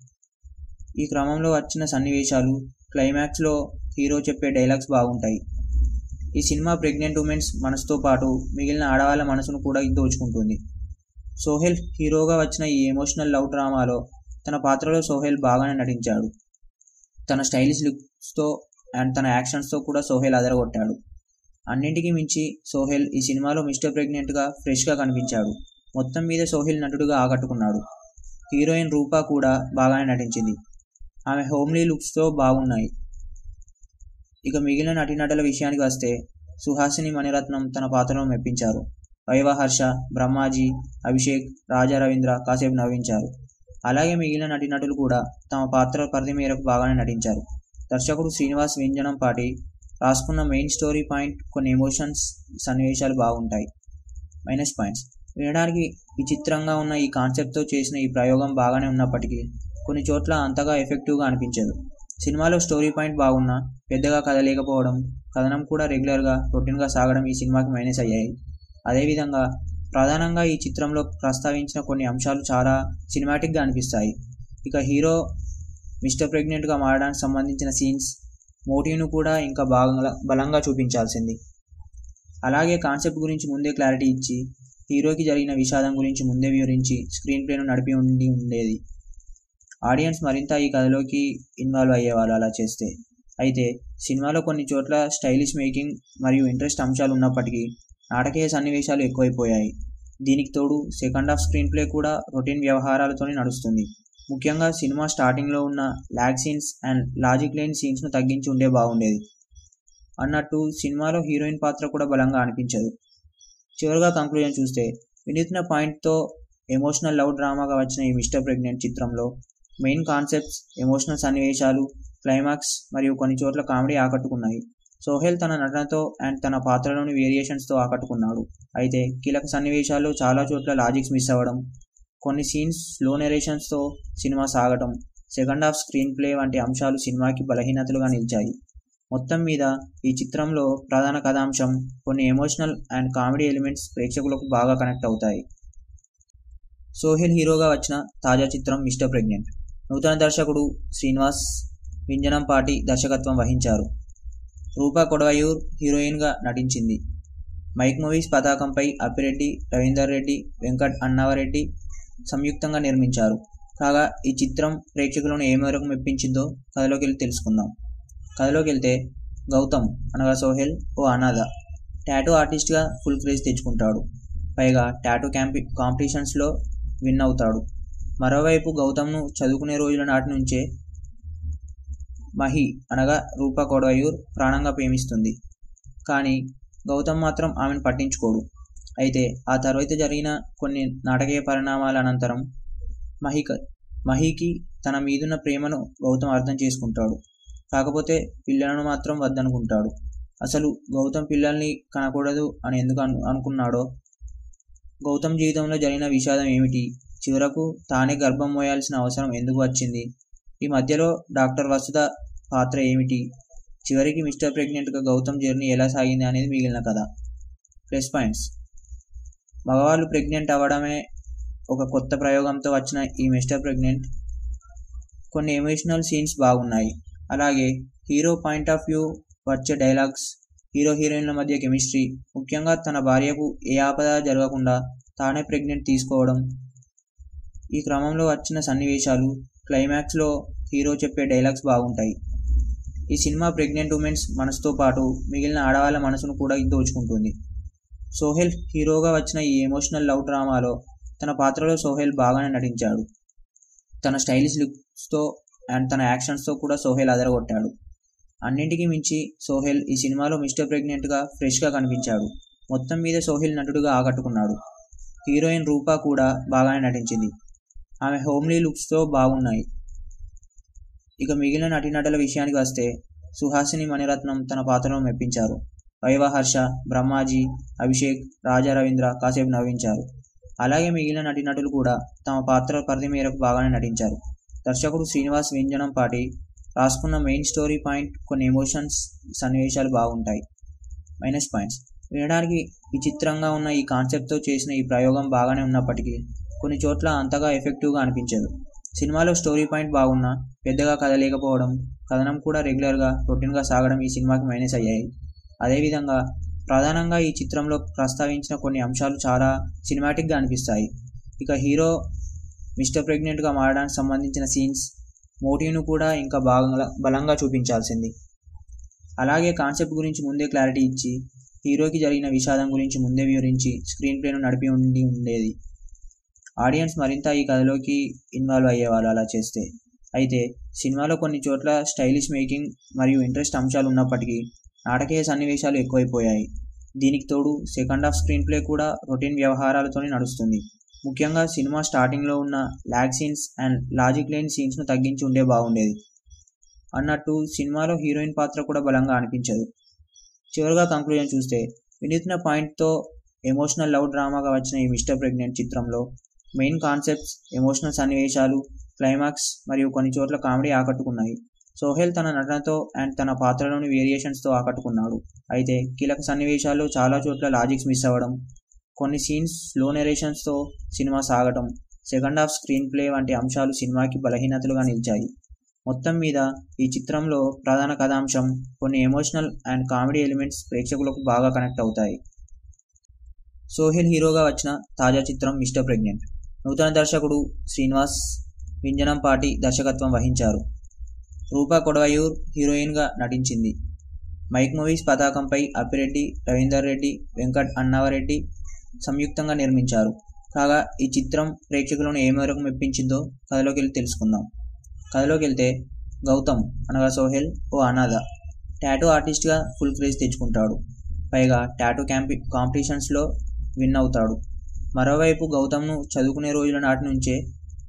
ఈ క్రమంలో వచ్చిన సన్నివేశాలు క్లైమాక్స్లో హీరో చెప్పే డైలాగ్స్ బాగుంటాయి ఈ సినిమా ప్రెగ్నెంట్ ఉమెన్స్ మనసుతో పాటు మిగిలిన ఆడవాళ్ళ మనసును కూడా దోచుకుంటుంది సోహెల్ హీరోగా వచ్చిన ఈ ఎమోషనల్ లవ్ డ్రామాలో తన పాత్రలో సోహెల్ బాగానే నటించాడు తన స్టైలిష్ లుక్స్తో అండ్ తన యాక్షన్స్తో కూడా సోహెల్ అదరగొట్టాడు అన్నింటికీ మించి సోహెల్ ఈ సినిమాలో మిస్టర్ ప్రెగ్నెంట్గా ఫ్రెష్గా కనిపించాడు మొత్తం మీద సోహెల్ నటుడుగా ఆకట్టుకున్నాడు హీరోయిన్ రూపా కూడా బాగానే నటించింది ఆమె హోమ్లీ లుక్స్తో బాగున్నాయి ఇక మిగిలిన నటీనటుల విషయానికి వస్తే సుహాసిని మణిరత్నం తన పాత్రను మెప్పించారు వైవహర్ష బ్రహ్మాజీ అభిషేక్ రాజా రవీంద్ర కాసేపు నవ్వించారు అలాగే మిగిలిన నటీనటులు కూడా తమ పాత్ర పరిధి మేరకు బాగానే నటించారు దర్శకుడు శ్రీనివాస్ వ్యంజనం పాటి రాసుకున్న మెయిన్ స్టోరీ పాయింట్ కొన్ని ఎమోషన్స్ సన్నివేశాలు బాగుంటాయి మైనస్ పాయింట్స్ వినడానికి విచిత్రంగా ఉన్న ఈ కాన్సెప్ట్తో చేసిన ఈ ప్రయోగం బాగానే ఉన్నప్పటికీ కొన్ని చోట్ల అంతగా ఎఫెక్టివ్గా అనిపించదు సినిమాలో స్టోరీ పాయింట్ బాగున్నా పెద్దగా కథ లేకపోవడం కథనం కూడా రెగ్యులర్గా రొటీన్గా సాగడం ఈ సినిమాకి మైనస్ అయ్యాయి అదేవిధంగా ప్రధానంగా ఈ చిత్రంలో ప్రస్తావించిన కొన్ని అంశాలు చాలా సినిమాటిక్గా అనిపిస్తాయి ఇక హీరో మిస్టర్ ప్రెగ్నెంట్గా మారడానికి సంబంధించిన సీన్స్ మోటివ్ను కూడా ఇంకా బాగా బలంగా చూపించాల్సింది అలాగే కాన్సెప్ట్ గురించి ముందే క్లారిటీ ఇచ్చి హీరోకి జరిగిన విషాదం గురించి ముందే వివరించి స్క్రీన్ ప్లేను నడిపి ఉండి ఉండేది ఆడియన్స్ మరింత ఈ కథలోకి ఇన్వాల్వ్ అయ్యేవాళ్ళు అలా చేస్తే అయితే సినిమాలో కొన్ని చోట్ల స్టైలిష్ మేకింగ్ మరియు ఇంట్రెస్ట్ అంశాలు ఉన్నప్పటికీ నాటకీయ సన్నివేశాలు ఎక్కువైపోయాయి దీనికి తోడు సెకండ్ హాఫ్ స్క్రీన్ ప్లే కూడా రొటీన్ వ్యవహారాలతోనే నడుస్తుంది ముఖ్యంగా సినిమా స్టార్టింగ్లో ఉన్న ల్యాగ్ సీన్స్ అండ్ లాజిక్ లేని సీన్స్ను తగ్గించి ఉండే బాగుండేది అన్నట్టు సినిమాలో హీరోయిన్ పాత్ర కూడా బలంగా అనిపించదు చివరిగా కంక్లూజన్ చూస్తే వినూత్న పాయింట్తో ఎమోషనల్ లవ్ డ్రామాగా వచ్చిన ఈ మిస్టర్ ప్రెగ్నెంట్ చిత్రంలో మెయిన్ కాన్సెప్ట్స్ ఎమోషనల్ సన్నివేశాలు క్లైమాక్స్ మరియు కొన్ని చోట్ల కామెడీ ఆకట్టుకున్నాయి సోహెల్ తన నటనతో అండ్ తన పాత్రలోని వేరియేషన్స్తో ఆకట్టుకున్నాడు అయితే కీలక సన్నివేశాల్లో చాలా చోట్ల లాజిక్స్ మిస్ అవ్వడం కొన్ని సీన్స్ స్లో నెరేషన్స్తో సినిమా సాగటం సెకండ్ హాఫ్ స్క్రీన్ ప్లే వంటి అంశాలు సినిమాకి బలహీనతలుగా నిలిచాయి మొత్తం మీద ఈ చిత్రంలో ప్రధాన కథాంశం కొన్ని ఎమోషనల్ అండ్ కామెడీ ఎలిమెంట్స్ ప్రేక్షకులకు బాగా కనెక్ట్ అవుతాయి సోహెల్ హీరోగా వచ్చిన తాజా చిత్రం మిస్టర్ ప్రెగ్నెంట్ నూతన దర్శకుడు శ్రీనివాస్ వింజనంపాటి దర్శకత్వం వహించారు రూపా కొడవయూర్ హీరోయిన్గా నటించింది మైక్ మూవీస్ పతాకంపై అప్పిరెడ్డి రవీందర్ రెడ్డి వెంకట్ అన్నావరెడ్డి సంయుక్తంగా నిర్మించారు కాగా ఈ చిత్రం ప్రేక్షకులను ఏ మేరకు మెప్పించిందో కథలోకి వెళ్ళి తెలుసుకుందాం కథలోకి వెళ్తే గౌతమ్ అనగా సోహెల్ ఓ అనాథ టాటూ ఆర్టిస్ట్గా ఫుల్ క్రేజ్ తెచ్చుకుంటాడు పైగా టాటూ క్యాంపి కాంపిటీషన్స్లో విన్ అవుతాడు మరోవైపు గౌతమ్ను చదువుకునే రోజుల నాటి నుంచే మహి అనగా రూపా కొడవయూర్ ప్రాణంగా ప్రేమిస్తుంది కానీ గౌతమ్ మాత్రం ఆమెను పట్టించుకోడు అయితే ఆ తర్వాత జరిగిన కొన్ని నాటకీయ పరిణామాల అనంతరం మహిక మహికి తన మీదున్న ప్రేమను గౌతమ్ అర్థం చేసుకుంటాడు కాకపోతే పిల్లలను మాత్రం వద్దనుకుంటాడు అసలు గౌతమ్ పిల్లల్ని కనకూడదు అని ఎందుకు అను అనుకున్నాడో గౌతమ్ జీవితంలో జరిగిన విషాదం ఏమిటి చివరకు తానే గర్భం మోయాల్సిన అవసరం ఎందుకు వచ్చింది ఈ మధ్యలో డాక్టర్ వసుధ పాత్ర ఏమిటి చివరికి మిస్టర్ ప్రెగ్నెంట్గా గౌతమ్ జర్నీ ఎలా సాగింది అనేది మిగిలిన కథ ప్లస్ పాయింట్స్ మగవాళ్ళు ప్రెగ్నెంట్ అవ్వడమే ఒక కొత్త ప్రయోగంతో వచ్చిన ఈ మిస్టర్ ప్రెగ్నెంట్ కొన్ని ఎమోషనల్ సీన్స్ బాగున్నాయి అలాగే హీరో పాయింట్ ఆఫ్ వ్యూ వచ్చే డైలాగ్స్ హీరో హీరోయిన్ల మధ్య కెమిస్ట్రీ ముఖ్యంగా తన భార్యకు ఏ ఆపద జరగకుండా తానే ప్రెగ్నెంట్ తీసుకోవడం ఈ క్రమంలో వచ్చిన సన్నివేశాలు క్లైమాక్స్లో హీరో చెప్పే డైలాగ్స్ బాగుంటాయి ఈ సినిమా ప్రెగ్నెంట్ ఉమెన్స్ మనసుతో పాటు మిగిలిన ఆడవాళ్ళ మనసును కూడా దోచుకుంటుంది సోహెల్ హీరోగా వచ్చిన ఈ ఎమోషనల్ లవ్ డ్రామాలో తన పాత్రలో సోహెల్ బాగానే నటించాడు తన స్టైలిష్ లుక్స్తో అండ్ తన యాక్షన్స్తో కూడా సోహెల్ అదరగొట్టాడు అన్నింటికీ మించి సోహెల్ ఈ సినిమాలో మిస్టర్ ప్రెగ్నెంట్గా ఫ్రెష్గా కనిపించాడు మొత్తం మీద సోహెల్ నటుడుగా ఆకట్టుకున్నాడు హీరోయిన్ రూపా కూడా బాగానే నటించింది ఆమె హోమ్లీ లుక్స్తో బాగున్నాయి ఇక మిగిలిన నటీనటుల విషయానికి వస్తే సుహాసిని మణిరత్నం తన పాత్రను మెప్పించారు వైవహర్ష బ్రహ్మాజీ అభిషేక్ రాజా రవీంద్ర కాసేపు నవ్వించారు అలాగే మిగిలిన నటీనటులు కూడా తమ పాత్ర పరిధి మేరకు బాగానే నటించారు దర్శకుడు శ్రీనివాస్ వ్యంజనం పాటి రాసుకున్న మెయిన్ స్టోరీ పాయింట్ కొన్ని ఎమోషన్స్ సన్నివేశాలు బాగుంటాయి మైనస్ పాయింట్స్ వినడానికి విచిత్రంగా ఉన్న ఈ కాన్సెప్ట్తో చేసిన ఈ ప్రయోగం బాగానే ఉన్నప్పటికీ కొన్ని చోట్ల అంతగా ఎఫెక్టివ్గా అనిపించదు సినిమాలో స్టోరీ పాయింట్ బాగున్నా పెద్దగా కథ లేకపోవడం కథనం కూడా రెగ్యులర్గా రొటీన్గా సాగడం ఈ సినిమాకి మైనస్ అయ్యాయి అదేవిధంగా ప్రధానంగా ఈ చిత్రంలో ప్రస్తావించిన కొన్ని అంశాలు చాలా సినిమాటిక్గా అనిపిస్తాయి ఇక హీరో మిస్టర్ ప్రెగ్నెంట్గా మారడానికి సంబంధించిన సీన్స్ మోటివ్ను కూడా ఇంకా బాగా బలంగా చూపించాల్సింది అలాగే కాన్సెప్ట్ గురించి ముందే క్లారిటీ ఇచ్చి హీరోకి జరిగిన విషాదం గురించి ముందే వివరించి స్క్రీన్ ప్లేను నడిపి ఉండి ఉండేది ఆడియన్స్ మరింత ఈ కథలోకి ఇన్వాల్వ్ అయ్యేవాళ్ళు అలా చేస్తే అయితే సినిమాలో కొన్ని చోట్ల స్టైలిష్ మేకింగ్ మరియు ఇంట్రెస్ట్ అంశాలు ఉన్నప్పటికీ నాటకీయ సన్నివేశాలు ఎక్కువైపోయాయి దీనికి తోడు సెకండ్ హాఫ్ స్క్రీన్ ప్లే కూడా రొటీన్ వ్యవహారాలతోనే నడుస్తుంది ముఖ్యంగా సినిమా స్టార్టింగ్లో ఉన్న ల్యాగ్ సీన్స్ అండ్ లాజిక్ లేని సీన్స్ను తగ్గించి ఉండే బాగుండేది అన్నట్టు సినిమాలో హీరోయిన్ పాత్ర కూడా బలంగా అనిపించదు చివరిగా కంక్లూజన్ చూస్తే వినూత్న పాయింట్తో ఎమోషనల్ లవ్ డ్రామాగా వచ్చిన ఈ మిస్టర్ ప్రెగ్నెంట్ చిత్రంలో మెయిన్ కాన్సెప్ట్స్ ఎమోషనల్ సన్నివేశాలు క్లైమాక్స్ మరియు కొన్ని చోట్ల కామెడీ ఆకట్టుకున్నాయి సోహెల్ తన నటనతో అండ్ తన పాత్రలోని వేరియేషన్స్తో ఆకట్టుకున్నాడు అయితే కీలక సన్నివేశాల్లో చాలా చోట్ల లాజిక్స్ మిస్ అవ్వడం కొన్ని సీన్స్ స్లో నెరేషన్స్తో సినిమా సాగటం సెకండ్ హాఫ్ స్క్రీన్ ప్లే వంటి అంశాలు సినిమాకి బలహీనతలుగా నిలిచాయి మొత్తం మీద ఈ చిత్రంలో ప్రధాన కథాంశం కొన్ని ఎమోషనల్ అండ్ కామెడీ ఎలిమెంట్స్ ప్రేక్షకులకు బాగా కనెక్ట్ అవుతాయి సోహెల్ హీరోగా వచ్చిన తాజా చిత్రం మిస్టర్ ప్రెగ్నెంట్ నూతన దర్శకుడు శ్రీనివాస్ వింజనంపాటి దర్శకత్వం వహించారు రూపా కొడవయూర్ హీరోయిన్గా నటించింది మైక్ మూవీస్ పతాకంపై అప్పిరెడ్డి రవీందర్ రెడ్డి వెంకట్ అన్నావరెడ్డి సంయుక్తంగా నిర్మించారు కాగా ఈ చిత్రం ప్రేక్షకులను ఏ మేరకు మెప్పించిందో కథలోకి వెళ్ళి తెలుసుకుందాం కథలోకి వెళ్తే గౌతమ్ అనగా సోహెల్ ఓ అనాథ టాటూ ఆర్టిస్ట్గా ఫుల్ క్రేజ్ తెచ్చుకుంటాడు పైగా టాటూ క్యాంపి కాంపిటీషన్స్లో విన్ అవుతాడు మరోవైపు గౌతమ్ను చదువుకునే రోజుల నాటి నుంచే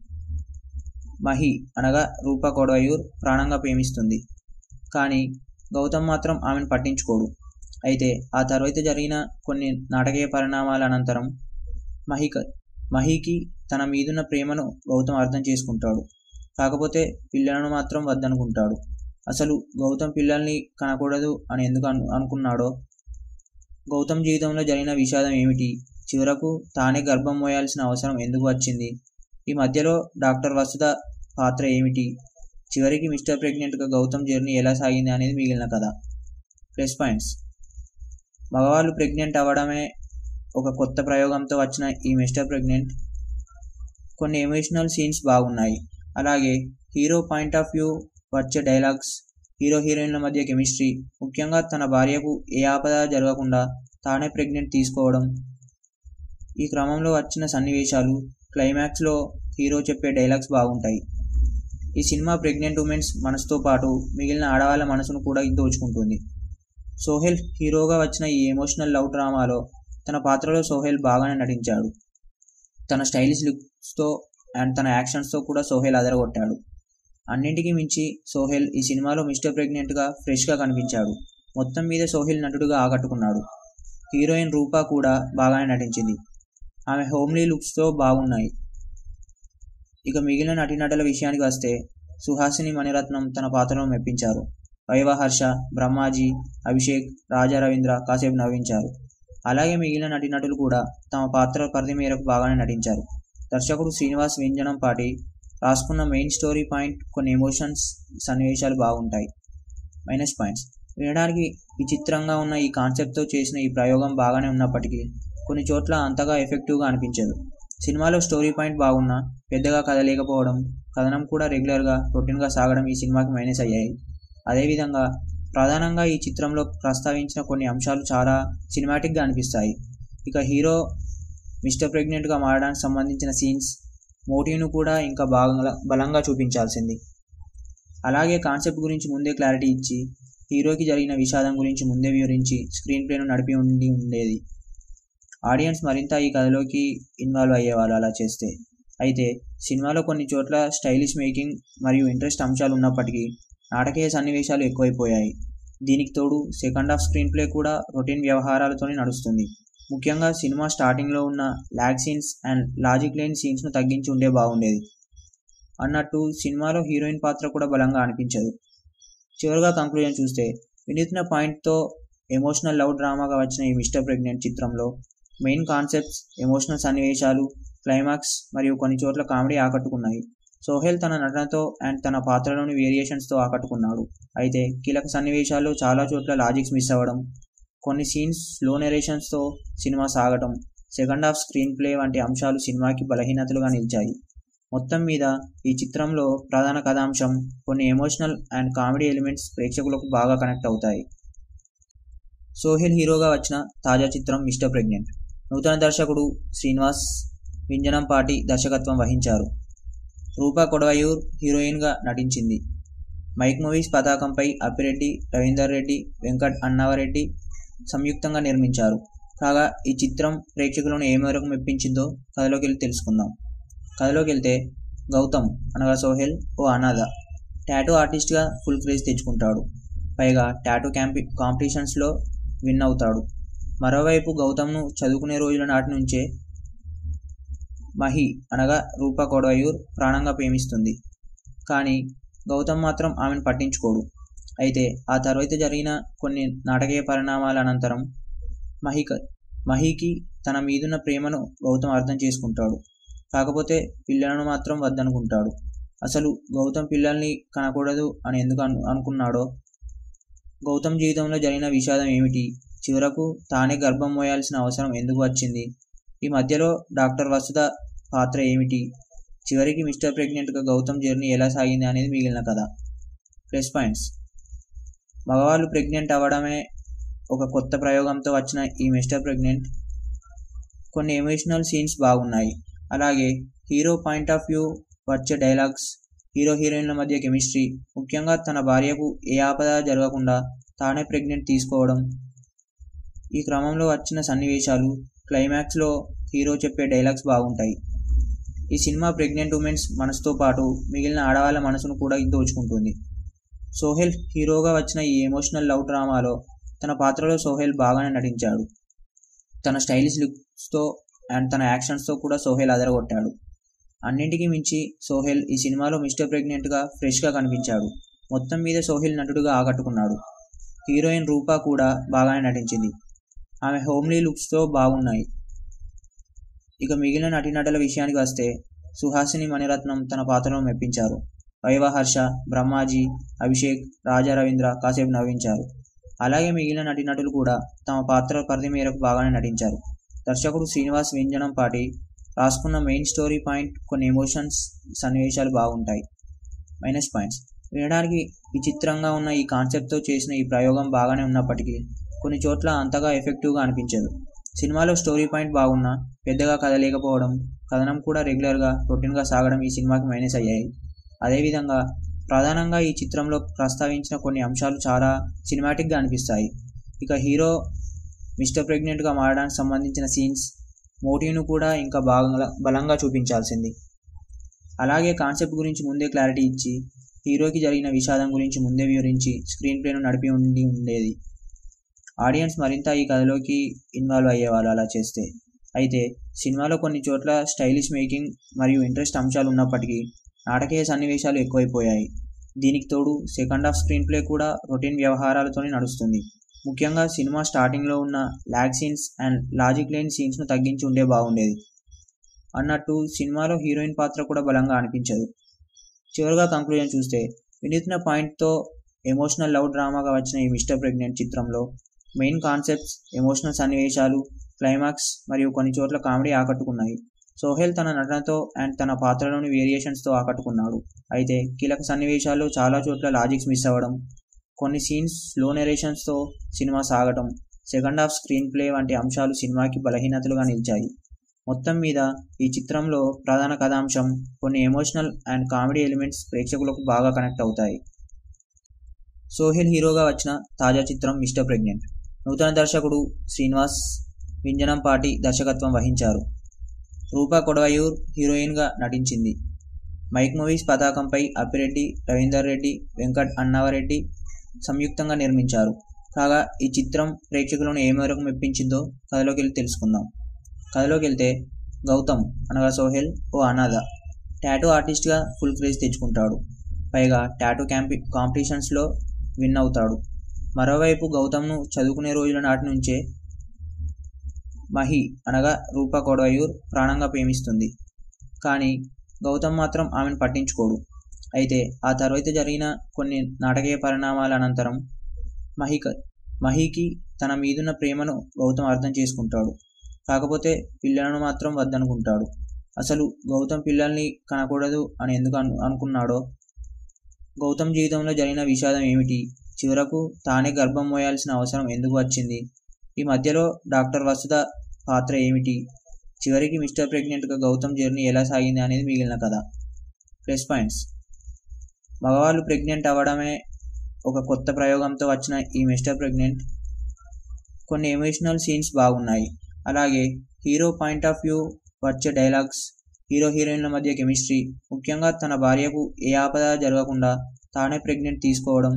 మహి అనగా రూపా కొడవయూర్ ప్రాణంగా ప్రేమిస్తుంది కానీ గౌతమ్ మాత్రం ఆమెను పట్టించుకోడు అయితే ఆ తర్వాత జరిగిన కొన్ని నాటకీయ పరిణామాల అనంతరం మహిక మహికి తన మీదున్న ప్రేమను గౌతమ్ అర్థం చేసుకుంటాడు కాకపోతే పిల్లలను మాత్రం వద్దనుకుంటాడు అసలు గౌతమ్ పిల్లల్ని కనకూడదు అని ఎందుకు అను అనుకున్నాడో గౌతమ్ జీవితంలో జరిగిన విషాదం ఏమిటి చివరకు తానే గర్భం మోయాల్సిన అవసరం ఎందుకు వచ్చింది ఈ మధ్యలో డాక్టర్ వసుధ పాత్ర ఏమిటి చివరికి మిస్టర్ ప్రెగ్నెంట్గా గౌతమ్ జర్నీ ఎలా సాగింది అనేది మిగిలిన కథ ప్లస్ పాయింట్స్ మగవాళ్ళు ప్రెగ్నెంట్ అవ్వడమే ఒక కొత్త ప్రయోగంతో వచ్చిన ఈ మిస్టర్ ప్రెగ్నెంట్ కొన్ని ఎమోషనల్ సీన్స్ బాగున్నాయి అలాగే హీరో పాయింట్ ఆఫ్ వ్యూ వచ్చే డైలాగ్స్ హీరో హీరోయిన్ల మధ్య కెమిస్ట్రీ ముఖ్యంగా తన భార్యకు ఏ ఆపద జరగకుండా తానే ప్రెగ్నెంట్ తీసుకోవడం ఈ క్రమంలో వచ్చిన సన్నివేశాలు క్లైమాక్స్లో హీరో చెప్పే డైలాగ్స్ బాగుంటాయి ఈ సినిమా ప్రెగ్నెంట్ ఉమెన్స్ మనసుతో పాటు మిగిలిన ఆడవాళ్ళ మనసును కూడా దోచుకుంటుంది సోహెల్ హీరోగా వచ్చిన ఈ ఎమోషనల్ లవ్ డ్రామాలో తన పాత్రలో సోహెల్ బాగానే నటించాడు తన స్టైలిష్ లుక్స్తో అండ్ తన యాక్షన్స్తో కూడా సోహెల్ అదరగొట్టాడు అన్నింటికీ మించి సోహెల్ ఈ సినిమాలో మిస్టర్ ప్రెగ్నెంట్గా ఫ్రెష్గా కనిపించాడు మొత్తం మీద సోహెల్ నటుడుగా ఆకట్టుకున్నాడు హీరోయిన్ రూపా కూడా బాగానే నటించింది ఆమె హోమ్లీ లుక్స్తో బాగున్నాయి ఇక మిగిలిన నటీనటుల విషయానికి వస్తే సుహాసిని మణిరత్నం తన పాత్రను మెప్పించారు వైవ హర్ష బ్రహ్మాజీ అభిషేక్ రాజా రవీంద్ర కాసేపు నవ్వించారు అలాగే మిగిలిన నటీనటులు కూడా తమ పాత్ర పరిధి మేరకు బాగానే నటించారు దర్శకుడు శ్రీనివాస్ వ్యంజనం పాటి రాసుకున్న మెయిన్ స్టోరీ పాయింట్ కొన్ని ఎమోషన్స్ సన్నివేశాలు బాగుంటాయి మైనస్ పాయింట్స్ వినడానికి విచిత్రంగా ఉన్న ఈ కాన్సెప్ట్తో చేసిన ఈ ప్రయోగం బాగానే ఉన్నప్పటికీ కొన్ని చోట్ల అంతగా ఎఫెక్టివ్గా అనిపించదు సినిమాలో స్టోరీ పాయింట్ బాగున్నా పెద్దగా కదలేకపోవడం కథనం కూడా రెగ్యులర్గా రొటీన్గా సాగడం ఈ సినిమాకి మైనస్ అయ్యాయి అదేవిధంగా ప్రధానంగా ఈ చిత్రంలో ప్రస్తావించిన కొన్ని అంశాలు చాలా సినిమాటిక్గా అనిపిస్తాయి ఇక హీరో మిస్టర్ ప్రెగ్నెంట్గా మారడానికి సంబంధించిన సీన్స్ మోటివ్ను కూడా ఇంకా బాగా బలంగా చూపించాల్సింది అలాగే కాన్సెప్ట్ గురించి ముందే క్లారిటీ ఇచ్చి హీరోకి జరిగిన విషాదం గురించి ముందే వివరించి స్క్రీన్ ప్లేను నడిపి ఉండి ఉండేది ఆడియన్స్ మరింత ఈ కథలోకి ఇన్వాల్వ్ అయ్యేవాళ్ళు అలా చేస్తే అయితే సినిమాలో కొన్ని చోట్ల స్టైలిష్ మేకింగ్ మరియు ఇంట్రెస్ట్ అంశాలు ఉన్నప్పటికీ నాటకీయ సన్నివేశాలు ఎక్కువైపోయాయి దీనికి తోడు సెకండ్ హాఫ్ స్క్రీన్ ప్లే కూడా రొటీన్ వ్యవహారాలతోనే నడుస్తుంది ముఖ్యంగా సినిమా స్టార్టింగ్లో ఉన్న ల్యాగ్ సీన్స్ అండ్ లాజిక్ లేని సీన్స్ను తగ్గించి ఉండే బాగుండేది అన్నట్టు సినిమాలో హీరోయిన్ పాత్ర కూడా బలంగా అనిపించదు చివరిగా కంక్లూజన్ చూస్తే వినూత్న పాయింట్తో ఎమోషనల్ లవ్ డ్రామాగా వచ్చిన ఈ మిస్టర్ ప్రెగ్నెంట్ చిత్రంలో మెయిన్ కాన్సెప్ట్స్ ఎమోషనల్ సన్నివేశాలు క్లైమాక్స్ మరియు కొన్ని చోట్ల కామెడీ ఆకట్టుకున్నాయి సోహెల్ తన నటనతో అండ్ తన పాత్రలోని వేరియేషన్స్తో ఆకట్టుకున్నాడు అయితే కీలక సన్నివేశాల్లో చాలా చోట్ల లాజిక్స్ మిస్ అవ్వడం కొన్ని సీన్స్ స్లో నెరేషన్స్తో సినిమా సాగటం సెకండ్ హాఫ్ స్క్రీన్ ప్లే వంటి అంశాలు సినిమాకి బలహీనతలుగా నిలిచాయి మొత్తం మీద ఈ చిత్రంలో ప్రధాన కథాంశం కొన్ని ఎమోషనల్ అండ్ కామెడీ ఎలిమెంట్స్ ప్రేక్షకులకు బాగా కనెక్ట్ అవుతాయి సోహెల్ హీరోగా వచ్చిన తాజా చిత్రం మిస్టర్ ప్రెగ్నెంట్ నూతన దర్శకుడు శ్రీనివాస్ వింజనం పాటి దర్శకత్వం వహించారు రూపా కొడవయూర్ హీరోయిన్గా నటించింది మైక్ మూవీస్ పతాకంపై అప్పిరెడ్డి రవీందర్ రెడ్డి వెంకట్ అన్నావరెడ్డి సంయుక్తంగా నిర్మించారు కాగా ఈ చిత్రం ప్రేక్షకులను ఏ మేరకు మెప్పించిందో కథలోకి వెళ్ళి తెలుసుకుందాం కథలోకి వెళ్తే గౌతమ్ అనగా సోహెల్ ఓ అనాథ టాటూ ఆర్టిస్ట్గా ఫుల్ క్రేజ్ తెచ్చుకుంటాడు పైగా టాటూ క్యాంపి కాంపిటీషన్స్లో విన్ అవుతాడు మరోవైపు గౌతమ్ను చదువుకునే రోజుల నాటి నుంచే మహి అనగా రూపా కొడవయూర్ ప్రాణంగా ప్రేమిస్తుంది కానీ గౌతమ్ మాత్రం ఆమెను పట్టించుకోడు అయితే ఆ తర్వాత జరిగిన కొన్ని నాటకీయ పరిణామాల అనంతరం మహిక మహికి తన మీదున్న ప్రేమను గౌతమ్ అర్థం చేసుకుంటాడు కాకపోతే పిల్లలను మాత్రం వద్దనుకుంటాడు అసలు గౌతమ్ పిల్లల్ని కనకూడదు అని ఎందుకు అను అనుకున్నాడో గౌతమ్ జీవితంలో జరిగిన విషాదం ఏమిటి చివరకు తానే గర్భం మోయాల్సిన అవసరం ఎందుకు వచ్చింది ఈ మధ్యలో డాక్టర్ వసుధ పాత్ర ఏమిటి చివరికి మిస్టర్ ప్రెగ్నెంట్గా గౌతమ్ జర్నీ ఎలా సాగింది అనేది మిగిలిన కథ ప్లస్ పాయింట్స్ మగవాళ్ళు ప్రెగ్నెంట్ అవ్వడమే ఒక కొత్త ప్రయోగంతో వచ్చిన ఈ మిస్టర్ ప్రెగ్నెంట్ కొన్ని ఎమోషనల్ సీన్స్ బాగున్నాయి అలాగే హీరో పాయింట్ ఆఫ్ వ్యూ వచ్చే డైలాగ్స్ హీరో హీరోయిన్ల మధ్య కెమిస్ట్రీ ముఖ్యంగా తన భార్యకు ఏ ఆపద జరగకుండా తానే ప్రెగ్నెంట్ తీసుకోవడం ఈ క్రమంలో వచ్చిన సన్నివేశాలు క్లైమాక్స్లో హీరో చెప్పే డైలాగ్స్ బాగుంటాయి ఈ సినిమా ప్రెగ్నెంట్ ఉమెన్స్ మనసుతో పాటు మిగిలిన ఆడవాళ్ళ మనసును కూడా దోచుకుంటుంది సోహెల్ హీరోగా వచ్చిన ఈ ఎమోషనల్ లవ్ డ్రామాలో తన పాత్రలో సోహెల్ బాగానే నటించాడు తన స్టైలిష్ లుక్స్తో అండ్ తన యాక్షన్స్తో కూడా సోహెల్ అదరగొట్టాడు అన్నింటికీ మించి సోహెల్ ఈ సినిమాలో మిస్టర్ ప్రెగ్నెంట్గా ఫ్రెష్గా కనిపించాడు మొత్తం మీద సోహెల్ నటుడుగా ఆకట్టుకున్నాడు హీరోయిన్ రూపా కూడా బాగానే నటించింది ఆమె హోమ్లీ లుక్స్తో బాగున్నాయి ఇక మిగిలిన నటీనటుల విషయానికి వస్తే సుహాసిని మణిరత్నం తన పాత్రను మెప్పించారు వైవ హర్ష బ్రహ్మాజీ అభిషేక్ రాజా రవీంద్ర కాసేపు నవ్వించారు అలాగే మిగిలిన నటీనటులు కూడా తమ పాత్ర పరిధి మేరకు బాగానే నటించారు దర్శకుడు శ్రీనివాస్ వ్యంజనం పాటి రాసుకున్న మెయిన్ స్టోరీ పాయింట్ కొన్ని ఎమోషన్స్ సన్నివేశాలు బాగుంటాయి మైనస్ పాయింట్స్ వినడానికి విచిత్రంగా ఉన్న ఈ కాన్సెప్ట్తో చేసిన ఈ ప్రయోగం బాగానే ఉన్నప్పటికీ కొన్ని చోట్ల అంతగా ఎఫెక్టివ్గా అనిపించదు సినిమాలో స్టోరీ పాయింట్ బాగున్నా పెద్దగా కదలేకపోవడం కథనం కూడా రెగ్యులర్గా రొటీన్గా సాగడం ఈ సినిమాకి మైనస్ అయ్యాయి అదేవిధంగా ప్రధానంగా ఈ చిత్రంలో ప్రస్తావించిన కొన్ని అంశాలు చాలా సినిమాటిక్గా అనిపిస్తాయి ఇక హీరో మిస్టర్ ప్రెగ్నెంట్గా మారడానికి సంబంధించిన సీన్స్ మోటివ్ను కూడా ఇంకా బాగా బలంగా చూపించాల్సింది అలాగే కాన్సెప్ట్ గురించి ముందే క్లారిటీ ఇచ్చి హీరోకి జరిగిన విషాదం గురించి ముందే వివరించి స్క్రీన్ ప్లేను నడిపి ఉండి ఉండేది ఆడియన్స్ మరింత ఈ కథలోకి ఇన్వాల్వ్ అయ్యేవాళ్ళు అలా చేస్తే అయితే సినిమాలో కొన్ని చోట్ల స్టైలిష్ మేకింగ్ మరియు ఇంట్రెస్ట్ అంశాలు ఉన్నప్పటికీ నాటకీయ సన్నివేశాలు ఎక్కువైపోయాయి దీనికి తోడు సెకండ్ హాఫ్ స్క్రీన్ ప్లే కూడా రొటీన్ వ్యవహారాలతోనే నడుస్తుంది ముఖ్యంగా సినిమా స్టార్టింగ్లో ఉన్న ల్యాగ్ సీన్స్ అండ్ లాజిక్ లేని సీన్స్ను తగ్గించి ఉండే బాగుండేది అన్నట్టు సినిమాలో హీరోయిన్ పాత్ర కూడా బలంగా అనిపించదు చివరిగా కంక్లూజన్ చూస్తే వినూత్న పాయింట్తో ఎమోషనల్ లవ్ డ్రామాగా వచ్చిన ఈ మిస్టర్ ప్రెగ్నెంట్ చిత్రంలో మెయిన్ కాన్సెప్ట్స్ ఎమోషనల్ సన్నివేశాలు క్లైమాక్స్ మరియు కొన్ని చోట్ల కామెడీ ఆకట్టుకున్నాయి సోహెల్ తన నటనతో అండ్ తన పాత్రలోని వేరియేషన్స్తో ఆకట్టుకున్నాడు అయితే కీలక సన్నివేశాల్లో చాలా చోట్ల లాజిక్స్ మిస్ అవ్వడం కొన్ని సీన్స్ స్లో నెరేషన్స్తో సినిమా సాగటం సెకండ్ హాఫ్ స్క్రీన్ ప్లే వంటి అంశాలు సినిమాకి బలహీనతలుగా నిలిచాయి మొత్తం మీద ఈ చిత్రంలో ప్రధాన కథాంశం కొన్ని ఎమోషనల్ అండ్ కామెడీ ఎలిమెంట్స్ ప్రేక్షకులకు బాగా కనెక్ట్ అవుతాయి సోహెల్ హీరోగా వచ్చిన తాజా చిత్రం మిస్టర్ ప్రెగ్నెంట్ నూతన దర్శకుడు శ్రీనివాస్ వింజనంపాటి దర్శకత్వం వహించారు రూపా కొడవయూర్ హీరోయిన్గా నటించింది మైక్ మూవీస్ పతాకంపై అప్పిరెడ్డి రవీందర్ రెడ్డి వెంకట్ అన్నావరెడ్డి సంయుక్తంగా నిర్మించారు కాగా ఈ చిత్రం ప్రేక్షకులను ఏ మేరకు మెప్పించిందో కథలోకి వెళ్ళి తెలుసుకుందాం కథలోకి వెళ్తే గౌతమ్ అనగా సోహెల్ ఓ అనాథ టాటూ ఆర్టిస్ట్గా ఫుల్ క్రేజ్ తెచ్చుకుంటాడు పైగా టాటూ క్యాంపి కాంపిటీషన్స్లో విన్ అవుతాడు మరోవైపు గౌతమ్ను చదువుకునే రోజుల నాటి నుంచే మహి అనగా రూపా కొడవయూర్ ప్రాణంగా ప్రేమిస్తుంది కానీ గౌతమ్ మాత్రం ఆమెను పట్టించుకోడు అయితే ఆ తర్వాత జరిగిన కొన్ని నాటకీయ పరిణామాల అనంతరం మహిక మహికి తన మీదున్న ప్రేమను గౌతమ్ అర్థం చేసుకుంటాడు కాకపోతే పిల్లలను మాత్రం వద్దనుకుంటాడు అసలు గౌతమ్ పిల్లల్ని కనకూడదు అని ఎందుకు అను అనుకున్నాడో గౌతమ్ జీవితంలో జరిగిన విషాదం ఏమిటి చివరకు తానే గర్భం మోయాల్సిన అవసరం ఎందుకు వచ్చింది ఈ మధ్యలో డాక్టర్ వసుధ పాత్ర ఏమిటి చివరికి మిస్టర్ ప్రెగ్నెంట్గా గౌతమ్ జర్నీ ఎలా సాగింది అనేది మిగిలిన కథ ప్లస్ పాయింట్స్ మగవాళ్ళు ప్రెగ్నెంట్ అవ్వడమే ఒక కొత్త ప్రయోగంతో వచ్చిన ఈ మిస్టర్ ప్రెగ్నెంట్ కొన్ని ఎమోషనల్ సీన్స్ బాగున్నాయి అలాగే హీరో పాయింట్ ఆఫ్ వ్యూ వచ్చే డైలాగ్స్ హీరో హీరోయిన్ల మధ్య కెమిస్ట్రీ ముఖ్యంగా తన భార్యకు ఏ ఆపద జరగకుండా తానే ప్రెగ్నెంట్ తీసుకోవడం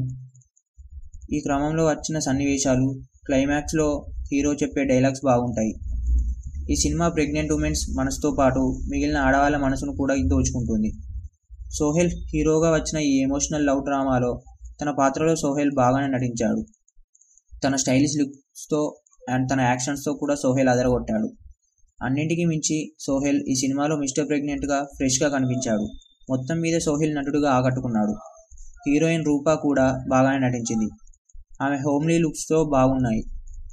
ఈ క్రమంలో వచ్చిన సన్నివేశాలు క్లైమాక్స్లో హీరో చెప్పే డైలాగ్స్ బాగుంటాయి ఈ సినిమా ప్రెగ్నెంట్ ఉమెన్స్ మనసుతో పాటు మిగిలిన ఆడవాళ్ళ మనసును కూడా దోచుకుంటుంది సోహెల్ హీరోగా వచ్చిన ఈ ఎమోషనల్ లవ్ డ్రామాలో తన పాత్రలో సోహెల్ బాగానే నటించాడు తన స్టైలిష్ లుక్స్తో అండ్ తన యాక్షన్స్తో కూడా సోహెల్ అదరగొట్టాడు అన్నింటికీ మించి సోహెల్ ఈ సినిమాలో మిస్టర్ ప్రెగ్నెంట్గా ఫ్రెష్గా కనిపించాడు మొత్తం మీద సోహెల్ నటుడుగా ఆకట్టుకున్నాడు హీరోయిన్ రూపా కూడా బాగానే నటించింది ఆమె హోమ్లీ లుక్స్తో బాగున్నాయి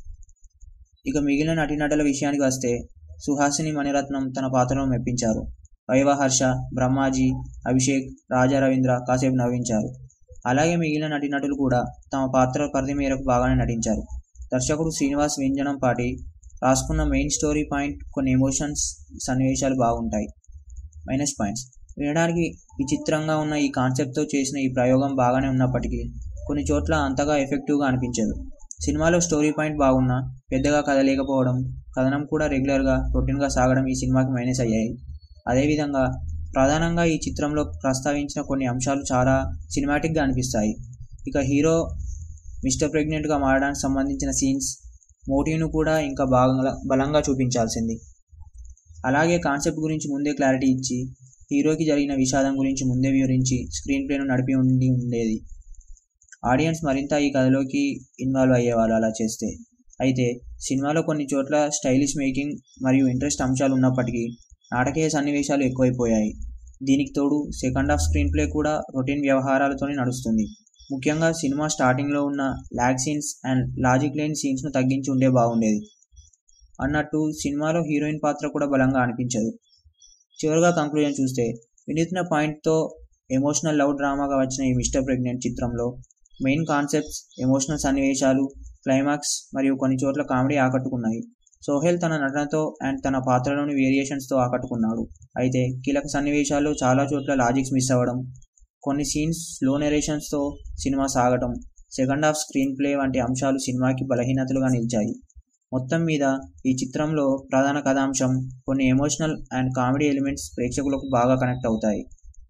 ఇక మిగిలిన నటీనటుల విషయానికి వస్తే సుహాసిని మణిరత్నం తన పాత్రను మెప్పించారు వైవహర్ష బ్రహ్మాజీ అభిషేక్ రాజా రవీంద్ర కాసేపు నవ్వించారు అలాగే మిగిలిన నటీనటులు కూడా తమ పాత్ర పరిధి మేరకు బాగానే నటించారు దర్శకుడు శ్రీనివాస్ వ్యంజనం పాటి రాసుకున్న మెయిన్ స్టోరీ పాయింట్ కొన్ని ఎమోషన్స్ సన్నివేశాలు బాగుంటాయి మైనస్ పాయింట్స్ వినడానికి విచిత్రంగా ఉన్న ఈ కాన్సెప్ట్తో చేసిన ఈ ప్రయోగం బాగానే ఉన్నప్పటికీ కొన్ని చోట్ల అంతగా ఎఫెక్టివ్గా అనిపించదు సినిమాలో స్టోరీ పాయింట్ బాగున్నా పెద్దగా కథ లేకపోవడం కథనం కూడా రెగ్యులర్గా రొటీన్గా సాగడం ఈ సినిమాకి మైనస్ అయ్యాయి అదేవిధంగా ప్రధానంగా ఈ చిత్రంలో ప్రస్తావించిన కొన్ని అంశాలు చాలా సినిమాటిక్గా అనిపిస్తాయి ఇక హీరో మిస్టర్ ప్రెగ్నెంట్గా మారడానికి సంబంధించిన సీన్స్ మోటివ్ను కూడా ఇంకా బాగా బలంగా చూపించాల్సింది అలాగే కాన్సెప్ట్ గురించి ముందే క్లారిటీ ఇచ్చి హీరోకి జరిగిన విషాదం గురించి ముందే వివరించి స్క్రీన్ ప్లేను నడిపి ఉండి ఉండేది ఆడియన్స్ మరింత ఈ కథలోకి ఇన్వాల్వ్ అయ్యేవాళ్ళు అలా చేస్తే అయితే సినిమాలో కొన్ని చోట్ల స్టైలిష్ మేకింగ్ మరియు ఇంట్రెస్ట్ అంశాలు ఉన్నప్పటికీ నాటకీయ సన్నివేశాలు ఎక్కువైపోయాయి దీనికి తోడు సెకండ్ హాఫ్ స్క్రీన్ ప్లే కూడా రొటీన్ వ్యవహారాలతోనే నడుస్తుంది ముఖ్యంగా సినిమా స్టార్టింగ్లో ఉన్న ల్యాగ్ సీన్స్ అండ్ లాజిక్ లేని సీన్స్ను తగ్గించి ఉండే బాగుండేది అన్నట్టు సినిమాలో హీరోయిన్ పాత్ర కూడా బలంగా అనిపించదు చివరిగా కంక్లూజన్ చూస్తే వినూత్న పాయింట్తో ఎమోషనల్ లవ్ డ్రామాగా వచ్చిన ఈ మిస్టర్ ప్రెగ్నెంట్ చిత్రంలో మెయిన్ కాన్సెప్ట్స్ ఎమోషనల్ సన్నివేశాలు క్లైమాక్స్ మరియు కొన్ని చోట్ల కామెడీ ఆకట్టుకున్నాయి సోహెల్ తన నటనతో అండ్ తన పాత్రలోని వేరియేషన్స్తో ఆకట్టుకున్నాడు అయితే కీలక సన్నివేశాల్లో చాలా చోట్ల లాజిక్స్ మిస్ అవ్వడం కొన్ని సీన్స్ స్లో నెరేషన్స్తో సినిమా సాగటం సెకండ్ హాఫ్ స్క్రీన్ ప్లే వంటి అంశాలు సినిమాకి బలహీనతలుగా నిలిచాయి మొత్తం మీద ఈ చిత్రంలో ప్రధాన కథాంశం కొన్ని ఎమోషనల్ అండ్ కామెడీ ఎలిమెంట్స్ ప్రేక్షకులకు బాగా కనెక్ట్ అవుతాయి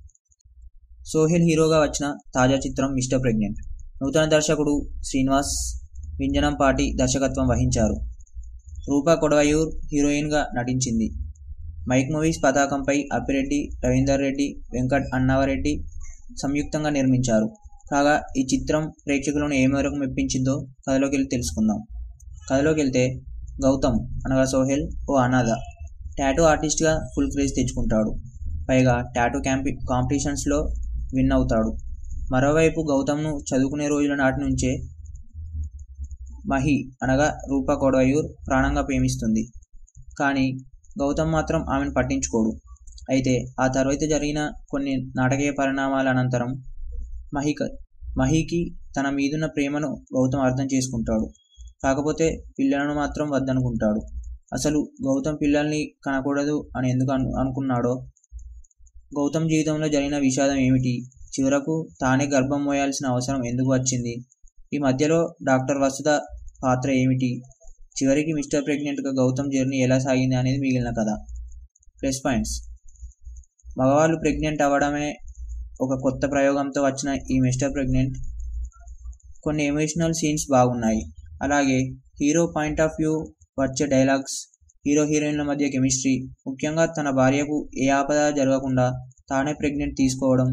సోహెల్ హీరోగా వచ్చిన తాజా చిత్రం మిస్టర్ ప్రెగ్నెంట్ నూతన దర్శకుడు శ్రీనివాస్ వింజనం పాటి దర్శకత్వం వహించారు రూపా కొడవయూర్ హీరోయిన్గా నటించింది మైక్ మూవీస్ పతాకంపై అప్పిరెడ్డి రవీందర్ రెడ్డి వెంకట్ అన్నావరెడ్డి సంయుక్తంగా నిర్మించారు కాగా ఈ చిత్రం ప్రేక్షకులను ఏ మేరకు మెప్పించిందో కథలోకి వెళ్ళి తెలుసుకుందాం కథలోకి వెళ్తే గౌతమ్ అనగా సోహెల్ ఓ అనాథ టాటూ ఆర్టిస్ట్గా ఫుల్ క్రేజ్ తెచ్చుకుంటాడు పైగా టాటూ క్యాంపి కాంపిటీషన్స్లో విన్ అవుతాడు మరోవైపు గౌతమ్ను చదువుకునే రోజుల నాటి నుంచే మహి అనగా రూపా కొడవయూర్ ప్రాణంగా ప్రేమిస్తుంది కానీ గౌతమ్ మాత్రం ఆమెను పట్టించుకోడు అయితే ఆ తర్వాత జరిగిన కొన్ని నాటకీయ పరిణామాల అనంతరం మహిక మహికి తన మీదున్న ప్రేమను గౌతమ్ అర్థం చేసుకుంటాడు కాకపోతే పిల్లలను మాత్రం వద్దనుకుంటాడు అసలు గౌతమ్ పిల్లల్ని కనకూడదు అని ఎందుకు అను అనుకున్నాడో గౌతమ్ జీవితంలో జరిగిన విషాదం ఏమిటి చివరకు తానే గర్భం మోయాల్సిన అవసరం ఎందుకు వచ్చింది ఈ మధ్యలో డాక్టర్ వసుధ పాత్ర ఏమిటి చివరికి మిస్టర్ ప్రెగ్నెంట్గా గౌతమ్ జర్నీ ఎలా సాగింది అనేది మిగిలిన కథ ప్లస్ పాయింట్స్ మగవాళ్ళు ప్రెగ్నెంట్ అవ్వడమే ఒక కొత్త ప్రయోగంతో వచ్చిన ఈ మిస్టర్ ప్రెగ్నెంట్ కొన్ని ఎమోషనల్ సీన్స్ బాగున్నాయి అలాగే హీరో పాయింట్ ఆఫ్ వ్యూ వచ్చే డైలాగ్స్ హీరో హీరోయిన్ల మధ్య కెమిస్ట్రీ ముఖ్యంగా తన భార్యకు ఏ ఆపద జరగకుండా తానే ప్రెగ్నెంట్ తీసుకోవడం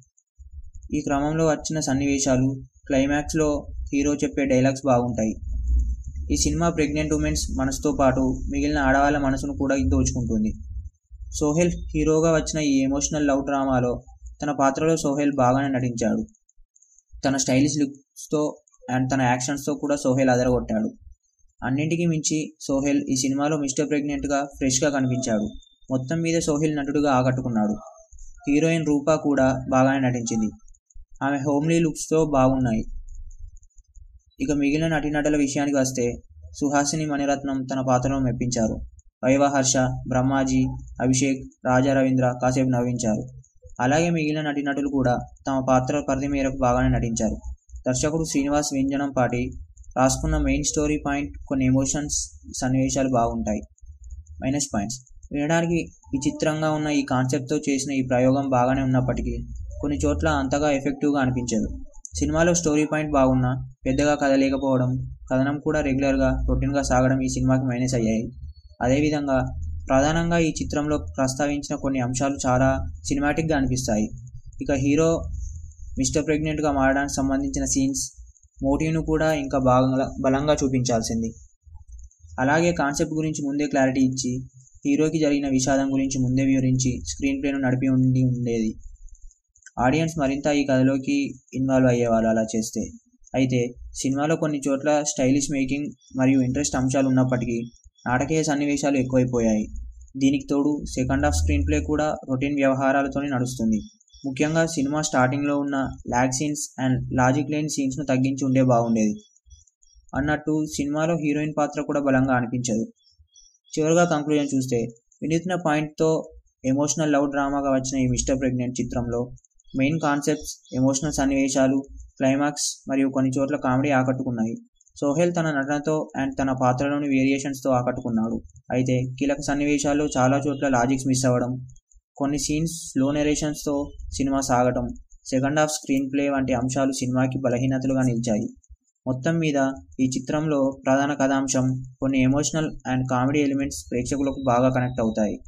ఈ క్రమంలో వచ్చిన సన్నివేశాలు క్లైమాక్స్లో హీరో చెప్పే డైలాగ్స్ బాగుంటాయి ఈ సినిమా ప్రెగ్నెంట్ ఉమెన్స్ మనసుతో పాటు మిగిలిన ఆడవాళ్ళ మనసును కూడా దోచుకుంటుంది సోహెల్ హీరోగా వచ్చిన ఈ ఎమోషనల్ లవ్ డ్రామాలో తన పాత్రలో సోహెల్ బాగానే నటించాడు తన స్టైలిష్ లుక్స్తో అండ్ తన యాక్షన్స్తో కూడా సోహెల్ అదరగొట్టాడు అన్నింటికీ మించి సోహెల్ ఈ సినిమాలో మిస్టర్ ప్రెగ్నెంట్గా ఫ్రెష్గా కనిపించాడు మొత్తం మీద సోహెల్ నటుడుగా ఆకట్టుకున్నాడు హీరోయిన్ రూపా కూడా బాగానే నటించింది ఆమె హోమ్లీ లుక్స్తో బాగున్నాయి ఇక మిగిలిన నటీనటుల విషయానికి వస్తే సుహాసిని మణిరత్నం తన పాత్రను మెప్పించారు వైవహర్ష బ్రహ్మాజీ అభిషేక్ రాజా రవీంద్ర కాసేపు నవ్వించారు అలాగే మిగిలిన నటీనటులు కూడా తమ పాత్ర పరిధి మేరకు బాగానే నటించారు దర్శకుడు శ్రీనివాస్ వ్యంజనం పాటి రాసుకున్న మెయిన్ స్టోరీ పాయింట్ కొన్ని ఎమోషన్స్ సన్నివేశాలు బాగుంటాయి మైనస్ పాయింట్స్ వినడానికి విచిత్రంగా ఉన్న ఈ కాన్సెప్ట్తో చేసిన ఈ ప్రయోగం బాగానే ఉన్నప్పటికీ కొన్ని చోట్ల అంతగా ఎఫెక్టివ్గా అనిపించదు సినిమాలో స్టోరీ పాయింట్ బాగున్నా పెద్దగా కథ లేకపోవడం కథనం కూడా రెగ్యులర్గా రొటీన్గా సాగడం ఈ సినిమాకి మైనస్ అయ్యాయి అదేవిధంగా ప్రధానంగా ఈ చిత్రంలో ప్రస్తావించిన కొన్ని అంశాలు చాలా సినిమాటిక్గా అనిపిస్తాయి ఇక హీరో మిస్టర్ ప్రెగ్నెంట్గా మారడానికి సంబంధించిన సీన్స్ మోటివ్ను కూడా ఇంకా బాగా బలంగా చూపించాల్సింది అలాగే కాన్సెప్ట్ గురించి ముందే క్లారిటీ ఇచ్చి హీరోకి జరిగిన విషాదం గురించి ముందే వివరించి స్క్రీన్ ప్లేను నడిపి ఉండి ఉండేది ఆడియన్స్ మరింత ఈ కథలోకి ఇన్వాల్వ్ అయ్యేవాళ్ళు అలా చేస్తే అయితే సినిమాలో కొన్ని చోట్ల స్టైలిష్ మేకింగ్ మరియు ఇంట్రెస్ట్ అంశాలు ఉన్నప్పటికీ నాటకీయ సన్నివేశాలు ఎక్కువైపోయాయి దీనికి తోడు సెకండ్ హాఫ్ స్క్రీన్ ప్లే కూడా రొటీన్ వ్యవహారాలతోనే నడుస్తుంది ముఖ్యంగా సినిమా స్టార్టింగ్లో ఉన్న ల్యాగ్ సీన్స్ అండ్ లాజిక్ లేని సీన్స్ను తగ్గించి ఉండే బాగుండేది అన్నట్టు సినిమాలో హీరోయిన్ పాత్ర కూడా బలంగా అనిపించదు చివరిగా కంక్లూజన్ చూస్తే వినూత్న పాయింట్తో ఎమోషనల్ లవ్ డ్రామాగా వచ్చిన ఈ మిస్టర్ ప్రెగ్నెంట్ చిత్రంలో మెయిన్ కాన్సెప్ట్స్ ఎమోషనల్ సన్నివేశాలు క్లైమాక్స్ మరియు కొన్ని చోట్ల కామెడీ ఆకట్టుకున్నాయి సోహెల్ తన నటనతో అండ్ తన పాత్రలోని వేరియేషన్స్తో ఆకట్టుకున్నాడు అయితే కీలక సన్నివేశాల్లో చాలా చోట్ల లాజిక్స్ మిస్ అవ్వడం కొన్ని సీన్స్ స్లో నెరేషన్స్తో సినిమా సాగటం సెకండ్ హాఫ్ స్క్రీన్ ప్లే వంటి అంశాలు సినిమాకి బలహీనతలుగా నిలిచాయి మొత్తం మీద ఈ చిత్రంలో ప్రధాన కథాంశం కొన్ని ఎమోషనల్ అండ్ కామెడీ ఎలిమెంట్స్ ప్రేక్షకులకు బాగా కనెక్ట్ అవుతాయి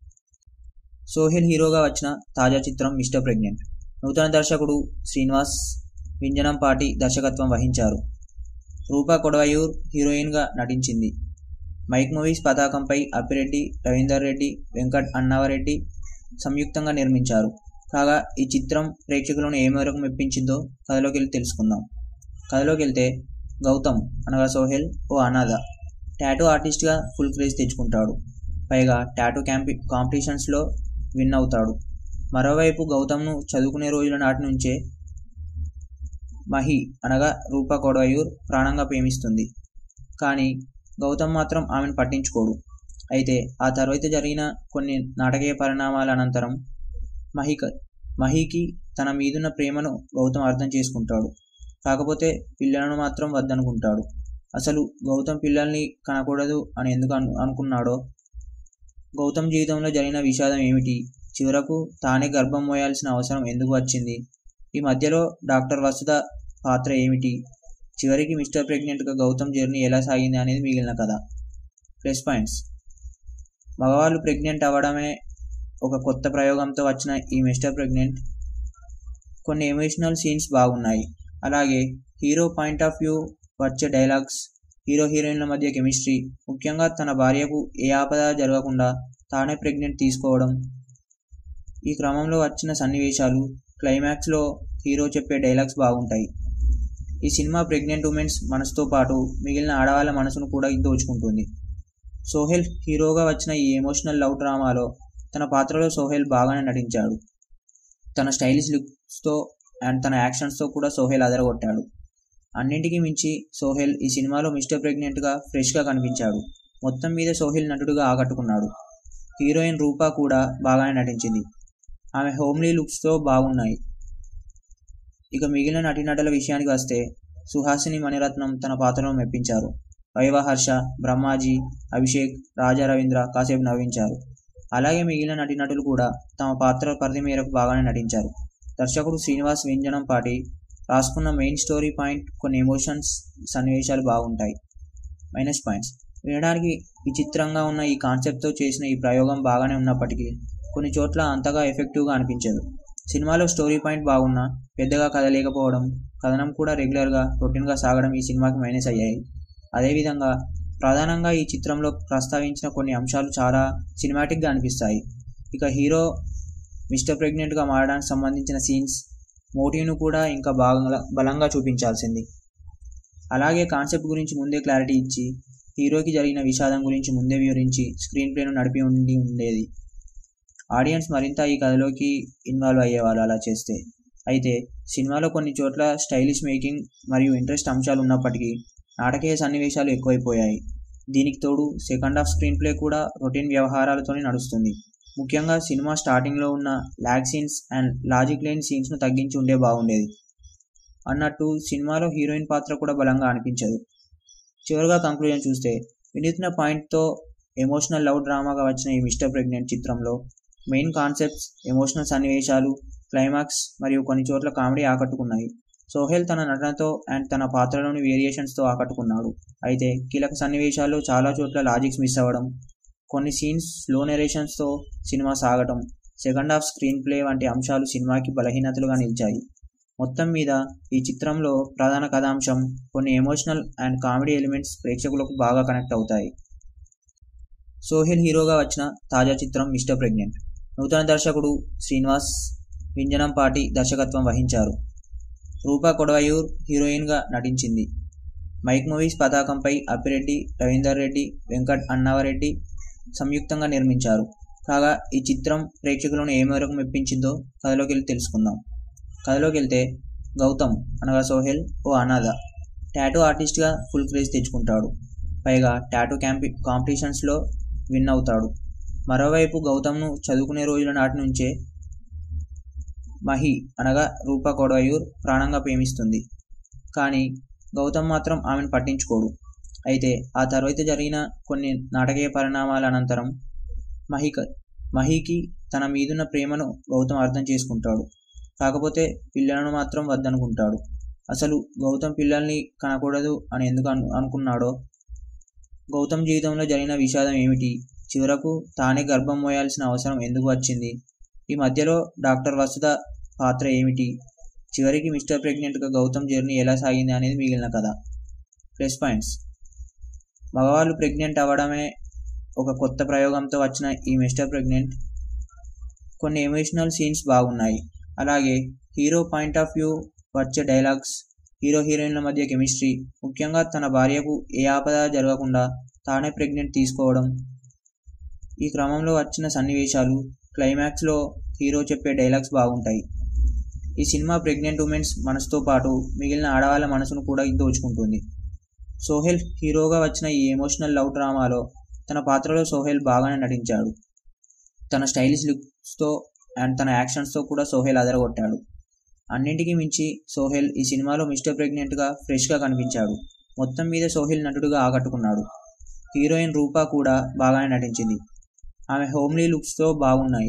సోహెల్ హీరోగా వచ్చిన తాజా చిత్రం మిస్టర్ ప్రెగ్నెంట్ నూతన దర్శకుడు శ్రీనివాస్ వింజనంపాటి దర్శకత్వం వహించారు రూపా కొడవయూర్ హీరోయిన్గా నటించింది మైక్ మూవీస్ పతాకంపై అప్పిరెడ్డి రవీందర్ రెడ్డి వెంకట్ అన్నావరెడ్డి సంయుక్తంగా నిర్మించారు కాగా ఈ చిత్రం ప్రేక్షకులను ఏ మేరకు మెప్పించిందో కథలోకి వెళ్ళి తెలుసుకుందాం కథలోకి వెళ్తే గౌతమ్ అనగా సోహెల్ ఓ అనాథ టాటూ ఆర్టిస్ట్గా ఫుల్ క్రేజ్ తెచ్చుకుంటాడు పైగా టాటూ క్యాంపి కాంపిటీషన్స్లో విన్ అవుతాడు మరోవైపు గౌతమ్ను చదువుకునే రోజుల నాటి నుంచే మహి అనగా రూపా కొడవయూర్ ప్రాణంగా ప్రేమిస్తుంది కానీ గౌతమ్ మాత్రం ఆమెను పట్టించుకోడు అయితే ఆ తర్వాత జరిగిన కొన్ని నాటకీయ పరిణామాల అనంతరం మహిక మహికి తన మీదున్న ప్రేమను గౌతమ్ అర్థం చేసుకుంటాడు కాకపోతే పిల్లలను మాత్రం వద్దనుకుంటాడు అసలు గౌతమ్ పిల్లల్ని కనకూడదు అని ఎందుకు అను అనుకున్నాడో గౌతమ్ జీవితంలో జరిగిన విషాదం ఏమిటి చివరకు తానే గర్భం మోయాల్సిన అవసరం ఎందుకు వచ్చింది ఈ మధ్యలో డాక్టర్ వసుధ పాత్ర ఏమిటి చివరికి మిస్టర్ ప్రెగ్నెంట్గా గౌతమ్ జర్నీ ఎలా సాగింది అనేది మిగిలిన కథ ప్లస్ పాయింట్స్ మగవాళ్ళు ప్రెగ్నెంట్ అవ్వడమే ఒక కొత్త ప్రయోగంతో వచ్చిన ఈ మిస్టర్ ప్రెగ్నెంట్ కొన్ని ఎమోషనల్ సీన్స్ బాగున్నాయి అలాగే హీరో పాయింట్ ఆఫ్ వ్యూ వచ్చే డైలాగ్స్ హీరో హీరోయిన్ల మధ్య కెమిస్ట్రీ ముఖ్యంగా తన భార్యకు ఏ ఆపద జరగకుండా తానే ప్రెగ్నెంట్ తీసుకోవడం ఈ క్రమంలో వచ్చిన సన్నివేశాలు క్లైమాక్స్లో హీరో చెప్పే డైలాగ్స్ బాగుంటాయి ఈ సినిమా ప్రెగ్నెంట్ ఉమెన్స్ మనసుతో పాటు మిగిలిన ఆడవాళ్ళ మనసును కూడా దోచుకుంటుంది సోహెల్ హీరోగా వచ్చిన ఈ ఎమోషనల్ లవ్ డ్రామాలో తన పాత్రలో సోహెల్ బాగానే నటించాడు తన స్టైలిష్ లుక్స్తో అండ్ తన యాక్షన్స్తో కూడా సోహెల్ అదరగొట్టాడు అన్నింటికీ మించి సోహెల్ ఈ సినిమాలో మిస్టర్ ప్రెగ్నెంట్గా ఫ్రెష్గా కనిపించాడు మొత్తం మీద సోహెల్ నటుడుగా ఆకట్టుకున్నాడు హీరోయిన్ రూపా కూడా బాగానే నటించింది ఆమె హోమ్లీ లుక్స్తో బాగున్నాయి ఇక మిగిలిన నటీనటుల విషయానికి వస్తే సుహాసిని మణిరత్నం తన పాత్రను మెప్పించారు వైవహర్ష బ్రహ్మాజీ అభిషేక్ రాజా రవీంద్ర కాసేపు నవ్వించారు అలాగే మిగిలిన నటీనటులు కూడా తమ పాత్ర పరిధి మేరకు బాగానే నటించారు దర్శకుడు శ్రీనివాస్ వ్యంజనం పాటి రాసుకున్న మెయిన్ స్టోరీ పాయింట్ కొన్ని ఎమోషన్స్ సన్నివేశాలు బాగుంటాయి మైనస్ పాయింట్స్ వినడానికి విచిత్రంగా ఉన్న ఈ కాన్సెప్ట్తో చేసిన ఈ ప్రయోగం బాగానే ఉన్నప్పటికీ కొన్ని చోట్ల అంతగా ఎఫెక్టివ్గా అనిపించదు సినిమాలో స్టోరీ పాయింట్ బాగున్నా పెద్దగా కదలేకపోవడం కథనం కూడా రెగ్యులర్గా రొటీన్గా సాగడం ఈ సినిమాకి మైనస్ అయ్యాయి అదేవిధంగా ప్రధానంగా ఈ చిత్రంలో ప్రస్తావించిన కొన్ని అంశాలు చాలా సినిమాటిక్గా అనిపిస్తాయి ఇక హీరో మిస్టర్ ప్రెగ్నెంట్గా మారడానికి సంబంధించిన సీన్స్ మోటివ్ను కూడా ఇంకా బాగా బలంగా చూపించాల్సింది అలాగే కాన్సెప్ట్ గురించి ముందే క్లారిటీ ఇచ్చి హీరోకి జరిగిన విషాదం గురించి ముందే వివరించి స్క్రీన్ ప్లేను నడిపి ఉండి ఉండేది ఆడియన్స్ మరింత ఈ కథలోకి ఇన్వాల్వ్ అయ్యేవాళ్ళు అలా చేస్తే అయితే సినిమాలో కొన్ని చోట్ల స్టైలిష్ మేకింగ్ మరియు ఇంట్రెస్ట్ అంశాలు ఉన్నప్పటికీ నాటకీయ సన్నివేశాలు ఎక్కువైపోయాయి దీనికి తోడు సెకండ్ హాఫ్ స్క్రీన్ ప్లే కూడా రొటీన్ వ్యవహారాలతోనే నడుస్తుంది ముఖ్యంగా సినిమా స్టార్టింగ్లో ఉన్న లాగ్ సీన్స్ అండ్ లాజిక్ లేని సీన్స్ను తగ్గించి ఉండే బాగుండేది అన్నట్టు సినిమాలో హీరోయిన్ పాత్ర కూడా బలంగా అనిపించదు చివరిగా కంక్లూజన్ చూస్తే వినూత్న పాయింట్తో ఎమోషనల్ లవ్ డ్రామాగా వచ్చిన ఈ మిస్టర్ ప్రెగ్నెంట్ చిత్రంలో మెయిన్ కాన్సెప్ట్స్ ఎమోషనల్ సన్నివేశాలు క్లైమాక్స్ మరియు కొన్ని చోట్ల కామెడీ ఆకట్టుకున్నాయి సోహెల్ తన నటనతో అండ్ తన పాత్రలోని వేరియేషన్స్తో ఆకట్టుకున్నాడు అయితే కీలక సన్నివేశాల్లో చాలా చోట్ల లాజిక్స్ మిస్ అవ్వడం కొన్ని సీన్స్ స్లో నెరేషన్స్తో సినిమా సాగటం సెకండ్ హాఫ్ స్క్రీన్ ప్లే వంటి అంశాలు సినిమాకి బలహీనతలుగా నిలిచాయి మొత్తం మీద ఈ చిత్రంలో ప్రధాన కథాంశం కొన్ని ఎమోషనల్ అండ్ కామెడీ ఎలిమెంట్స్ ప్రేక్షకులకు బాగా కనెక్ట్ అవుతాయి సోహెల్ హీరోగా వచ్చిన తాజా చిత్రం మిస్టర్ ప్రెగ్నెంట్ నూతన దర్శకుడు శ్రీనివాస్ వింజనం పాటి దర్శకత్వం వహించారు రూపా కొడవయూర్ హీరోయిన్గా నటించింది మైక్ మూవీస్ పతాకంపై అప్పిరెడ్డి రవీందర్ రెడ్డి వెంకట్ అన్నావరెడ్డి సంయుక్తంగా నిర్మించారు కాగా ఈ చిత్రం ప్రేక్షకులను ఏ మేరకు మెప్పించిందో కథలోకి వెళ్ళి తెలుసుకుందాం కథలోకి వెళ్తే గౌతమ్ అనగా సోహెల్ ఓ అనాథ టాటూ ఆర్టిస్ట్గా ఫుల్ క్రేజ్ తెచ్చుకుంటాడు పైగా టాటూ క్యాంపి కాంపిటీషన్స్లో విన్ అవుతాడు మరోవైపు గౌతమ్ను చదువుకునే రోజుల నాటి నుంచే మహి అనగా రూపా కొడవయూర్ ప్రాణంగా ప్రేమిస్తుంది కానీ గౌతమ్ మాత్రం ఆమెను పట్టించుకోడు అయితే ఆ తర్వాత జరిగిన కొన్ని నాటకీయ పరిణామాల అనంతరం మహిక మహికి తన మీదున్న ప్రేమను గౌతమ్ అర్థం చేసుకుంటాడు కాకపోతే పిల్లలను మాత్రం వద్దనుకుంటాడు అసలు గౌతమ్ పిల్లల్ని కనకూడదు అని ఎందుకు అను అనుకున్నాడో గౌతమ్ జీవితంలో జరిగిన విషాదం ఏమిటి చివరకు తానే గర్భం మోయాల్సిన అవసరం ఎందుకు వచ్చింది ఈ మధ్యలో డాక్టర్ వసుధ పాత్ర ఏమిటి చివరికి మిస్టర్ ప్రెగ్నెంట్గా గౌతమ్ జర్నీ ఎలా సాగింది అనేది మిగిలిన కథ ప్లస్ పాయింట్స్ మగవాళ్ళు ప్రెగ్నెంట్ అవ్వడమే ఒక కొత్త ప్రయోగంతో వచ్చిన ఈ మిస్టర్ ప్రెగ్నెంట్ కొన్ని ఎమోషనల్ సీన్స్ బాగున్నాయి అలాగే హీరో పాయింట్ ఆఫ్ వ్యూ వచ్చే డైలాగ్స్ హీరో హీరోయిన్ల మధ్య కెమిస్ట్రీ ముఖ్యంగా తన భార్యకు ఏ ఆపద జరగకుండా తానే ప్రెగ్నెంట్ తీసుకోవడం ఈ క్రమంలో వచ్చిన సన్నివేశాలు క్లైమాక్స్లో హీరో చెప్పే డైలాగ్స్ బాగుంటాయి ఈ సినిమా ప్రెగ్నెంట్ ఉమెన్స్ మనసుతో పాటు మిగిలిన ఆడవాళ్ళ మనసును కూడా దోచుకుంటుంది సోహెల్ హీరోగా వచ్చిన ఈ ఎమోషనల్ లవ్ డ్రామాలో తన పాత్రలో సోహెల్ బాగానే నటించాడు తన స్టైలిష్ లుక్స్తో అండ్ తన యాక్షన్స్తో కూడా సోహెల్ అదరగొట్టాడు అన్నింటికీ మించి సోహెల్ ఈ సినిమాలో మిస్టర్ ప్రెగ్నెంట్గా ఫ్రెష్గా కనిపించాడు మొత్తం మీద సోహెల్ నటుడుగా ఆకట్టుకున్నాడు హీరోయిన్ రూపా కూడా బాగానే నటించింది ఆమె హోమ్లీ లుక్స్తో బాగున్నాయి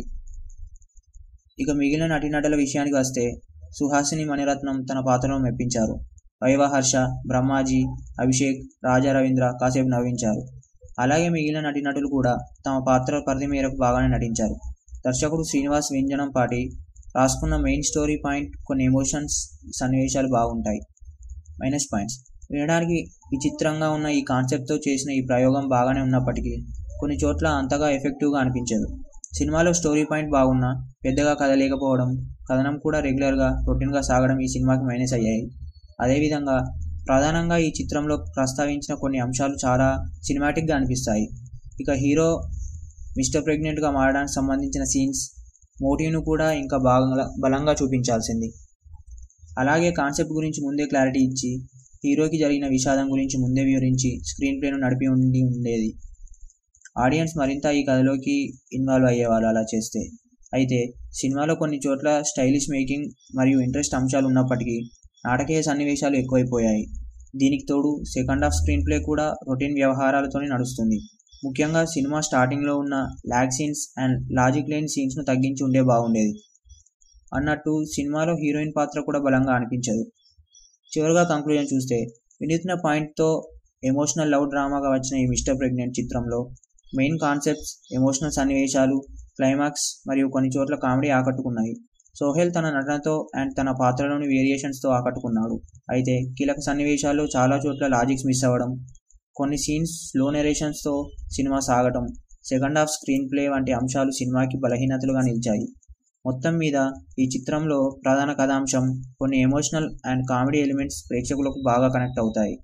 ఇక మిగిలిన నటీనటుల విషయానికి వస్తే సుహాసిని మణిరత్నం తన పాత్రను మెప్పించారు వైవహర్ష బ్రహ్మాజీ అభిషేక్ రాజా రవీంద్ర కాసేపు నవ్వించారు అలాగే మిగిలిన నటీనటులు కూడా తమ పాత్ర పరిధి మేరకు బాగానే నటించారు దర్శకుడు శ్రీనివాస్ వ్యంజనం పాటి రాసుకున్న మెయిన్ స్టోరీ పాయింట్ కొన్ని ఎమోషన్స్ సన్నివేశాలు బాగుంటాయి మైనస్ పాయింట్స్ వినడానికి విచిత్రంగా ఉన్న ఈ కాన్సెప్ట్తో చేసిన ఈ ప్రయోగం బాగానే ఉన్నప్పటికీ కొన్ని చోట్ల అంతగా ఎఫెక్టివ్గా అనిపించదు సినిమాలో స్టోరీ పాయింట్ బాగున్నా పెద్దగా కథ లేకపోవడం కథనం కూడా రెగ్యులర్గా రొటీన్గా సాగడం ఈ సినిమాకి మైనస్ అయ్యాయి అదేవిధంగా ప్రధానంగా ఈ చిత్రంలో ప్రస్తావించిన కొన్ని అంశాలు చాలా సినిమాటిక్గా అనిపిస్తాయి ఇక హీరో మిస్టర్ ప్రెగ్నెంట్గా మారడానికి సంబంధించిన సీన్స్ మోటివ్ను కూడా ఇంకా బాగా బలంగా చూపించాల్సింది అలాగే కాన్సెప్ట్ గురించి ముందే క్లారిటీ ఇచ్చి హీరోకి జరిగిన విషాదం గురించి ముందే వివరించి స్క్రీన్ ప్లేను నడిపి ఉండి ఉండేది ఆడియన్స్ మరింత ఈ కథలోకి ఇన్వాల్వ్ అయ్యేవాళ్ళు అలా చేస్తే అయితే సినిమాలో కొన్ని చోట్ల స్టైలిష్ మేకింగ్ మరియు ఇంట్రెస్ట్ అంశాలు ఉన్నప్పటికీ నాటకీయ సన్నివేశాలు ఎక్కువైపోయాయి దీనికి తోడు సెకండ్ హాఫ్ స్క్రీన్ ప్లే కూడా రొటీన్ వ్యవహారాలతోనే నడుస్తుంది ముఖ్యంగా సినిమా స్టార్టింగ్లో ఉన్న ల్యాగ్ సీన్స్ అండ్ లాజిక్ లేని సీన్స్ను తగ్గించి ఉండే బాగుండేది అన్నట్టు సినిమాలో హీరోయిన్ పాత్ర కూడా బలంగా అనిపించదు చివరిగా కంక్లూజన్ చూస్తే వినూత్న పాయింట్తో ఎమోషనల్ లవ్ డ్రామాగా వచ్చిన ఈ మిస్టర్ ప్రెగ్నెంట్ చిత్రంలో మెయిన్ కాన్సెప్ట్స్ ఎమోషనల్ సన్నివేశాలు క్లైమాక్స్ మరియు కొన్ని చోట్ల కామెడీ ఆకట్టుకున్నాయి సోహెల్ తన నటనతో అండ్ తన పాత్రలోని వేరియేషన్స్తో ఆకట్టుకున్నాడు అయితే కీలక సన్నివేశాల్లో చాలా చోట్ల లాజిక్స్ మిస్ అవ్వడం కొన్ని సీన్స్ స్లో నెరేషన్స్తో సినిమా సాగటం సెకండ్ హాఫ్ స్క్రీన్ ప్లే వంటి అంశాలు సినిమాకి బలహీనతలుగా నిలిచాయి మొత్తం మీద ఈ చిత్రంలో ప్రధాన కథాంశం కొన్ని ఎమోషనల్ అండ్ కామెడీ ఎలిమెంట్స్ ప్రేక్షకులకు బాగా కనెక్ట్ అవుతాయి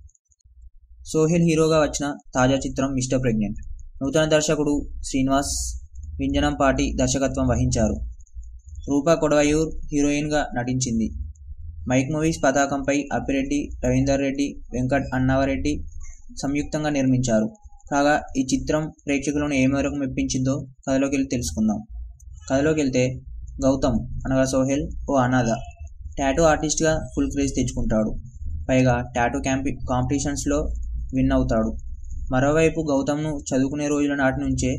సోహెల్ హీరోగా వచ్చిన తాజా చిత్రం మిస్టర్ ప్రెగ్నెంట్ నూతన దర్శకుడు శ్రీనివాస్ వింజనంపాటి దర్శకత్వం వహించారు రూపా కొడవయూర్ హీరోయిన్గా నటించింది మైక్ మూవీస్ పతాకంపై అప్పిరెడ్డి రవీందర్ రెడ్డి వెంకట్ అన్నావరెడ్డి సంయుక్తంగా నిర్మించారు కాగా ఈ చిత్రం ప్రేక్షకులను ఏ మేరకు మెప్పించిందో కథలోకి వెళ్ళి తెలుసుకుందాం కథలోకి వెళ్తే గౌతమ్ అనగా సోహెల్ ఓ అనాథ టాటూ ఆర్టిస్ట్గా ఫుల్ క్రేజ్ తెచ్చుకుంటాడు పైగా టాటూ క్యాంపి కాంపిటీషన్స్లో విన్ అవుతాడు మరోవైపు గౌతమ్ను చదువుకునే రోజుల నాటి నుంచే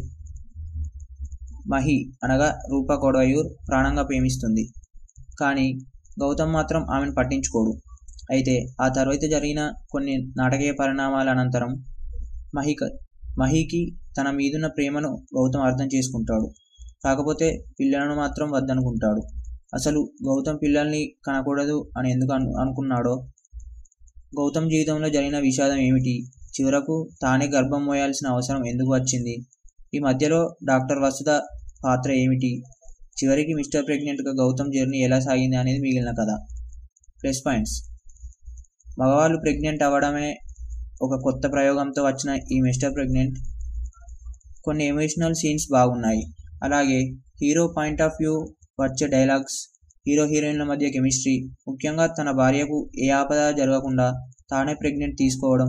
మహి అనగా రూపా కొడవయూర్ ప్రాణంగా ప్రేమిస్తుంది కానీ గౌతమ్ మాత్రం ఆమెను పట్టించుకోడు అయితే ఆ తర్వాత జరిగిన కొన్ని నాటకీయ పరిణామాల అనంతరం మహిక మహికి తన మీదున్న ప్రేమను గౌతమ్ అర్థం చేసుకుంటాడు కాకపోతే పిల్లలను మాత్రం వద్దనుకుంటాడు అసలు గౌతమ్ పిల్లల్ని కనకూడదు అని ఎందుకు అను అనుకున్నాడో గౌతమ్ జీవితంలో జరిగిన విషాదం ఏమిటి చివరకు తానే గర్భం మోయాల్సిన అవసరం ఎందుకు వచ్చింది ఈ మధ్యలో డాక్టర్ వసుధ పాత్ర ఏమిటి చివరికి మిస్టర్ ప్రెగ్నెంట్గా గౌతమ్ జర్నీ ఎలా సాగింది అనేది మిగిలిన కథ ప్లస్ పాయింట్స్ మగవాళ్ళు ప్రెగ్నెంట్ అవ్వడమే ఒక కొత్త ప్రయోగంతో వచ్చిన ఈ మిస్టర్ ప్రెగ్నెంట్ కొన్ని ఎమోషనల్ సీన్స్ బాగున్నాయి అలాగే హీరో పాయింట్ ఆఫ్ వ్యూ వచ్చే డైలాగ్స్ హీరో హీరోయిన్ల మధ్య కెమిస్ట్రీ ముఖ్యంగా తన భార్యకు ఏ ఆపద జరగకుండా తానే ప్రెగ్నెంట్ తీసుకోవడం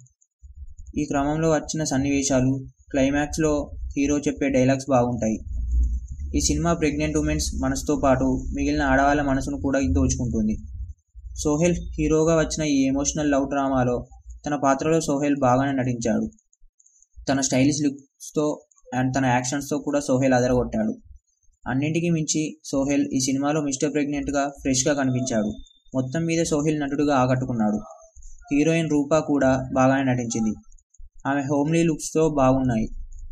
ఈ క్రమంలో వచ్చిన సన్నివేశాలు క్లైమాక్స్లో హీరో చెప్పే డైలాగ్స్ బాగుంటాయి ఈ సినిమా ప్రెగ్నెంట్ ఉమెన్స్ మనసుతో పాటు మిగిలిన ఆడవాళ్ళ మనసును కూడా దోచుకుంటుంది సోహెల్ హీరోగా వచ్చిన ఈ ఎమోషనల్ లవ్ డ్రామాలో తన పాత్రలో సోహెల్ బాగానే నటించాడు తన స్టైలిష్ లుక్స్తో అండ్ తన యాక్షన్స్తో కూడా సోహెల్ అదరగొట్టాడు అన్నింటికీ మించి సోహెల్ ఈ సినిమాలో మిస్టర్ ప్రెగ్నెంట్గా ఫ్రెష్గా కనిపించాడు మొత్తం మీద సోహెల్ నటుడుగా ఆకట్టుకున్నాడు హీరోయిన్ రూపా కూడా బాగానే నటించింది ఆమె హోమ్లీ లుక్స్తో బాగున్నాయి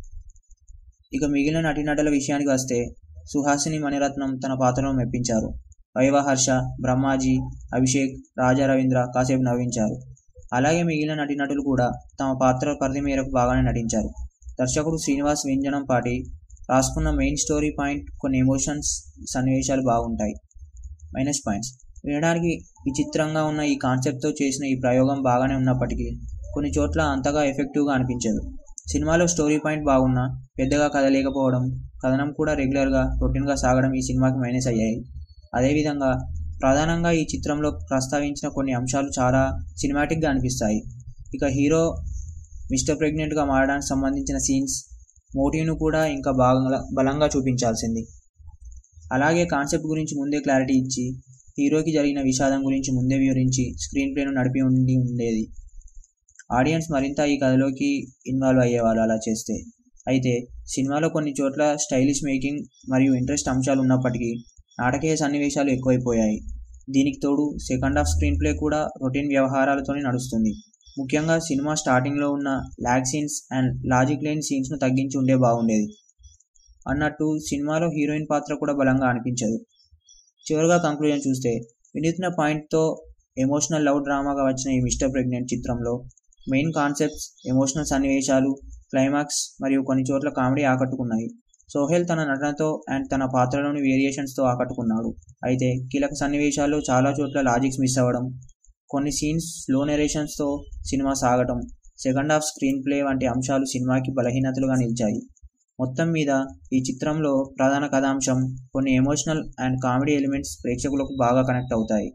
ఇక మిగిలిన నటీనటుల విషయానికి వస్తే సుహాసిని మణిరత్నం తన పాత్రను మెప్పించారు వైవహర్ష బ్రహ్మాజీ అభిషేక్ రాజా రవీంద్ర కాసేపు నవ్వించారు అలాగే మిగిలిన నటీనటులు కూడా తమ పాత్ర పరిధి మేరకు బాగానే నటించారు దర్శకుడు శ్రీనివాస్ వ్యంజనం పాటి రాసుకున్న మెయిన్ స్టోరీ పాయింట్ కొన్ని ఎమోషన్స్ సన్నివేశాలు బాగుంటాయి మైనస్ పాయింట్స్ వినడానికి విచిత్రంగా ఉన్న ఈ కాన్సెప్ట్తో చేసిన ఈ ప్రయోగం బాగానే ఉన్నప్పటికీ కొన్ని చోట్ల అంతగా ఎఫెక్టివ్గా అనిపించదు సినిమాలో స్టోరీ పాయింట్ బాగున్నా పెద్దగా కథ లేకపోవడం కథనం కూడా రెగ్యులర్గా రొటీన్గా సాగడం ఈ సినిమాకి మైనస్ అయ్యాయి అదేవిధంగా ప్రధానంగా ఈ చిత్రంలో ప్రస్తావించిన కొన్ని అంశాలు చాలా సినిమాటిక్గా అనిపిస్తాయి ఇక హీరో మిస్టర్ ప్రెగ్నెంట్గా మారడానికి సంబంధించిన సీన్స్ మోటివ్ను కూడా ఇంకా బాగా బలంగా చూపించాల్సింది అలాగే కాన్సెప్ట్ గురించి ముందే క్లారిటీ ఇచ్చి హీరోకి జరిగిన విషాదం గురించి ముందే వివరించి స్క్రీన్ ప్లేను నడిపి ఉండి ఉండేది ఆడియన్స్ మరింత ఈ కథలోకి ఇన్వాల్వ్ అయ్యేవాళ్ళు అలా చేస్తే అయితే సినిమాలో కొన్ని చోట్ల స్టైలిష్ మేకింగ్ మరియు ఇంట్రెస్ట్ అంశాలు ఉన్నప్పటికీ నాటకీయ సన్నివేశాలు ఎక్కువైపోయాయి దీనికి తోడు సెకండ్ హాఫ్ స్క్రీన్ ప్లే కూడా రొటీన్ వ్యవహారాలతోనే నడుస్తుంది ముఖ్యంగా సినిమా స్టార్టింగ్లో ఉన్న ల్యాగ్ సీన్స్ అండ్ లాజిక్ లేని సీన్స్ను తగ్గించి ఉండే బాగుండేది అన్నట్టు సినిమాలో హీరోయిన్ పాత్ర కూడా బలంగా అనిపించదు చివరిగా కంక్లూజన్ చూస్తే వినూత్న పాయింట్తో ఎమోషనల్ లవ్ డ్రామాగా వచ్చిన ఈ మిస్టర్ ప్రెగ్నెంట్ చిత్రంలో మెయిన్ కాన్సెప్ట్స్ ఎమోషనల్ సన్నివేశాలు క్లైమాక్స్ మరియు కొన్ని చోట్ల కామెడీ ఆకట్టుకున్నాయి సోహెల్ తన నటనతో అండ్ తన పాత్రలోని వేరియేషన్స్తో ఆకట్టుకున్నాడు అయితే కీలక సన్నివేశాల్లో చాలా చోట్ల లాజిక్స్ మిస్ అవ్వడం కొన్ని సీన్స్ స్లో నెరేషన్స్తో సినిమా సాగటం సెకండ్ హాఫ్ స్క్రీన్ ప్లే వంటి అంశాలు సినిమాకి బలహీనతలుగా నిలిచాయి మొత్తం మీద ఈ చిత్రంలో ప్రధాన కథాంశం కొన్ని ఎమోషనల్ అండ్ కామెడీ ఎలిమెంట్స్ ప్రేక్షకులకు బాగా కనెక్ట్ అవుతాయి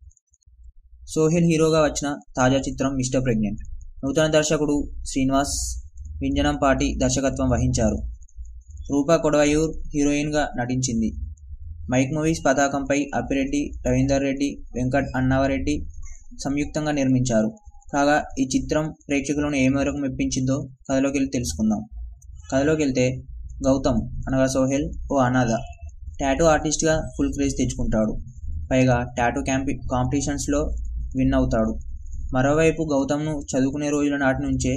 సోహెల్ హీరోగా వచ్చిన తాజా చిత్రం మిస్టర్ ప్రెగ్నెంట్ నూతన దర్శకుడు శ్రీనివాస్ వింజనంపాటి దర్శకత్వం వహించారు రూపా కొడవయూర్ హీరోయిన్గా నటించింది మైక్ మూవీస్ పతాకంపై అప్పిరెడ్డి రవీందర్ రెడ్డి వెంకట్ అన్నావరెడ్డి సంయుక్తంగా నిర్మించారు కాగా ఈ చిత్రం ప్రేక్షకులను ఏ మేరకు మెప్పించిందో కథలోకి వెళ్ళి తెలుసుకుందాం కథలోకి వెళ్తే గౌతమ్ అనగా సోహెల్ ఓ అనాథ టాటూ ఆర్టిస్ట్గా ఫుల్ క్రేజ్ తెచ్చుకుంటాడు పైగా టాటూ క్యాంపి కాంపిటీషన్స్లో విన్ అవుతాడు మరోవైపు గౌతమ్ను చదువుకునే రోజుల నాటి నుంచే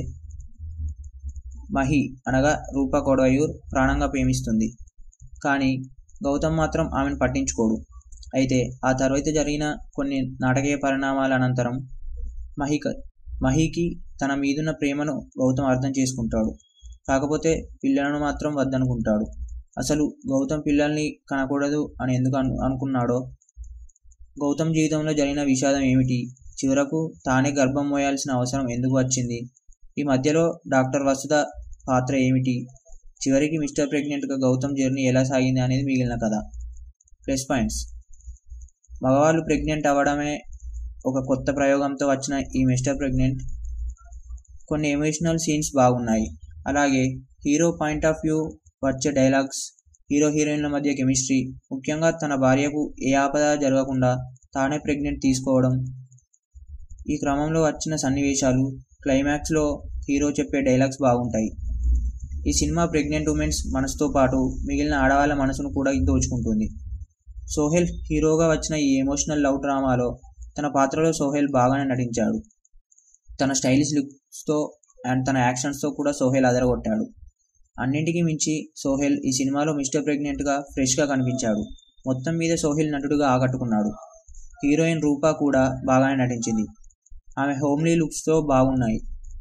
మహి అనగా రూపా కొడవయూర్ ప్రాణంగా ప్రేమిస్తుంది కానీ గౌతమ్ మాత్రం ఆమెను పట్టించుకోడు అయితే ఆ తర్వాత జరిగిన కొన్ని నాటకీయ పరిణామాల అనంతరం మహిక మహికి తన మీదున్న ప్రేమను గౌతమ్ అర్థం చేసుకుంటాడు కాకపోతే పిల్లలను మాత్రం వద్దనుకుంటాడు అసలు గౌతమ్ పిల్లల్ని కనకూడదు అని ఎందుకు అను అనుకున్నాడో గౌతమ్ జీవితంలో జరిగిన విషాదం ఏమిటి చివరకు తానే గర్భం మోయాల్సిన అవసరం ఎందుకు వచ్చింది ఈ మధ్యలో డాక్టర్ వసుధ పాత్ర ఏమిటి చివరికి మిస్టర్ ప్రెగ్నెంట్గా గౌతమ్ జర్నీ ఎలా సాగింది అనేది మిగిలిన కథ ప్లస్ పాయింట్స్ మగవాళ్ళు ప్రెగ్నెంట్ అవ్వడమే ఒక కొత్త ప్రయోగంతో వచ్చిన ఈ మిస్టర్ ప్రెగ్నెంట్ కొన్ని ఎమోషనల్ సీన్స్ బాగున్నాయి అలాగే హీరో పాయింట్ ఆఫ్ వ్యూ వచ్చే డైలాగ్స్ హీరో హీరోయిన్ల మధ్య కెమిస్ట్రీ ముఖ్యంగా తన భార్యకు ఏ ఆపద జరగకుండా తానే ప్రెగ్నెంట్ తీసుకోవడం ఈ క్రమంలో వచ్చిన సన్నివేశాలు క్లైమాక్స్లో హీరో చెప్పే డైలాగ్స్ బాగుంటాయి ఈ సినిమా ప్రెగ్నెంట్ ఉమెన్స్ మనసుతో పాటు మిగిలిన ఆడవాళ్ళ మనసును కూడా దోచుకుంటుంది సోహెల్ హీరోగా వచ్చిన ఈ ఎమోషనల్ లవ్ డ్రామాలో తన పాత్రలో సోహెల్ బాగానే నటించాడు తన స్టైలిష్ లుక్స్తో అండ్ తన యాక్షన్స్తో కూడా సోహెల్ అదరగొట్టాడు అన్నింటికీ మించి సోహెల్ ఈ సినిమాలో మిస్టర్ ప్రెగ్నెంట్గా ఫ్రెష్గా కనిపించాడు మొత్తం మీద సోహెల్ నటుడుగా ఆకట్టుకున్నాడు హీరోయిన్ రూపా కూడా బాగానే నటించింది ఆమె హోమ్లీ లుక్స్తో బాగున్నాయి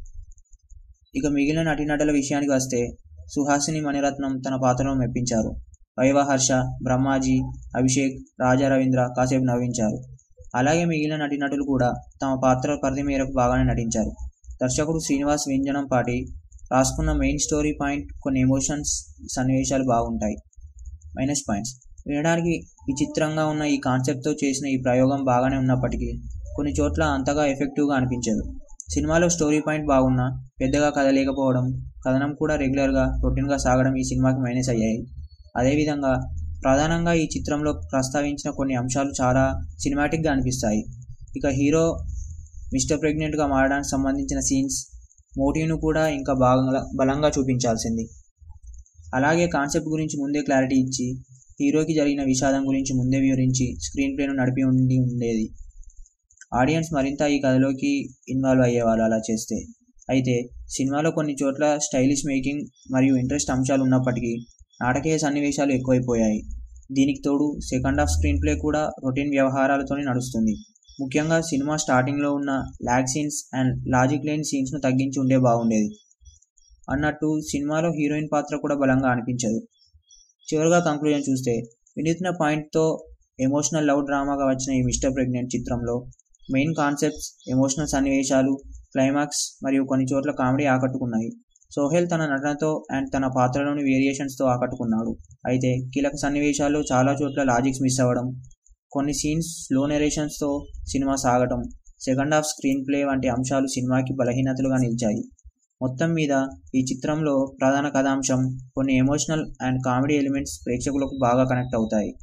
ఇక మిగిలిన నటీనటుల విషయానికి వస్తే సుహాసిని మణిరత్నం తన పాత్రను మెప్పించారు వైవహర్ష బ్రహ్మాజీ అభిషేక్ రాజా రవీంద్ర కాసేపు నవ్వించారు అలాగే మిగిలిన నటీనటులు కూడా తమ పాత్ర పరిధి మేరకు బాగానే నటించారు దర్శకుడు శ్రీనివాస్ వ్యంజనం పాటి రాసుకున్న మెయిన్ స్టోరీ పాయింట్ కొన్ని ఎమోషన్స్ సన్నివేశాలు బాగుంటాయి మైనస్ పాయింట్స్ వినడానికి విచిత్రంగా ఉన్న ఈ కాన్సెప్ట్తో చేసిన ఈ ప్రయోగం బాగానే ఉన్నప్పటికీ కొన్ని చోట్ల అంతగా ఎఫెక్టివ్గా అనిపించదు సినిమాలో స్టోరీ పాయింట్ బాగున్నా పెద్దగా కథ లేకపోవడం కథనం కూడా రెగ్యులర్గా రొటీన్గా సాగడం ఈ సినిమాకి మైనస్ అయ్యాయి అదేవిధంగా ప్రధానంగా ఈ చిత్రంలో ప్రస్తావించిన కొన్ని అంశాలు చాలా సినిమాటిక్గా అనిపిస్తాయి ఇక హీరో మిస్టర్ ప్రెగ్నెంట్గా మారడానికి సంబంధించిన సీన్స్ మోటివ్ను కూడా ఇంకా బాగా బలంగా చూపించాల్సింది అలాగే కాన్సెప్ట్ గురించి ముందే క్లారిటీ ఇచ్చి హీరోకి జరిగిన విషాదం గురించి ముందే వివరించి స్క్రీన్ ప్లేను నడిపి ఉండి ఉండేది ఆడియన్స్ మరింత ఈ కథలోకి ఇన్వాల్వ్ అయ్యేవాళ్ళు అలా చేస్తే అయితే సినిమాలో కొన్ని చోట్ల స్టైలిష్ మేకింగ్ మరియు ఇంట్రెస్ట్ అంశాలు ఉన్నప్పటికీ నాటకీయ సన్నివేశాలు ఎక్కువైపోయాయి దీనికి తోడు సెకండ్ హాఫ్ స్క్రీన్ ప్లే కూడా రొటీన్ వ్యవహారాలతోనే నడుస్తుంది ముఖ్యంగా సినిమా స్టార్టింగ్లో ఉన్న ల్యాగ్ సీన్స్ అండ్ లాజిక్ లేని సీన్స్ను తగ్గించి ఉండే బాగుండేది అన్నట్టు సినిమాలో హీరోయిన్ పాత్ర కూడా బలంగా అనిపించదు చివరిగా కంక్లూజన్ చూస్తే వినూత్న పాయింట్తో ఎమోషనల్ లవ్ డ్రామాగా వచ్చిన ఈ మిస్టర్ ప్రెగ్నెంట్ చిత్రంలో మెయిన్ కాన్సెప్ట్స్ ఎమోషనల్ సన్నివేశాలు క్లైమాక్స్ మరియు కొన్ని చోట్ల కామెడీ ఆకట్టుకున్నాయి సోహెల్ తన నటనతో అండ్ తన పాత్రలోని వేరియేషన్స్తో ఆకట్టుకున్నాడు అయితే కీలక సన్నివేశాల్లో చాలా చోట్ల లాజిక్స్ మిస్ అవ్వడం కొన్ని సీన్స్ స్లో నెరేషన్స్తో సినిమా సాగటం సెకండ్ హాఫ్ స్క్రీన్ ప్లే వంటి అంశాలు సినిమాకి బలహీనతలుగా నిలిచాయి మొత్తం మీద ఈ చిత్రంలో ప్రధాన కథాంశం కొన్ని ఎమోషనల్ అండ్ కామెడీ ఎలిమెంట్స్ ప్రేక్షకులకు బాగా కనెక్ట్ అవుతాయి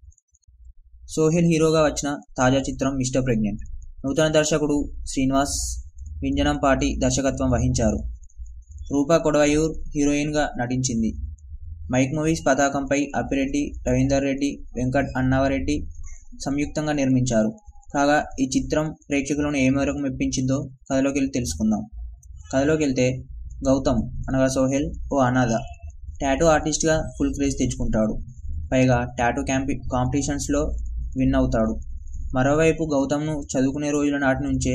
సోహెల్ హీరోగా వచ్చిన తాజా చిత్రం మిస్టర్ ప్రెగ్నెంట్ నూతన దర్శకుడు శ్రీనివాస్ వింజనంపాటి దర్శకత్వం వహించారు రూపా కొడవయూర్ హీరోయిన్గా నటించింది మైక్ మూవీస్ పతాకంపై అప్పిరెడ్డి రవీందర్ రెడ్డి వెంకట్ అన్నావరెడ్డి సంయుక్తంగా నిర్మించారు కాగా ఈ చిత్రం ప్రేక్షకులను ఏ మేరకు మెప్పించిందో కథలోకి వెళ్ళి తెలుసుకుందాం కథలోకి వెళ్తే గౌతమ్ అనగా సోహెల్ ఓ అనాథ టాటూ ఆర్టిస్ట్గా ఫుల్ క్రేజ్ తెచ్చుకుంటాడు పైగా టాటూ క్యాంపి కాంపిటీషన్స్లో విన్ అవుతాడు మరోవైపు గౌతమ్ను చదువుకునే రోజుల నాటి నుంచే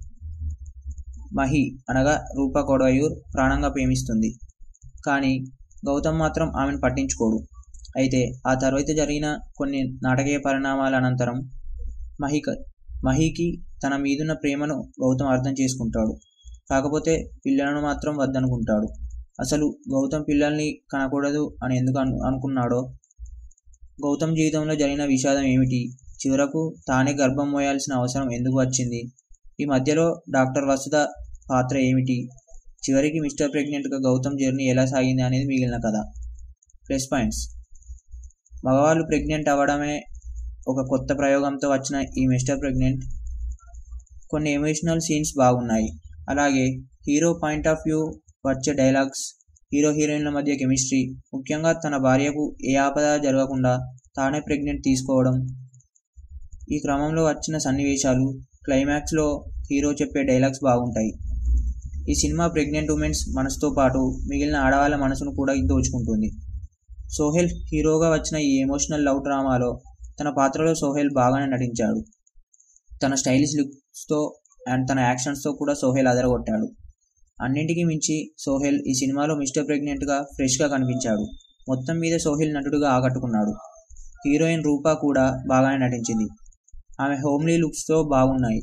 మహి అనగా రూపా కొడవయూర్ ప్రాణంగా ప్రేమిస్తుంది కానీ గౌతమ్ మాత్రం ఆమెను పట్టించుకోడు అయితే ఆ తర్వాత జరిగిన కొన్ని నాటకీయ పరిణామాల అనంతరం మహిక మహికి తన మీదున్న ప్రేమను గౌతమ్ అర్థం చేసుకుంటాడు కాకపోతే పిల్లలను మాత్రం వద్దనుకుంటాడు అసలు గౌతమ్ పిల్లల్ని కనకూడదు అని ఎందుకు అను అనుకున్నాడో గౌతమ్ జీవితంలో జరిగిన విషాదం ఏమిటి చివరకు తానే గర్భం మోయాల్సిన అవసరం ఎందుకు వచ్చింది ఈ మధ్యలో డాక్టర్ వసుధ పాత్ర ఏమిటి చివరికి మిస్టర్ ప్రెగ్నెంట్గా గౌతమ్ జర్నీ ఎలా సాగింది అనేది మిగిలిన కథ ప్లస్ పాయింట్స్ మగవాళ్ళు ప్రెగ్నెంట్ అవ్వడమే ఒక కొత్త ప్రయోగంతో వచ్చిన ఈ మిస్టర్ ప్రెగ్నెంట్ కొన్ని ఎమోషనల్ సీన్స్ బాగున్నాయి అలాగే హీరో పాయింట్ ఆఫ్ వ్యూ వచ్చే డైలాగ్స్ హీరో హీరోయిన్ల మధ్య కెమిస్ట్రీ ముఖ్యంగా తన భార్యకు ఏ ఆపద జరగకుండా తానే ప్రెగ్నెంట్ తీసుకోవడం ఈ క్రమంలో వచ్చిన సన్నివేశాలు క్లైమాక్స్లో హీరో చెప్పే డైలాగ్స్ బాగుంటాయి ఈ సినిమా ప్రెగ్నెంట్ ఉమెన్స్ మనసుతో పాటు మిగిలిన ఆడవాళ్ళ మనసును కూడా దోచుకుంటుంది సోహెల్ హీరోగా వచ్చిన ఈ ఎమోషనల్ లవ్ డ్రామాలో తన పాత్రలో సోహెల్ బాగానే నటించాడు తన స్టైలిష్ లుక్స్తో అండ్ తన యాక్షన్స్తో కూడా సోహెల్ అదరగొట్టాడు అన్నింటికీ మించి సోహెల్ ఈ సినిమాలో మిస్టర్ ప్రెగ్నెంట్గా ఫ్రెష్గా కనిపించాడు మొత్తం మీద సోహెల్ నటుడుగా ఆకట్టుకున్నాడు హీరోయిన్ రూపా కూడా బాగానే నటించింది ఆమె హోమ్లీ లుక్స్తో బాగున్నాయి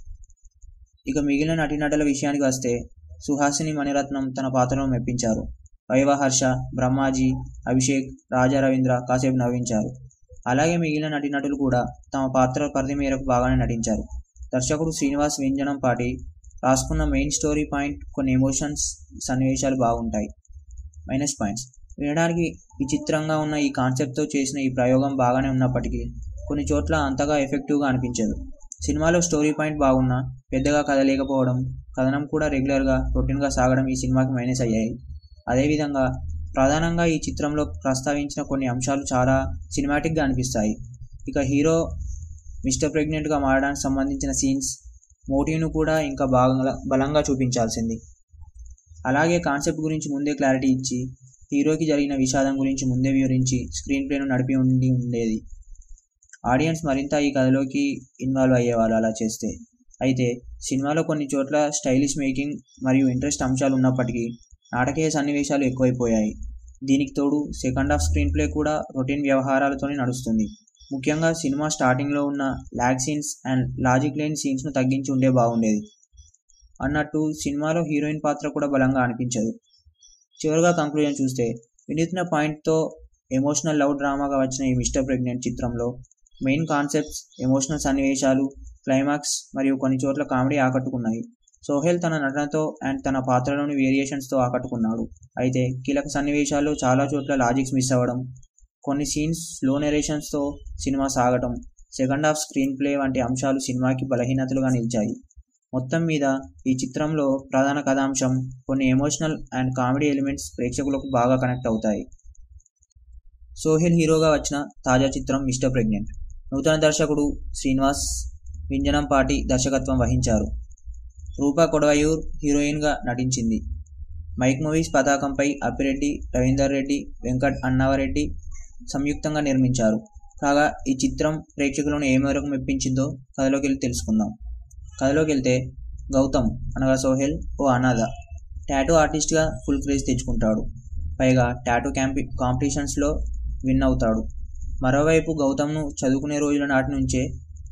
ఇక మిగిలిన నటీనటుల విషయానికి వస్తే సుహాసిని మణిరత్నం తన పాత్రను మెప్పించారు వైవహర్ష బ్రహ్మాజీ అభిషేక్ రాజా రవీంద్ర కాసేపు నవ్వించారు అలాగే మిగిలిన నటీనటులు కూడా తమ పాత్ర పరిధి మేరకు బాగానే నటించారు దర్శకుడు శ్రీనివాస్ వ్యంజనం పాటి రాసుకున్న మెయిన్ స్టోరీ పాయింట్ కొన్ని ఎమోషన్స్ సన్నివేశాలు బాగుంటాయి మైనస్ పాయింట్స్ వినడానికి విచిత్రంగా ఉన్న ఈ కాన్సెప్ట్తో చేసిన ఈ ప్రయోగం బాగానే ఉన్నప్పటికీ కొన్ని చోట్ల అంతగా ఎఫెక్టివ్గా అనిపించదు సినిమాలో స్టోరీ పాయింట్ బాగున్నా పెద్దగా కథ లేకపోవడం కథనం కూడా రెగ్యులర్గా రొటీన్గా సాగడం ఈ సినిమాకి మైనస్ అయ్యాయి అదేవిధంగా ప్రధానంగా ఈ చిత్రంలో ప్రస్తావించిన కొన్ని అంశాలు చాలా సినిమాటిక్గా అనిపిస్తాయి ఇక హీరో మిస్టర్ ప్రెగ్నెంట్గా మారడానికి సంబంధించిన సీన్స్ మోటివ్ను కూడా ఇంకా బాగా బలంగా చూపించాల్సింది అలాగే కాన్సెప్ట్ గురించి ముందే క్లారిటీ ఇచ్చి హీరోకి జరిగిన విషాదం గురించి ముందే వివరించి స్క్రీన్ ప్లేను నడిపి ఉండి ఉండేది ఆడియన్స్ మరింత ఈ కథలోకి ఇన్వాల్వ్ అయ్యేవాళ్ళు అలా చేస్తే అయితే సినిమాలో కొన్ని చోట్ల స్టైలిష్ మేకింగ్ మరియు ఇంట్రెస్ట్ అంశాలు ఉన్నప్పటికీ నాటకీయ సన్నివేశాలు ఎక్కువైపోయాయి దీనికి తోడు సెకండ్ హాఫ్ స్క్రీన్ ప్లే కూడా రొటీన్ వ్యవహారాలతోనే నడుస్తుంది ముఖ్యంగా సినిమా స్టార్టింగ్లో ఉన్న లాగ్ సీన్స్ అండ్ లాజిక్ లేని సీన్స్ను తగ్గించి ఉండే బాగుండేది అన్నట్టు సినిమాలో హీరోయిన్ పాత్ర కూడా బలంగా అనిపించదు చివరిగా కంక్లూజన్ చూస్తే వినూత్న పాయింట్తో ఎమోషనల్ లవ్ డ్రామాగా వచ్చిన ఈ మిస్టర్ ప్రెగ్నెంట్ చిత్రంలో మెయిన్ కాన్సెప్ట్స్ ఎమోషనల్ సన్నివేశాలు క్లైమాక్స్ మరియు కొన్ని చోట్ల కామెడీ ఆకట్టుకున్నాయి సోహెల్ తన నటనతో అండ్ తన పాత్రలోని వేరియేషన్స్తో ఆకట్టుకున్నాడు అయితే కీలక సన్నివేశాల్లో చాలా చోట్ల లాజిక్స్ మిస్ అవ్వడం కొన్ని సీన్స్ స్లో నెరేషన్స్తో సినిమా సాగటం సెకండ్ హాఫ్ స్క్రీన్ ప్లే వంటి అంశాలు సినిమాకి బలహీనతలుగా నిలిచాయి మొత్తం మీద ఈ చిత్రంలో ప్రధాన కథాంశం కొన్ని ఎమోషనల్ అండ్ కామెడీ ఎలిమెంట్స్ ప్రేక్షకులకు బాగా కనెక్ట్ అవుతాయి సోహెల్ హీరోగా వచ్చిన తాజా చిత్రం మిస్టర్ ప్రెగ్నెంట్ నూతన దర్శకుడు శ్రీనివాస్ వింజనం పాటి దర్శకత్వం వహించారు రూపా కొడవయూర్ హీరోయిన్గా నటించింది మైక్ మూవీస్ పతాకంపై అప్పిరెడ్డి రవీందర్ రెడ్డి వెంకట్ అన్నావరెడ్డి సంయుక్తంగా నిర్మించారు కాగా ఈ చిత్రం ప్రేక్షకులను ఏ మేరకు మెప్పించిందో కథలోకి వెళ్ళి తెలుసుకుందాం కథలోకి వెళ్తే గౌతమ్ అనగా సోహెల్ ఓ అనాథ టాటూ ఆర్టిస్ట్గా ఫుల్ క్రేజ్ తెచ్చుకుంటాడు పైగా టాటూ క్యాంపి కాంపిటీషన్స్లో విన్ అవుతాడు మరోవైపు గౌతమ్ను చదువుకునే రోజుల నాటి నుంచే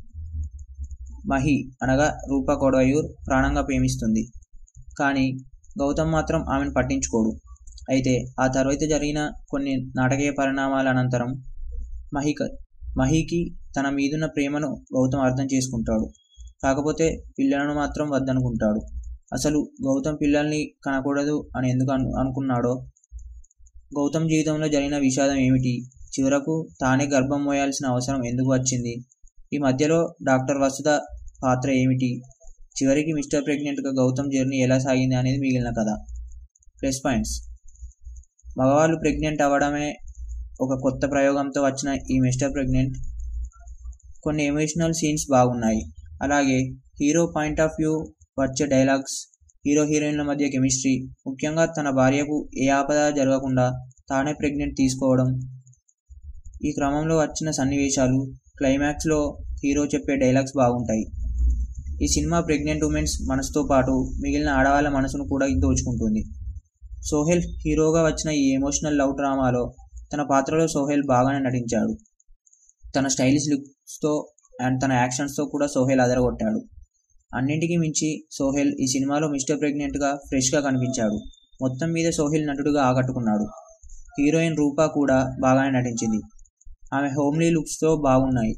మహి అనగా రూపా కొడవయూర్ ప్రాణంగా ప్రేమిస్తుంది కానీ గౌతమ్ మాత్రం ఆమెను పట్టించుకోడు అయితే ఆ తర్వాత జరిగిన కొన్ని నాటకీయ పరిణామాల అనంతరం మహిక మహికి తన మీదున్న ప్రేమను గౌతమ్ అర్థం చేసుకుంటాడు కాకపోతే పిల్లలను మాత్రం వద్దనుకుంటాడు అసలు గౌతమ్ పిల్లల్ని కనకూడదు అని ఎందుకు అను అనుకున్నాడో గౌతమ్ జీవితంలో జరిగిన విషాదం ఏమిటి చివరకు తానే గర్భం మోయాల్సిన అవసరం ఎందుకు వచ్చింది ఈ మధ్యలో డాక్టర్ వసుధ పాత్ర ఏమిటి చివరికి మిస్టర్ ప్రెగ్నెంట్గా గౌతమ్ జర్నీ ఎలా సాగింది అనేది మిగిలిన కథ ప్లస్ పాయింట్స్ మగవాళ్ళు ప్రెగ్నెంట్ అవ్వడమే ఒక కొత్త ప్రయోగంతో వచ్చిన ఈ మిస్టర్ ప్రెగ్నెంట్ కొన్ని ఎమోషనల్ సీన్స్ బాగున్నాయి అలాగే హీరో పాయింట్ ఆఫ్ వ్యూ వచ్చే డైలాగ్స్ హీరో హీరోయిన్ల మధ్య కెమిస్ట్రీ ముఖ్యంగా తన భార్యకు ఏ ఆపద జరగకుండా తానే ప్రెగ్నెంట్ తీసుకోవడం ఈ క్రమంలో వచ్చిన సన్నివేశాలు క్లైమాక్స్లో హీరో చెప్పే డైలాగ్స్ బాగుంటాయి ఈ సినిమా ప్రెగ్నెంట్ ఉమెన్స్ మనసుతో పాటు మిగిలిన ఆడవాళ్ళ మనసును కూడా దోచుకుంటుంది సోహెల్ హీరోగా వచ్చిన ఈ ఎమోషనల్ లవ్ డ్రామాలో తన పాత్రలో సోహెల్ బాగానే నటించాడు తన స్టైలిష్ లుక్స్తో అండ్ తన యాక్షన్స్తో కూడా సోహెల్ అదరగొట్టాడు అన్నింటికీ మించి సోహెల్ ఈ సినిమాలో మిస్టర్ ప్రెగ్నెంట్గా ఫ్రెష్గా కనిపించాడు మొత్తం మీద సోహెల్ నటుడుగా ఆకట్టుకున్నాడు హీరోయిన్ రూపా కూడా బాగానే నటించింది ఆమె హోమ్లీ లుక్స్తో బాగున్నాయి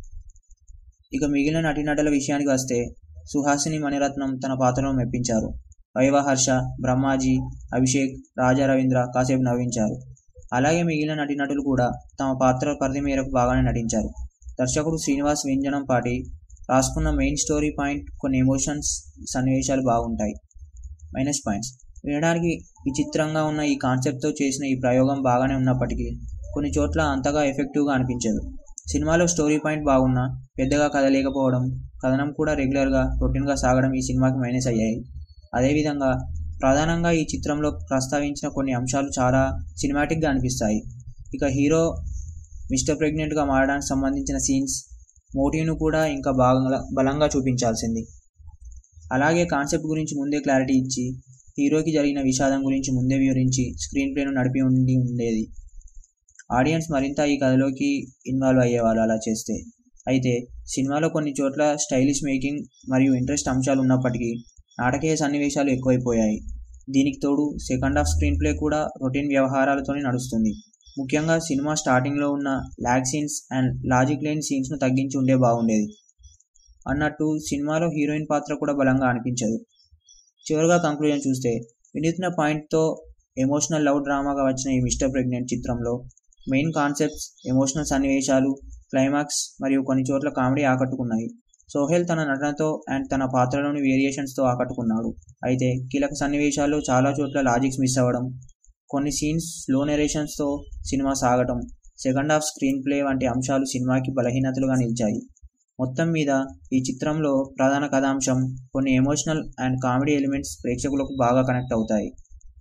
ఇక మిగిలిన నటీనటుల విషయానికి వస్తే సుహాసిని మణిరత్నం తన పాత్రను మెప్పించారు వైవహర్ష బ్రహ్మాజీ అభిషేక్ రాజా రవీంద్ర కాసేపు నవ్వించారు అలాగే మిగిలిన నటీనటులు కూడా తమ పాత్ర పరిధి మేరకు బాగానే నటించారు దర్శకుడు శ్రీనివాస్ వ్యంజనం పాటి రాసుకున్న మెయిన్ స్టోరీ పాయింట్ కొన్ని ఎమోషన్స్ సన్నివేశాలు బాగుంటాయి మైనస్ పాయింట్స్ వినడానికి విచిత్రంగా ఉన్న ఈ కాన్సెప్ట్తో చేసిన ఈ ప్రయోగం బాగానే ఉన్నప్పటికీ కొన్ని చోట్ల అంతగా ఎఫెక్టివ్గా అనిపించదు సినిమాలో స్టోరీ పాయింట్ బాగున్నా పెద్దగా కథ లేకపోవడం కథనం కూడా రెగ్యులర్గా రొటీన్గా సాగడం ఈ సినిమాకి మైనస్ అయ్యాయి అదేవిధంగా ప్రధానంగా ఈ చిత్రంలో ప్రస్తావించిన కొన్ని అంశాలు చాలా సినిమాటిక్గా అనిపిస్తాయి ఇక హీరో మిస్టర్ ప్రెగ్నెంట్గా మారడానికి సంబంధించిన సీన్స్ మోటివ్ను కూడా ఇంకా బాగా బలంగా చూపించాల్సింది అలాగే కాన్సెప్ట్ గురించి ముందే క్లారిటీ ఇచ్చి హీరోకి జరిగిన విషాదం గురించి ముందే వివరించి స్క్రీన్ ప్లేను నడిపి ఉండి ఉండేది ఆడియన్స్ మరింత ఈ కథలోకి ఇన్వాల్వ్ అయ్యేవాళ్ళు అలా చేస్తే అయితే సినిమాలో కొన్ని చోట్ల స్టైలిష్ మేకింగ్ మరియు ఇంట్రెస్ట్ అంశాలు ఉన్నప్పటికీ నాటకీయ సన్నివేశాలు ఎక్కువైపోయాయి దీనికి తోడు సెకండ్ హాఫ్ స్క్రీన్ ప్లే కూడా రొటీన్ వ్యవహారాలతోనే నడుస్తుంది ముఖ్యంగా సినిమా స్టార్టింగ్లో ఉన్న ల్యాగ్ సీన్స్ అండ్ లాజిక్ లేని సీన్స్ను తగ్గించి ఉండే బాగుండేది అన్నట్టు సినిమాలో హీరోయిన్ పాత్ర కూడా బలంగా అనిపించదు చివరిగా కంక్లూజన్ చూస్తే వినూత్న పాయింట్తో ఎమోషనల్ లవ్ డ్రామాగా వచ్చిన ఈ మిస్టర్ ప్రెగ్నెంట్ చిత్రంలో మెయిన్ కాన్సెప్ట్స్ ఎమోషనల్ సన్నివేశాలు క్లైమాక్స్ మరియు కొన్ని చోట్ల కామెడీ ఆకట్టుకున్నాయి సోహెల్ తన నటనతో అండ్ తన పాత్రలోని వేరియేషన్స్తో ఆకట్టుకున్నాడు అయితే కీలక సన్నివేశాల్లో చాలా చోట్ల లాజిక్స్ మిస్ అవ్వడం కొన్ని సీన్స్ స్లో నెరేషన్స్తో సినిమా సాగటం సెకండ్ హాఫ్ స్క్రీన్ ప్లే వంటి అంశాలు సినిమాకి బలహీనతలుగా నిలిచాయి మొత్తం మీద ఈ చిత్రంలో ప్రధాన కథాంశం కొన్ని ఎమోషనల్ అండ్ కామెడీ ఎలిమెంట్స్ ప్రేక్షకులకు బాగా కనెక్ట్ అవుతాయి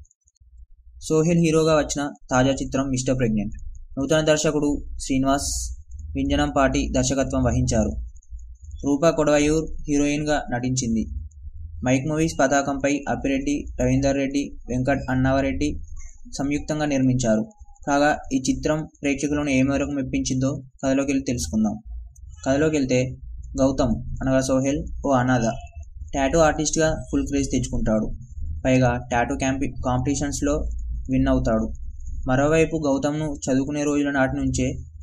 సోహెల్ హీరోగా వచ్చిన తాజా చిత్రం మిస్టర్ ప్రెగ్నెంట్ నూతన దర్శకుడు శ్రీనివాస్ వింజనంపాటి దర్శకత్వం వహించారు రూపా కొడవయూర్ హీరోయిన్గా నటించింది మైక్ మూవీస్ పతాకంపై అప్పిరెడ్డి రవీందర్ రెడ్డి వెంకట్ అన్నావరెడ్డి సంయుక్తంగా నిర్మించారు కాగా ఈ చిత్రం ప్రేక్షకులను ఏ మేరకు మెప్పించిందో కథలోకి వెళ్ళి తెలుసుకుందాం కథలోకి వెళ్తే గౌతమ్ అనగా సోహెల్ ఓ అనాథ టాటూ ఆర్టిస్ట్గా ఫుల్ క్రేజ్ తెచ్చుకుంటాడు పైగా టాటూ క్యాంపి కాంపిటీషన్స్లో విన్ అవుతాడు మరోవైపు గౌతమ్ను చదువుకునే రోజుల నాటి నుంచే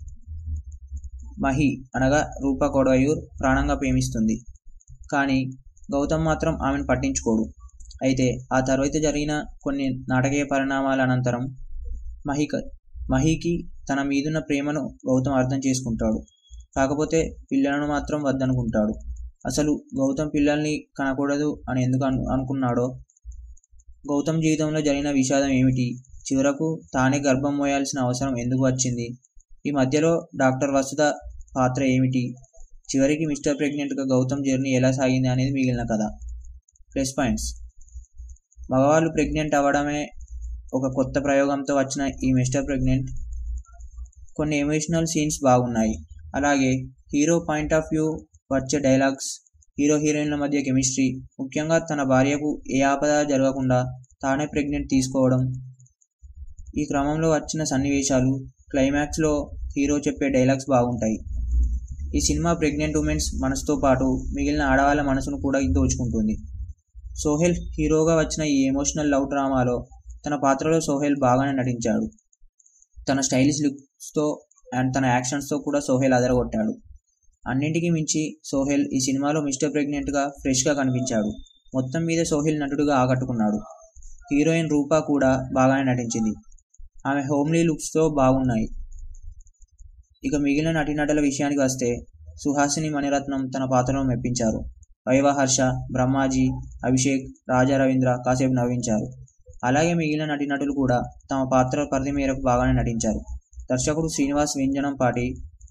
మహి అనగా రూపా కొడవయూర్ ప్రాణంగా ప్రేమిస్తుంది కానీ గౌతమ్ మాత్రం ఆమెను పట్టించుకోడు అయితే ఆ తర్వాత జరిగిన కొన్ని నాటకీయ పరిణామాల అనంతరం మహిక మహికి తన మీదున్న ప్రేమను గౌతమ్ అర్థం చేసుకుంటాడు కాకపోతే పిల్లలను మాత్రం వద్దనుకుంటాడు అసలు గౌతమ్ పిల్లల్ని కనకూడదు అని ఎందుకు అను అనుకున్నాడో గౌతమ్ జీవితంలో జరిగిన విషాదం ఏమిటి చివరకు తానే గర్భం మోయాల్సిన అవసరం ఎందుకు వచ్చింది ఈ మధ్యలో డాక్టర్ వసుధ పాత్ర ఏమిటి చివరికి మిస్టర్ ప్రెగ్నెంట్గా గౌతమ్ జర్నీ ఎలా సాగింది అనేది మిగిలిన కథ ప్లస్ పాయింట్స్ మగవాళ్ళు ప్రెగ్నెంట్ అవ్వడమే ఒక కొత్త ప్రయోగంతో వచ్చిన ఈ మిస్టర్ ప్రెగ్నెంట్ కొన్ని ఎమోషనల్ సీన్స్ బాగున్నాయి అలాగే హీరో పాయింట్ ఆఫ్ వ్యూ వచ్చే డైలాగ్స్ హీరో హీరోయిన్ల మధ్య కెమిస్ట్రీ ముఖ్యంగా తన భార్యకు ఏ ఆపద జరగకుండా తానే ప్రెగ్నెంట్ తీసుకోవడం ఈ క్రమంలో వచ్చిన సన్నివేశాలు క్లైమాక్స్లో హీరో చెప్పే డైలాగ్స్ బాగుంటాయి ఈ సినిమా ప్రెగ్నెంట్ ఉమెన్స్ మనసుతో పాటు మిగిలిన ఆడవాళ్ళ మనసును కూడా దోచుకుంటుంది సోహెల్ హీరోగా వచ్చిన ఈ ఎమోషనల్ లవ్ డ్రామాలో తన పాత్రలో సోహెల్ బాగానే నటించాడు తన స్టైలిష్ లుక్స్తో అండ్ తన యాక్షన్స్తో కూడా సోహెల్ అదరగొట్టాడు అన్నింటికీ మించి సోహెల్ ఈ సినిమాలో మిస్టర్ ప్రెగ్నెంట్గా ఫ్రెష్గా కనిపించాడు మొత్తం మీద సోహెల్ నటుడుగా ఆకట్టుకున్నాడు హీరోయిన్ రూపా కూడా బాగానే నటించింది ఆమె హోమ్లీ లుక్స్తో బాగున్నాయి ఇక మిగిలిన నటీనటుల విషయానికి వస్తే సుహాసిని మణిరత్నం తన పాత్రను మెప్పించారు వైవహర్ష బ్రహ్మాజీ అభిషేక్ రాజా రవీంద్ర కాసేపు నవ్వించారు అలాగే మిగిలిన నటీనటులు కూడా తమ పాత్ర పరిధి మేరకు బాగానే నటించారు దర్శకుడు శ్రీనివాస్ వ్యంజనం పాటి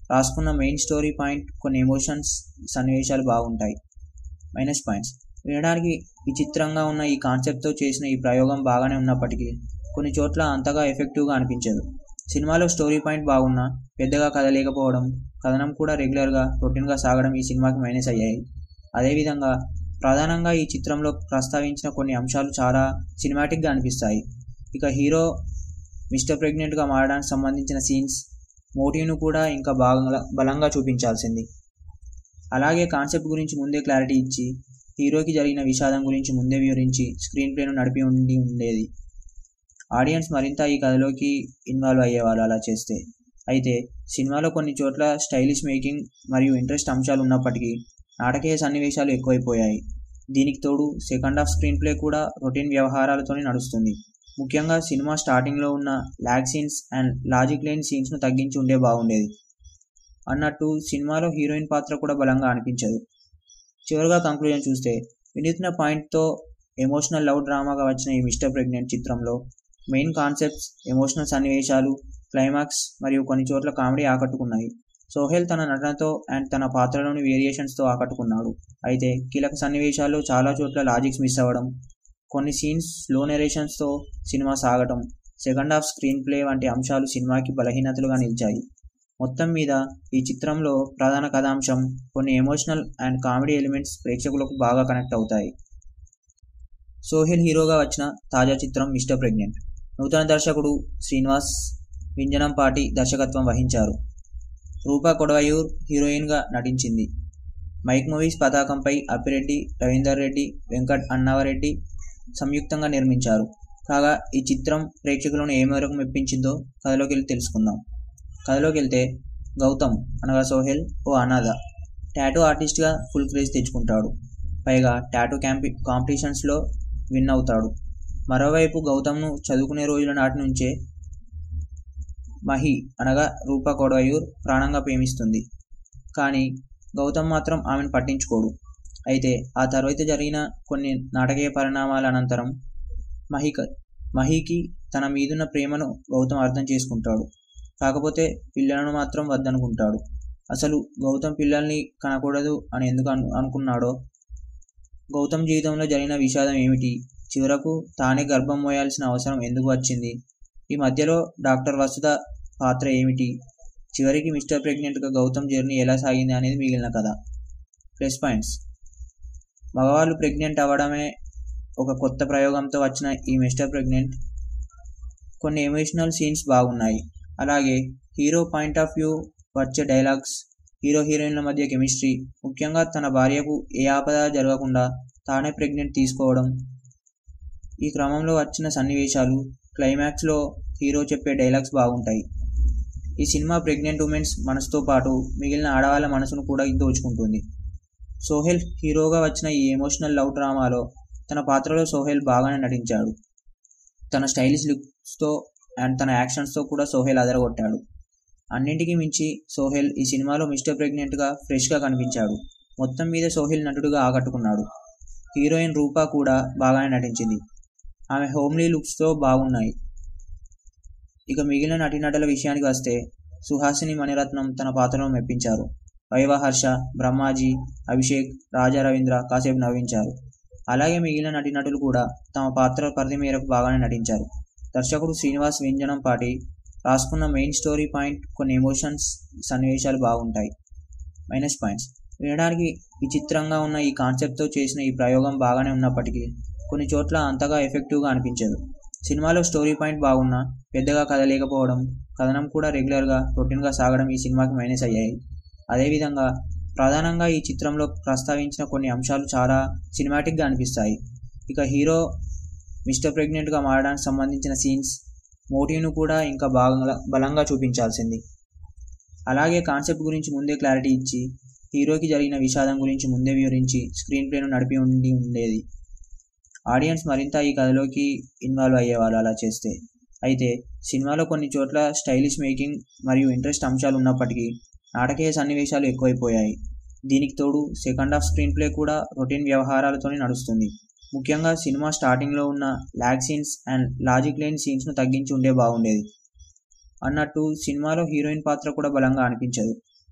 రాసుకున్న మెయిన్ స్టోరీ పాయింట్ కొన్ని ఎమోషన్స్ సన్నివేశాలు బాగుంటాయి మైనస్ పాయింట్స్ వినడానికి విచిత్రంగా ఉన్న ఈ కాన్సెప్ట్తో చేసిన ఈ ప్రయోగం బాగానే ఉన్నప్పటికీ కొన్ని చోట్ల అంతగా ఎఫెక్టివ్గా అనిపించదు సినిమాలో స్టోరీ పాయింట్ బాగున్నా పెద్దగా కథ లేకపోవడం కథనం కూడా రెగ్యులర్గా రొటీన్గా సాగడం ఈ సినిమాకి మైనస్ అయ్యాయి అదేవిధంగా ప్రధానంగా ఈ చిత్రంలో ప్రస్తావించిన కొన్ని అంశాలు చాలా సినిమాటిక్గా అనిపిస్తాయి ఇక హీరో మిస్టర్ ప్రెగ్నెంట్గా మారడానికి సంబంధించిన సీన్స్ మోటివ్ను కూడా ఇంకా బాగా బలంగా చూపించాల్సింది అలాగే కాన్సెప్ట్ గురించి ముందే క్లారిటీ ఇచ్చి హీరోకి జరిగిన విషాదం గురించి ముందే వివరించి స్క్రీన్ ప్లేను నడిపి ఉండి ఉండేది ఆడియన్స్ మరింత ఈ కథలోకి ఇన్వాల్వ్ అయ్యేవాళ్ళు అలా చేస్తే అయితే సినిమాలో కొన్ని చోట్ల స్టైలిష్ మేకింగ్ మరియు ఇంట్రెస్ట్ అంశాలు ఉన్నప్పటికీ నాటకీయ సన్నివేశాలు ఎక్కువైపోయాయి దీనికి తోడు సెకండ్ హాఫ్ స్క్రీన్ ప్లే కూడా రొటీన్ వ్యవహారాలతోనే నడుస్తుంది ముఖ్యంగా సినిమా స్టార్టింగ్లో ఉన్న లాగ్ సీన్స్ అండ్ లాజిక్ లేని సీన్స్ను తగ్గించి ఉండే బాగుండేది అన్నట్టు సినిమాలో హీరోయిన్ పాత్ర కూడా బలంగా అనిపించదు చివరిగా కంక్లూజన్ చూస్తే వినూత్న పాయింట్తో ఎమోషనల్ లవ్ డ్రామాగా వచ్చిన ఈ మిస్టర్ ప్రెగ్నెంట్ చిత్రంలో మెయిన్ కాన్సెప్ట్స్ ఎమోషనల్ సన్నివేశాలు క్లైమాక్స్ మరియు కొన్ని చోట్ల కామెడీ ఆకట్టుకున్నాయి సోహెల్ తన నటనతో అండ్ తన పాత్రలోని వేరియేషన్స్తో ఆకట్టుకున్నాడు అయితే కీలక సన్నివేశాల్లో చాలా చోట్ల లాజిక్స్ మిస్ అవ్వడం కొన్ని సీన్స్ స్లో నెరేషన్స్తో సినిమా సాగటం సెకండ్ హాఫ్ స్క్రీన్ ప్లే వంటి అంశాలు సినిమాకి బలహీనతలుగా నిలిచాయి మొత్తం మీద ఈ చిత్రంలో ప్రధాన కథాంశం కొన్ని ఎమోషనల్ అండ్ కామెడీ ఎలిమెంట్స్ ప్రేక్షకులకు బాగా కనెక్ట్ అవుతాయి సోహెల్ హీరోగా వచ్చిన తాజా చిత్రం మిస్టర్ ప్రెగ్నెంట్ నూతన దర్శకుడు శ్రీనివాస్ వింజనంపాటి దర్శకత్వం వహించారు రూపా కొడవయూర్ హీరోయిన్గా నటించింది మైక్ మూవీస్ పతాకంపై అప్పిరెడ్డి రవీందర్ రెడ్డి వెంకట్ అన్నావరెడ్డి సంయుక్తంగా నిర్మించారు కాగా ఈ చిత్రం ప్రేక్షకులను ఏ మేరకు మెప్పించిందో కథలోకి వెళ్ళి తెలుసుకుందాం కథలోకి వెళ్తే గౌతమ్ అనగా సోహెల్ ఓ అనాథ టాటూ ఆర్టిస్ట్గా ఫుల్ క్రేజ్ తెచ్చుకుంటాడు పైగా టాటూ క్యాంపి కాంపిటీషన్స్లో విన్ అవుతాడు మరోవైపు గౌతమ్ను చదువుకునే రోజుల నాటి నుంచే మహి అనగా రూపా కొడవయూర్ ప్రాణంగా ప్రేమిస్తుంది కానీ గౌతమ్ మాత్రం ఆమెను పట్టించుకోడు అయితే ఆ తర్వాత జరిగిన కొన్ని నాటకీయ పరిణామాల అనంతరం మహిక మహికి తన మీదున్న ప్రేమను గౌతమ్ అర్థం చేసుకుంటాడు కాకపోతే పిల్లలను మాత్రం వద్దనుకుంటాడు అసలు గౌతమ్ పిల్లల్ని కనకూడదు అని ఎందుకు అను అనుకున్నాడో గౌతమ్ జీవితంలో జరిగిన విషాదం ఏమిటి చివరకు తానే గర్భం మోయాల్సిన అవసరం ఎందుకు వచ్చింది ఈ మధ్యలో డాక్టర్ వసుధ పాత్ర ఏమిటి చివరికి మిస్టర్ ప్రెగ్నెంట్గా గౌతమ్ జర్నీ ఎలా సాగింది అనేది మిగిలిన కథ ప్లస్ పాయింట్స్ మగవాళ్ళు ప్రెగ్నెంట్ అవ్వడమే ఒక కొత్త ప్రయోగంతో వచ్చిన ఈ మిస్టర్ ప్రెగ్నెంట్ కొన్ని ఎమోషనల్ సీన్స్ బాగున్నాయి అలాగే హీరో పాయింట్ ఆఫ్ వ్యూ వచ్చే డైలాగ్స్ హీరో హీరోయిన్ల మధ్య కెమిస్ట్రీ ముఖ్యంగా తన భార్యకు ఏ ఆపద జరగకుండా తానే ప్రెగ్నెంట్ తీసుకోవడం ఈ క్రమంలో వచ్చిన సన్నివేశాలు క్లైమాక్స్లో హీరో చెప్పే డైలాగ్స్ బాగుంటాయి ఈ సినిమా ప్రెగ్నెంట్ ఉమెన్స్ మనసుతో పాటు మిగిలిన ఆడవాళ్ళ మనసును కూడా దోచుకుంటుంది సోహెల్ హీరోగా వచ్చిన ఈ ఎమోషనల్ లవ్ డ్రామాలో తన పాత్రలో సోహెల్ బాగానే నటించాడు తన స్టైలిష్ లుక్స్తో అండ్ తన యాక్షన్స్తో కూడా సోహెల్ అదరగొట్టాడు అన్నింటికీ మించి సోహెల్ ఈ సినిమాలో మిస్టర్ ప్రెగ్నెంట్గా ఫ్రెష్గా కనిపించాడు మొత్తం మీద సోహెల్ నటుడుగా ఆకట్టుకున్నాడు హీరోయిన్ రూపా కూడా బాగానే నటించింది ఆమె హోమ్లీ లుక్స్తో బాగున్నాయి ఇక మిగిలిన నటీనటుల విషయానికి వస్తే సుహాసిని మణిరత్నం తన పాత్రను మెప్పించారు వైవహర్ష బ్రహ్మాజీ అభిషేక్ రాజా రవీంద్ర కాసేపు నవ్వించారు అలాగే మిగిలిన నటీనటులు కూడా తమ పాత్ర పరిధి మేరకు బాగానే నటించారు దర్శకుడు శ్రీనివాస్ వ్యంజనం పాటి రాసుకున్న మెయిన్ స్టోరీ పాయింట్ కొన్ని ఎమోషన్స్ సన్నివేశాలు బాగుంటాయి మైనస్ పాయింట్స్ వినడానికి విచిత్రంగా ఉన్న ఈ కాన్సెప్ట్తో చేసిన ఈ ప్రయోగం బాగానే ఉన్నప్పటికీ కొన్ని చోట్ల అంతగా ఎఫెక్టివ్గా అనిపించదు సినిమాలో స్టోరీ పాయింట్ బాగున్నా పెద్దగా కథ లేకపోవడం కథనం కూడా రెగ్యులర్గా రొటీన్గా సాగడం ఈ సినిమాకి మైనస్ అయ్యాయి అదేవిధంగా ప్రధానంగా ఈ చిత్రంలో ప్రస్తావించిన కొన్ని అంశాలు చాలా సినిమాటిక్గా అనిపిస్తాయి ఇక హీరో మిస్టర్ ప్రెగ్నెంట్గా మారడానికి సంబంధించిన సీన్స్ మోటివ్ను కూడా ఇంకా బాగా బలంగా చూపించాల్సింది అలాగే కాన్సెప్ట్ గురించి ముందే క్లారిటీ ఇచ్చి హీరోకి జరిగిన విషాదం గురించి ముందే వివరించి స్క్రీన్ ప్లేను నడిపి ఉండి ఉండేది ఆడియన్స్ మరింత ఈ కథలోకి ఇన్వాల్వ్ అయ్యేవాళ్ళు అలా చేస్తే అయితే సినిమాలో కొన్ని చోట్ల స్టైలిష్ మేకింగ్ మరియు ఇంట్రెస్ట్ అంశాలు ఉన్నప్పటికీ నాటకీయ సన్నివేశాలు ఎక్కువైపోయాయి దీనికి తోడు సెకండ్ హాఫ్ స్క్రీన్ ప్లే కూడా రొటీన్ వ్యవహారాలతోనే నడుస్తుంది ముఖ్యంగా సినిమా స్టార్టింగ్లో ఉన్న లాగ్ సీన్స్ అండ్ లాజిక్ లేని సీన్స్ను తగ్గించి ఉండే బాగుండేది అన్నట్టు సినిమాలో హీరోయిన్ పాత్ర కూడా బలంగా అనిపించదు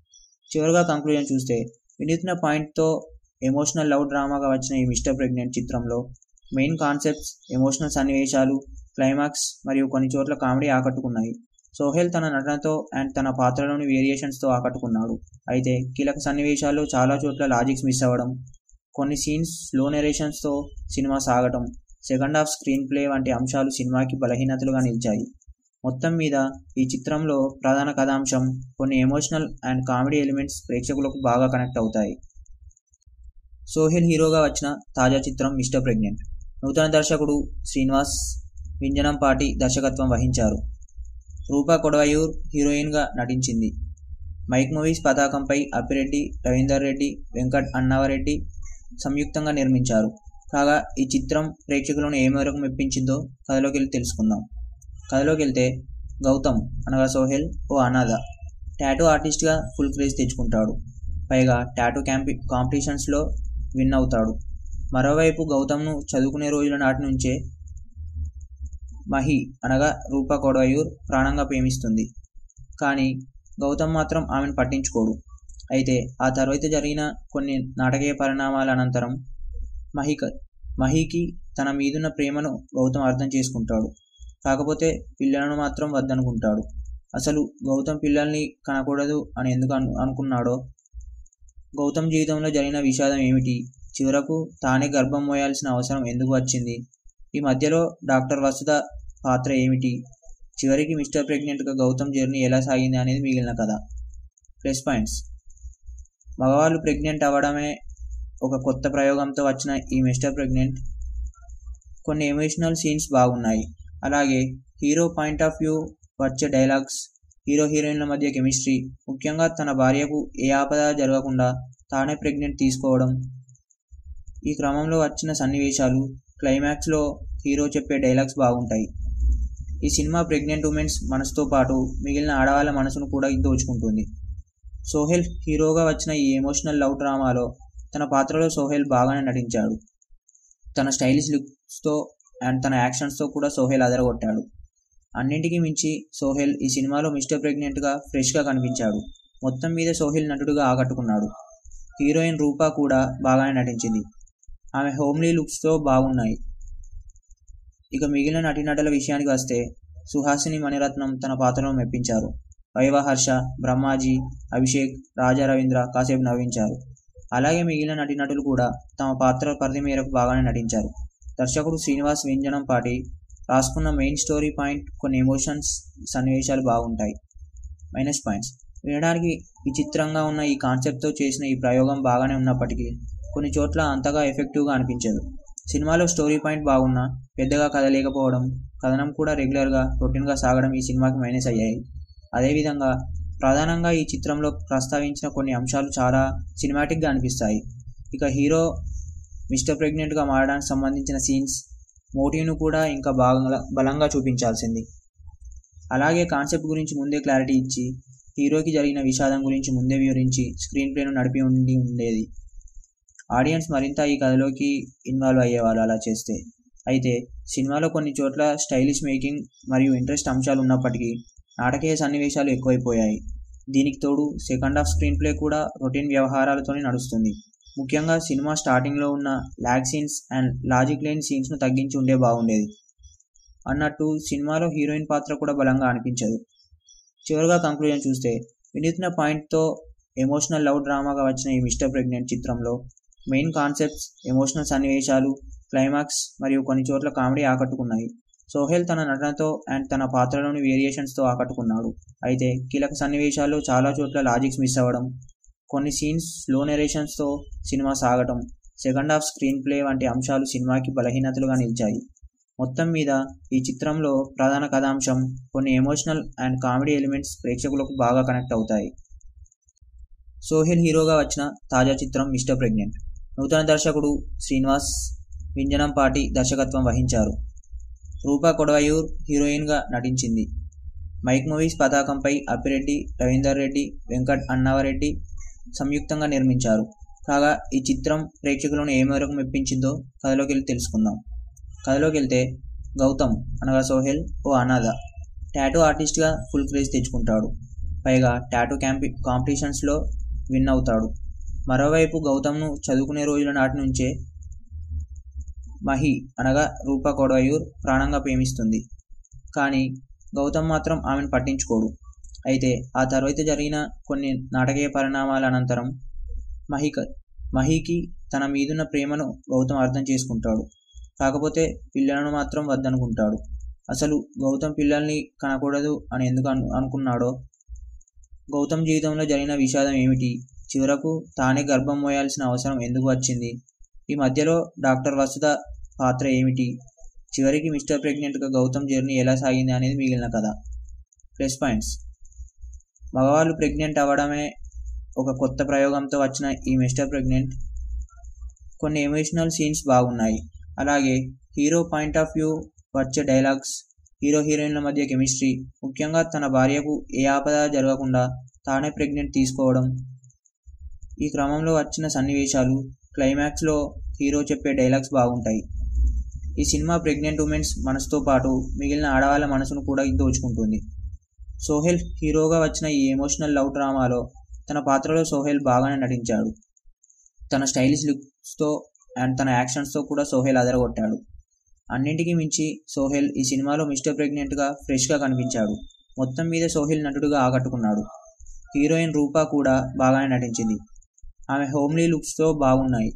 చివరిగా కంక్లూజన్ చూస్తే వినూత్న పాయింట్తో ఎమోషనల్ లవ్ డ్రామాగా వచ్చిన ఈ మిస్టర్ ప్రెగ్నెంట్ చిత్రంలో మెయిన్ కాన్సెప్ట్స్ ఎమోషనల్ సన్నివేశాలు క్లైమాక్స్ మరియు కొన్ని చోట్ల కామెడీ ఆకట్టుకున్నాయి సోహెల్ తన నటనతో అండ్ తన పాత్రలోని వేరియేషన్స్తో ఆకట్టుకున్నాడు అయితే కీలక సన్నివేశాల్లో చాలా చోట్ల లాజిక్స్ మిస్ అవ్వడం కొన్ని సీన్స్ స్లో నెరేషన్స్తో సినిమా సాగటం సెకండ్ హాఫ్ స్క్రీన్ ప్లే వంటి అంశాలు సినిమాకి బలహీనతలుగా నిలిచాయి మొత్తం మీద ఈ చిత్రంలో ప్రధాన కథాంశం కొన్ని ఎమోషనల్ అండ్ కామెడీ ఎలిమెంట్స్ ప్రేక్షకులకు బాగా కనెక్ట్ అవుతాయి సోహెల్ హీరోగా వచ్చిన తాజా చిత్రం మిస్టర్ ప్రెగ్నెంట్ నూతన దర్శకుడు శ్రీనివాస్ వింజనంపాటి దర్శకత్వం వహించారు రూపా కొడవయూర్ హీరోయిన్గా నటించింది మైక్ మూవీస్ పతాకంపై అప్పిరెడ్డి రవీందర్ రెడ్డి వెంకట్ అన్నావరెడ్డి సంయుక్తంగా నిర్మించారు కాగా ఈ చిత్రం ప్రేక్షకులను ఏ మేరకు మెప్పించిందో కథలోకి వెళ్ళి తెలుసుకుందాం కథలోకి వెళ్తే గౌతమ్ అనగా సోహెల్ ఓ అనాథ టాటూ ఆర్టిస్ట్గా ఫుల్ క్రేజ్ తెచ్చుకుంటాడు పైగా టాటూ క్యాంపి కాంపిటీషన్స్లో విన్ అవుతాడు మరోవైపు గౌతమ్ను చదువుకునే రోజుల నాటి నుంచే మహి అనగా రూపా కొడవయూర్ ప్రాణంగా ప్రేమిస్తుంది కానీ గౌతమ్ మాత్రం ఆమెను పట్టించుకోడు అయితే ఆ తర్వాత జరిగిన కొన్ని నాటకీయ పరిణామాల అనంతరం మహిక మహికి తన మీదున్న ప్రేమను గౌతమ్ అర్థం చేసుకుంటాడు కాకపోతే పిల్లలను మాత్రం వద్దనుకుంటాడు అసలు గౌతమ్ పిల్లల్ని కనకూడదు అని ఎందుకు అను అనుకున్నాడో గౌతమ్ జీవితంలో జరిగిన విషాదం ఏమిటి చివరకు తానే గర్భం మోయాల్సిన అవసరం ఎందుకు వచ్చింది ఈ మధ్యలో డాక్టర్ వసుధ పాత్ర ఏమిటి చివరికి మిస్టర్ ప్రెగ్నెంట్గా గౌతమ్ జర్నీ ఎలా సాగింది అనేది మిగిలిన కథ ప్లస్ పాయింట్స్ మగవాళ్ళు ప్రెగ్నెంట్ అవ్వడమే ఒక కొత్త ప్రయోగంతో వచ్చిన ఈ మిస్టర్ ప్రెగ్నెంట్ కొన్ని ఎమోషనల్ సీన్స్ బాగున్నాయి అలాగే హీరో పాయింట్ ఆఫ్ వ్యూ వచ్చే డైలాగ్స్ హీరో హీరోయిన్ల మధ్య కెమిస్ట్రీ ముఖ్యంగా తన భార్యకు ఏ ఆపద జరగకుండా తానే ప్రెగ్నెంట్ తీసుకోవడం ఈ క్రమంలో వచ్చిన సన్నివేశాలు క్లైమాక్స్లో హీరో చెప్పే డైలాగ్స్ బాగుంటాయి ఈ సినిమా ప్రెగ్నెంట్ ఉమెన్స్ మనసుతో పాటు మిగిలిన ఆడవాళ్ళ మనసును కూడా దోచుకుంటుంది సోహెల్ హీరోగా వచ్చిన ఈ ఎమోషనల్ లవ్ డ్రామాలో తన పాత్రలో సోహెల్ బాగానే నటించాడు తన స్టైలిష్ లుక్స్తో అండ్ తన యాక్షన్స్తో కూడా సోహెల్ అదరగొట్టాడు అన్నింటికీ మించి సోహెల్ ఈ సినిమాలో మిస్టర్ ప్రెగ్నెంట్గా ఫ్రెష్గా కనిపించాడు మొత్తం మీద సోహెల్ నటుడుగా ఆకట్టుకున్నాడు హీరోయిన్ రూపా కూడా బాగానే నటించింది ఆమె హోమ్లీ లుక్స్తో బాగున్నాయి ఇక మిగిలిన నటీనటుల విషయానికి వస్తే సుహాసిని మణిరత్నం తన పాత్రను మెప్పించారు వైవహర్ష బ్రహ్మాజీ అభిషేక్ రాజా రవీంద్ర కాసేపు నవ్వించారు అలాగే మిగిలిన నటీనటులు కూడా తమ పాత్ర పరిధి మేరకు బాగానే నటించారు దర్శకుడు శ్రీనివాస్ వింజనం పాటి రాసుకున్న మెయిన్ స్టోరీ పాయింట్ కొన్ని ఎమోషన్స్ సన్నివేశాలు బాగుంటాయి మైనస్ పాయింట్స్ వినడానికి విచిత్రంగా ఉన్న ఈ కాన్సెప్ట్తో చేసిన ఈ ప్రయోగం బాగానే ఉన్నప్పటికీ కొన్ని చోట్ల అంతగా ఎఫెక్టివ్గా అనిపించదు సినిమాలో స్టోరీ పాయింట్ బాగున్నా పెద్దగా కథ లేకపోవడం కథనం కూడా రెగ్యులర్గా రొటీన్గా సాగడం ఈ సినిమాకి మైనస్ అయ్యాయి అదేవిధంగా ప్రధానంగా ఈ చిత్రంలో ప్రస్తావించిన కొన్ని అంశాలు చాలా సినిమాటిక్గా అనిపిస్తాయి ఇక హీరో మిస్టర్ ప్రెగ్నెంట్గా మారడానికి సంబంధించిన సీన్స్ మోటివ్ను కూడా ఇంకా బాగా బలంగా చూపించాల్సింది అలాగే కాన్సెప్ట్ గురించి ముందే క్లారిటీ ఇచ్చి హీరోకి జరిగిన విషాదం గురించి ముందే వివరించి స్క్రీన్ ప్లేను నడిపి ఉండి ఉండేది ఆడియన్స్ మరింత ఈ కథలోకి ఇన్వాల్వ్ అయ్యేవాళ్ళు అలా చేస్తే అయితే సినిమాలో కొన్ని చోట్ల స్టైలిష్ మేకింగ్ మరియు ఇంట్రెస్ట్ అంశాలు ఉన్నప్పటికీ నాటకీయ సన్నివేశాలు ఎక్కువైపోయాయి దీనికి తోడు సెకండ్ హాఫ్ స్క్రీన్ ప్లే కూడా రొటీన్ వ్యవహారాలతోనే నడుస్తుంది ముఖ్యంగా సినిమా స్టార్టింగ్లో ఉన్న ల్యాగ్ సీన్స్ అండ్ లాజిక్ లేని సీన్స్ను తగ్గించి ఉండే బాగుండేది అన్నట్టు సినిమాలో హీరోయిన్ పాత్ర కూడా బలంగా అనిపించదు చివరిగా కంక్లూజన్ చూస్తే వినూత్న పాయింట్తో ఎమోషనల్ లవ్ డ్రామాగా వచ్చిన ఈ మిస్టర్ ప్రెగ్నెంట్ చిత్రంలో మెయిన్ కాన్సెప్ట్స్ ఎమోషనల్ సన్నివేశాలు క్లైమాక్స్ మరియు కొన్ని చోట్ల కామెడీ ఆకట్టుకున్నాయి సోహెల్ తన నటనతో అండ్ తన పాత్రలోని వేరియేషన్స్తో ఆకట్టుకున్నాడు అయితే కీలక సన్నివేశాల్లో చాలా చోట్ల లాజిక్స్ మిస్ అవ్వడం కొన్ని సీన్స్ స్లో నెరేషన్స్తో సినిమా సాగటం సెకండ్ హాఫ్ స్క్రీన్ ప్లే వంటి అంశాలు సినిమాకి బలహీనతలుగా నిలిచాయి మొత్తం మీద ఈ చిత్రంలో ప్రధాన కథాంశం కొన్ని ఎమోషనల్ అండ్ కామెడీ ఎలిమెంట్స్ ప్రేక్షకులకు బాగా కనెక్ట్ అవుతాయి సోహెల్ హీరోగా వచ్చిన తాజా చిత్రం మిస్టర్ ప్రెగ్నెంట్ నూతన దర్శకుడు శ్రీనివాస్ వింజనంపాటి దర్శకత్వం వహించారు రూపా కొడవయూర్ హీరోయిన్గా నటించింది మైక్ మూవీస్ పతాకంపై అప్పిరెడ్డి రవీందర్ రెడ్డి వెంకట్ అన్నావరెడ్డి సంయుక్తంగా నిర్మించారు కాగా ఈ చిత్రం ప్రేక్షకులను ఏ మేరకు మెప్పించిందో కథలోకి వెళ్ళి తెలుసుకుందాం కథలోకి వెళ్తే గౌతమ్ అనగా సోహెల్ ఓ అనాథ టాటూ ఆర్టిస్ట్గా ఫుల్ క్రేజ్ తెచ్చుకుంటాడు పైగా టాటూ క్యాంపి కాంపిటీషన్స్లో విన్ అవుతాడు మరోవైపు గౌతమ్ను చదువుకునే రోజుల నాటి నుంచే మహి అనగా రూపా కొడవయూర్ ప్రాణంగా ప్రేమిస్తుంది కానీ గౌతమ్ మాత్రం ఆమెను పట్టించుకోడు అయితే ఆ తర్వాత జరిగిన కొన్ని నాటకీయ పరిణామాల అనంతరం మహిక మహికి తన మీదున్న ప్రేమను గౌతమ్ అర్థం చేసుకుంటాడు కాకపోతే పిల్లలను మాత్రం వద్దనుకుంటాడు అసలు గౌతమ్ పిల్లల్ని కనకూడదు అని ఎందుకు అను అనుకున్నాడో గౌతమ్ జీవితంలో జరిగిన విషాదం ఏమిటి చివరకు తానే గర్భం మోయాల్సిన అవసరం ఎందుకు వచ్చింది ఈ మధ్యలో డాక్టర్ వసుధ పాత్ర ఏమిటి చివరికి మిస్టర్ ప్రెగ్నెంట్గా గౌతమ్ జర్నీ ఎలా సాగింది అనేది మిగిలిన కథ ప్లస్ పాయింట్స్ మగవాళ్ళు ప్రెగ్నెంట్ అవ్వడమే ఒక కొత్త ప్రయోగంతో వచ్చిన ఈ మిస్టర్ ప్రెగ్నెంట్ కొన్ని ఎమోషనల్ సీన్స్ బాగున్నాయి అలాగే హీరో పాయింట్ ఆఫ్ వ్యూ వచ్చే డైలాగ్స్ హీరో హీరోయిన్ల మధ్య కెమిస్ట్రీ ముఖ్యంగా తన భార్యకు ఏ ఆపద జరగకుండా తానే ప్రెగ్నెంట్ తీసుకోవడం ఈ క్రమంలో వచ్చిన సన్నివేశాలు క్లైమాక్స్లో హీరో చెప్పే డైలాగ్స్ బాగుంటాయి ఈ సినిమా ప్రెగ్నెంట్ ఉమెన్స్ మనసుతో పాటు మిగిలిన ఆడవాళ్ళ మనసును కూడా దోచుకుంటుంది సోహెల్ హీరోగా వచ్చిన ఈ ఎమోషనల్ లవ్ డ్రామాలో తన పాత్రలో సోహెల్ బాగానే నటించాడు తన స్టైలిష్ లుక్స్తో అండ్ తన యాక్షన్స్తో కూడా సోహెల్ అదరగొట్టాడు అన్నింటికీ మించి సోహెల్ ఈ సినిమాలో మిస్టర్ ప్రెగ్నెంట్గా ఫ్రెష్గా కనిపించాడు మొత్తం మీద సోహెల్ నటుడుగా ఆకట్టుకున్నాడు హీరోయిన్ రూపా కూడా బాగానే నటించింది ఆమె హోమ్లీ లుక్స్తో బాగున్నాయి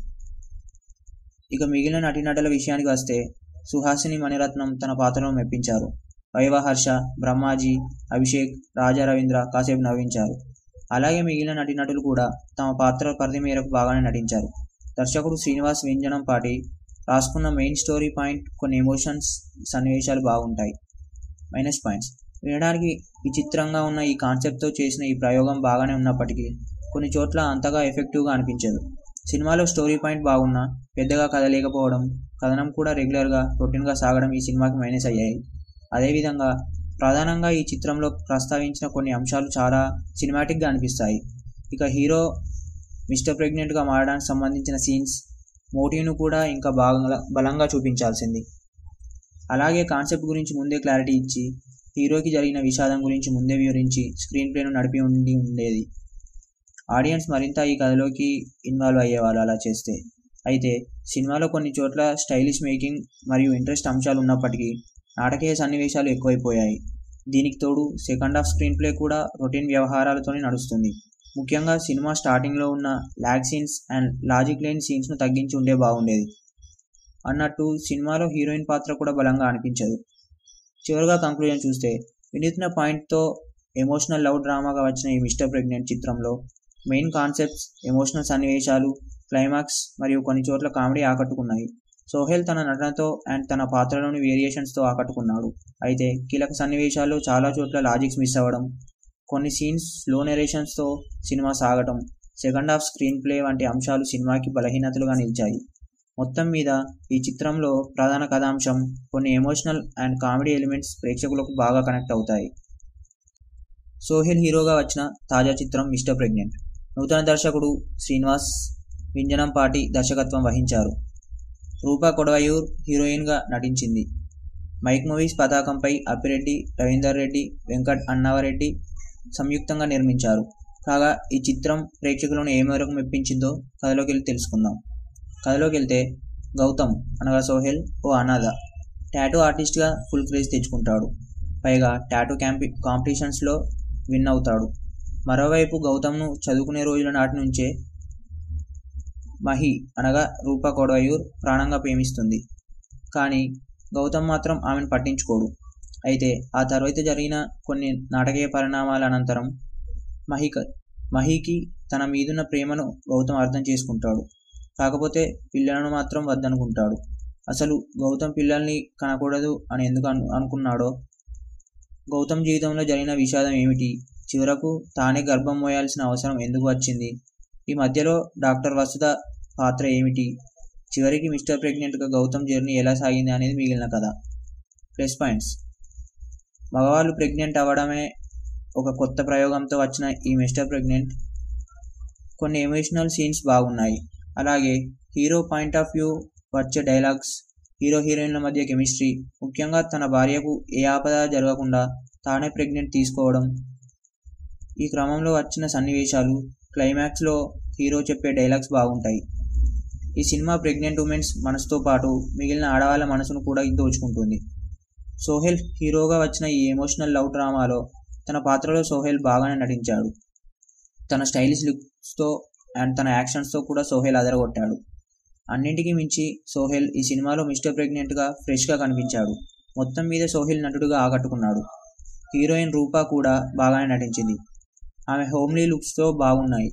ఇక మిగిలిన నటీనటుల విషయానికి వస్తే సుహాసిని మణిరత్నం తన పాత్రను మెప్పించారు వైవహర్ష బ్రహ్మాజీ అభిషేక్ రాజా రవీంద్ర కాసేపు నవ్వించారు అలాగే మిగిలిన నటీనటులు కూడా తమ పాత్ర పరిధి మేరకు బాగానే నటించారు దర్శకుడు శ్రీనివాస్ వ్యంజనం పాటి రాసుకున్న మెయిన్ స్టోరీ పాయింట్ కొన్ని ఎమోషన్స్ సన్నివేశాలు బాగుంటాయి మైనస్ పాయింట్స్ వినడానికి విచిత్రంగా ఉన్న ఈ కాన్సెప్ట్తో చేసిన ఈ ప్రయోగం బాగానే ఉన్నప్పటికీ కొన్ని చోట్ల అంతగా ఎఫెక్టివ్గా అనిపించదు సినిమాలో స్టోరీ పాయింట్ బాగున్నా పెద్దగా కథ లేకపోవడం కథనం కూడా రెగ్యులర్గా రొటీన్గా సాగడం ఈ సినిమాకి మైనస్ అయ్యాయి అదేవిధంగా ప్రధానంగా ఈ చిత్రంలో ప్రస్తావించిన కొన్ని అంశాలు చాలా సినిమాటిక్గా అనిపిస్తాయి ఇక హీరో మిస్టర్ ప్రెగ్నెంట్గా మారడానికి సంబంధించిన సీన్స్ మోటివ్ను కూడా ఇంకా బాగా బలంగా చూపించాల్సింది అలాగే కాన్సెప్ట్ గురించి ముందే క్లారిటీ ఇచ్చి హీరోకి జరిగిన విషాదం గురించి ముందే వివరించి స్క్రీన్ ప్లేను నడిపి ఉండి ఉండేది ఆడియన్స్ మరింత ఈ కథలోకి ఇన్వాల్వ్ అయ్యేవాళ్ళు అలా చేస్తే అయితే సినిమాలో కొన్ని చోట్ల స్టైలిష్ మేకింగ్ మరియు ఇంట్రెస్ట్ అంశాలు ఉన్నప్పటికీ నాటకీయ సన్నివేశాలు ఎక్కువైపోయాయి దీనికి తోడు సెకండ్ హాఫ్ స్క్రీన్ ప్లే కూడా రొటీన్ వ్యవహారాలతోనే నడుస్తుంది ముఖ్యంగా సినిమా స్టార్టింగ్లో ఉన్న ల్యాగ్ సీన్స్ అండ్ లాజిక్ లేని సీన్స్ను తగ్గించి ఉండే బాగుండేది అన్నట్టు సినిమాలో హీరోయిన్ పాత్ర కూడా బలంగా అనిపించదు చివరిగా కంక్లూజన్ చూస్తే వినూత్న పాయింట్తో ఎమోషనల్ లవ్ డ్రామాగా వచ్చిన ఈ మిస్టర్ ప్రెగ్నెంట్ చిత్రంలో మెయిన్ కాన్సెప్ట్స్ ఎమోషనల్ సన్నివేశాలు క్లైమాక్స్ మరియు కొన్ని చోట్ల కామెడీ ఆకట్టుకున్నాయి సోహెల్ తన నటనతో అండ్ తన పాత్రలోని వేరియేషన్స్తో ఆకట్టుకున్నాడు అయితే కీలక సన్నివేశాల్లో చాలా చోట్ల లాజిక్స్ మిస్ అవ్వడం కొన్ని సీన్స్ స్లో నెరేషన్స్తో సినిమా సాగటం సెకండ్ హాఫ్ స్క్రీన్ ప్లే వంటి అంశాలు సినిమాకి బలహీనతలుగా నిలిచాయి మొత్తం మీద ఈ చిత్రంలో ప్రధాన కథాంశం కొన్ని ఎమోషనల్ అండ్ కామెడీ ఎలిమెంట్స్ ప్రేక్షకులకు బాగా కనెక్ట్ అవుతాయి సోహెల్ హీరోగా వచ్చిన తాజా చిత్రం మిస్టర్ ప్రెగ్నెంట్ నూతన దర్శకుడు శ్రీనివాస్ వింజనంపాటి దర్శకత్వం వహించారు రూపా కొడవయూర్ హీరోయిన్గా నటించింది మైక్ మూవీస్ పతాకంపై అప్పిరెడ్డి రవీందర్ రెడ్డి వెంకట్ అన్నావరెడ్డి సంయుక్తంగా నిర్మించారు కాగా ఈ చిత్రం ప్రేక్షకులను ఏ మేరకు మెప్పించిందో కథలోకి వెళ్ళి తెలుసుకుందాం కథలోకి వెళ్తే గౌతమ్ అనగా సోహెల్ ఓ అనాథ టాటూ ఆర్టిస్ట్గా ఫుల్ క్రేజ్ తెచ్చుకుంటాడు పైగా టాటూ క్యాంపి కాంపిటీషన్స్లో విన్ అవుతాడు మరోవైపు గౌతమ్ను చదువుకునే రోజుల నాటి నుంచే మహి అనగా రూపా కొడవయూర్ ప్రాణంగా ప్రేమిస్తుంది కానీ గౌతమ్ మాత్రం ఆమెను పట్టించుకోడు అయితే ఆ తర్వాత జరిగిన కొన్ని నాటకీయ పరిణామాల అనంతరం మహిక మహికి తన మీదున్న ప్రేమను గౌతమ్ అర్థం చేసుకుంటాడు కాకపోతే పిల్లలను మాత్రం వద్దనుకుంటాడు అసలు గౌతమ్ పిల్లల్ని కనకూడదు అని ఎందుకు అను అనుకున్నాడో గౌతమ్ జీవితంలో జరిగిన విషాదం ఏమిటి చివరకు తానే గర్భం మోయాల్సిన అవసరం ఎందుకు వచ్చింది ఈ మధ్యలో డాక్టర్ వసుధ పాత్ర ఏమిటి చివరికి మిస్టర్ ప్రెగ్నెంట్గా గౌతమ్ జర్నీ ఎలా సాగింది అనేది మిగిలిన కథ ప్లస్ పాయింట్స్ మగవాళ్ళు ప్రెగ్నెంట్ అవ్వడమే ఒక కొత్త ప్రయోగంతో వచ్చిన ఈ మిస్టర్ ప్రెగ్నెంట్ కొన్ని ఎమోషనల్ సీన్స్ బాగున్నాయి అలాగే హీరో పాయింట్ ఆఫ్ వ్యూ వచ్చే డైలాగ్స్ హీరో హీరోయిన్ల మధ్య కెమిస్ట్రీ ముఖ్యంగా తన భార్యకు ఏ ఆపద జరగకుండా తానే ప్రెగ్నెంట్ తీసుకోవడం ఈ క్రమంలో వచ్చిన సన్నివేశాలు క్లైమాక్స్లో హీరో చెప్పే డైలాగ్స్ బాగుంటాయి ఈ సినిమా ప్రెగ్నెంట్ ఉమెన్స్ మనసుతో పాటు మిగిలిన ఆడవాళ్ళ మనసును కూడా దోచుకుంటుంది సోహెల్ హీరోగా వచ్చిన ఈ ఎమోషనల్ లవ్ డ్రామాలో తన పాత్రలో సోహెల్ బాగానే నటించాడు తన స్టైలిష్ లుక్స్తో అండ్ తన యాక్షన్స్తో కూడా సోహెల్ అదరగొట్టాడు అన్నింటికీ మించి సోహెల్ ఈ సినిమాలో మిస్టర్ ప్రెగ్నెంట్గా ఫ్రెష్గా కనిపించాడు మొత్తం మీద సోహెల్ నటుడుగా ఆకట్టుకున్నాడు హీరోయిన్ రూపా కూడా బాగానే నటించింది ఆమె హోమ్లీ లుక్స్తో బాగున్నాయి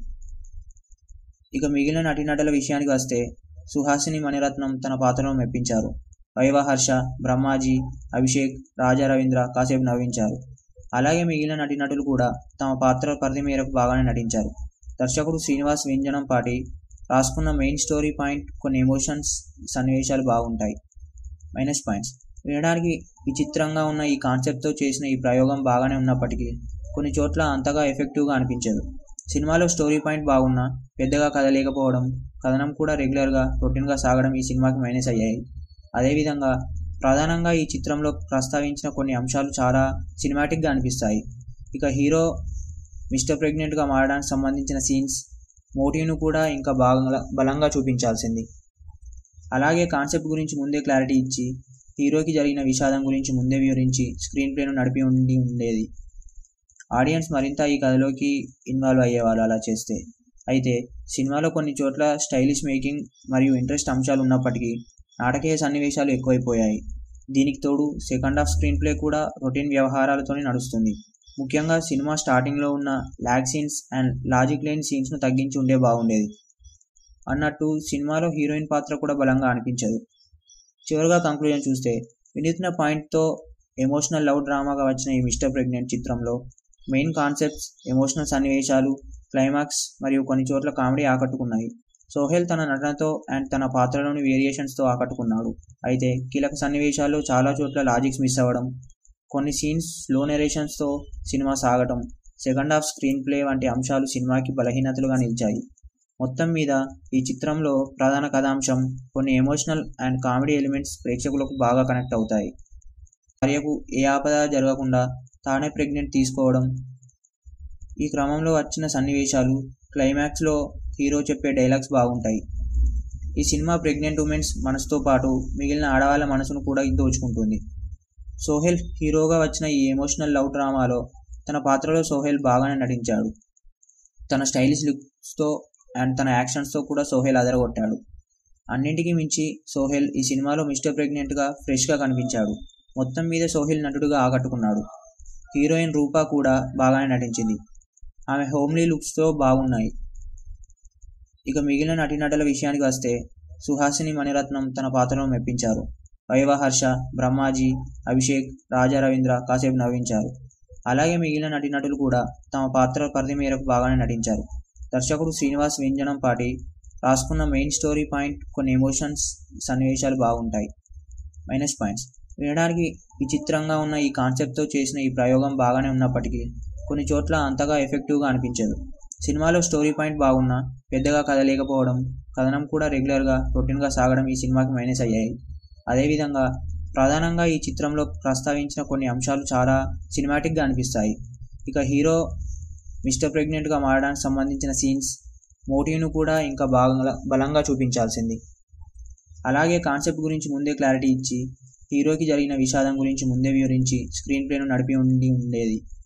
ఇక మిగిలిన నటీనటుల విషయానికి వస్తే సుహాసిని మణిరత్నం తన పాత్రను మెప్పించారు వైవ హర్ష బ్రహ్మాజీ అభిషేక్ రాజా రవీంద్ర కాసేపు నవ్వించారు అలాగే మిగిలిన నటీనటులు కూడా తమ పాత్ర పరిధి మేరకు బాగానే నటించారు దర్శకుడు శ్రీనివాస్ వ్యంజనం పాటి రాసుకున్న మెయిన్ స్టోరీ పాయింట్ కొన్ని ఎమోషన్స్ సన్నివేశాలు బాగుంటాయి మైనస్ పాయింట్స్ వినడానికి విచిత్రంగా ఉన్న ఈ కాన్సెప్ట్తో చేసిన ఈ ప్రయోగం బాగానే ఉన్నప్పటికీ కొన్ని చోట్ల అంతగా ఎఫెక్టివ్గా అనిపించదు సినిమాలో స్టోరీ పాయింట్ బాగున్నా పెద్దగా కదలేకపోవడం కథనం కూడా రెగ్యులర్గా రొటీన్గా సాగడం ఈ సినిమాకి మైనస్ అయ్యాయి అదేవిధంగా ప్రధానంగా ఈ చిత్రంలో ప్రస్తావించిన కొన్ని అంశాలు చాలా సినిమాటిక్గా అనిపిస్తాయి ఇక హీరో మిస్టర్ ప్రెగ్నెంట్గా మారడానికి సంబంధించిన సీన్స్ మోటివ్ను కూడా ఇంకా బాగా బలంగా చూపించాల్సింది అలాగే కాన్సెప్ట్ గురించి ముందే క్లారిటీ ఇచ్చి హీరోకి జరిగిన విషాదం గురించి ముందే వివరించి స్క్రీన్ ప్లేను నడిపి ఉండి ఉండేది ఆడియన్స్ మరింత ఈ కథలోకి ఇన్వాల్వ్ అయ్యేవాళ్ళు అలా చేస్తే అయితే సినిమాలో కొన్ని చోట్ల స్టైలిష్ మేకింగ్ మరియు ఇంట్రెస్ట్ అంశాలు ఉన్నప్పటికీ నాటకీయ సన్నివేశాలు ఎక్కువైపోయాయి దీనికి తోడు సెకండ్ హాఫ్ స్క్రీన్ ప్లే కూడా రొటీన్ వ్యవహారాలతోనే నడుస్తుంది ముఖ్యంగా సినిమా స్టార్టింగ్లో ఉన్న ల్యాగ్ సీన్స్ అండ్ లాజిక్ లేని సీన్స్ను తగ్గించి ఉండే బాగుండేది అన్నట్టు సినిమాలో హీరోయిన్ పాత్ర కూడా బలంగా అనిపించదు చివరిగా కంక్లూజన్ చూస్తే వినూత్న పాయింట్తో ఎమోషనల్ లవ్ డ్రామాగా వచ్చిన ఈ మిస్టర్ ప్రెగ్నెంట్ చిత్రంలో మెయిన్ కాన్సెప్ట్స్ ఎమోషనల్ సన్నివేశాలు క్లైమాక్స్ మరియు కొన్ని చోట్ల కామెడీ ఆకట్టుకున్నాయి సోహెల్ తన నటనతో అండ్ తన పాత్రలోని వేరియేషన్స్తో ఆకట్టుకున్నాడు అయితే కీలక సన్నివేశాల్లో చాలా చోట్ల లాజిక్స్ మిస్ అవ్వడం కొన్ని సీన్స్ స్లో నెరేషన్స్తో సినిమా సాగటం సెకండ్ హాఫ్ స్క్రీన్ ప్లే వంటి అంశాలు సినిమాకి బలహీనతలుగా నిలిచాయి మొత్తం మీద ఈ చిత్రంలో ప్రధాన కథాంశం కొన్ని ఎమోషనల్ అండ్ కామెడీ ఎలిమెంట్స్ ప్రేక్షకులకు బాగా కనెక్ట్ అవుతాయి భార్యకు ఏ ఆపద జరగకుండా తానే ప్రెగ్నెంట్ తీసుకోవడం ఈ క్రమంలో వచ్చిన సన్నివేశాలు క్లైమాక్స్లో హీరో చెప్పే డైలాగ్స్ బాగుంటాయి ఈ సినిమా ప్రెగ్నెంట్ ఉమెన్స్ మనసుతో పాటు మిగిలిన ఆడవాళ్ళ మనసును కూడా దోచుకుంటుంది సోహెల్ హీరోగా వచ్చిన ఈ ఎమోషనల్ లవ్ డ్రామాలో తన పాత్రలో సోహెల్ బాగానే నటించాడు తన స్టైలిష్ లుక్స్తో అండ్ తన యాక్షన్స్తో కూడా సోహెల్ అదరగొట్టాడు అన్నింటికీ మించి సోహెల్ ఈ సినిమాలో మిస్టర్ ప్రెగ్నెంట్గా ఫ్రెష్గా కనిపించాడు మొత్తం మీద సోహెల్ నటుడుగా ఆకట్టుకున్నాడు హీరోయిన్ రూపా కూడా బాగానే నటించింది ఆమె హోమ్లీ లుక్స్తో బాగున్నాయి ఇక మిగిలిన నటీనటుల విషయానికి వస్తే సుహాసిని మణిరత్నం తన పాత్రను మెప్పించారు వైవ హర్ష బ్రహ్మాజీ అభిషేక్ రాజా రవీంద్ర కాసేపు నవ్వించారు అలాగే మిగిలిన నటీనటులు కూడా తమ పాత్ర పరిధి మేరకు బాగానే నటించారు దర్శకుడు శ్రీనివాస్ వ్యంజనం పాటి రాసుకున్న మెయిన్ స్టోరీ పాయింట్ కొన్ని ఎమోషన్స్ సన్నివేశాలు బాగుంటాయి మైనస్ పాయింట్స్ వినడానికి విచిత్రంగా ఉన్న ఈ కాన్సెప్ట్తో చేసిన ఈ ప్రయోగం బాగానే ఉన్నప్పటికీ కొన్ని చోట్ల అంతగా ఎఫెక్టివ్గా అనిపించదు సినిమాలో స్టోరీ పాయింట్ బాగున్నా పెద్దగా కదలేకపోవడం కథనం కూడా రెగ్యులర్గా రొటీన్గా సాగడం ఈ సినిమాకి మైనస్ అయ్యాయి అదేవిధంగా ప్రధానంగా ఈ చిత్రంలో ప్రస్తావించిన కొన్ని అంశాలు చాలా సినిమాటిక్గా అనిపిస్తాయి ఇక హీరో మిస్టర్ ప్రెగ్నెంట్గా మారడానికి సంబంధించిన సీన్స్ మోటివ్ను కూడా ఇంకా బాగా బలంగా చూపించాల్సింది అలాగే కాన్సెప్ట్ గురించి ముందే క్లారిటీ ఇచ్చి హీరోకి జరిగిన విషాదం గురించి ముందే వివరించి స్క్రీన్ ప్లేను నడిపి ఉండి ఉండేది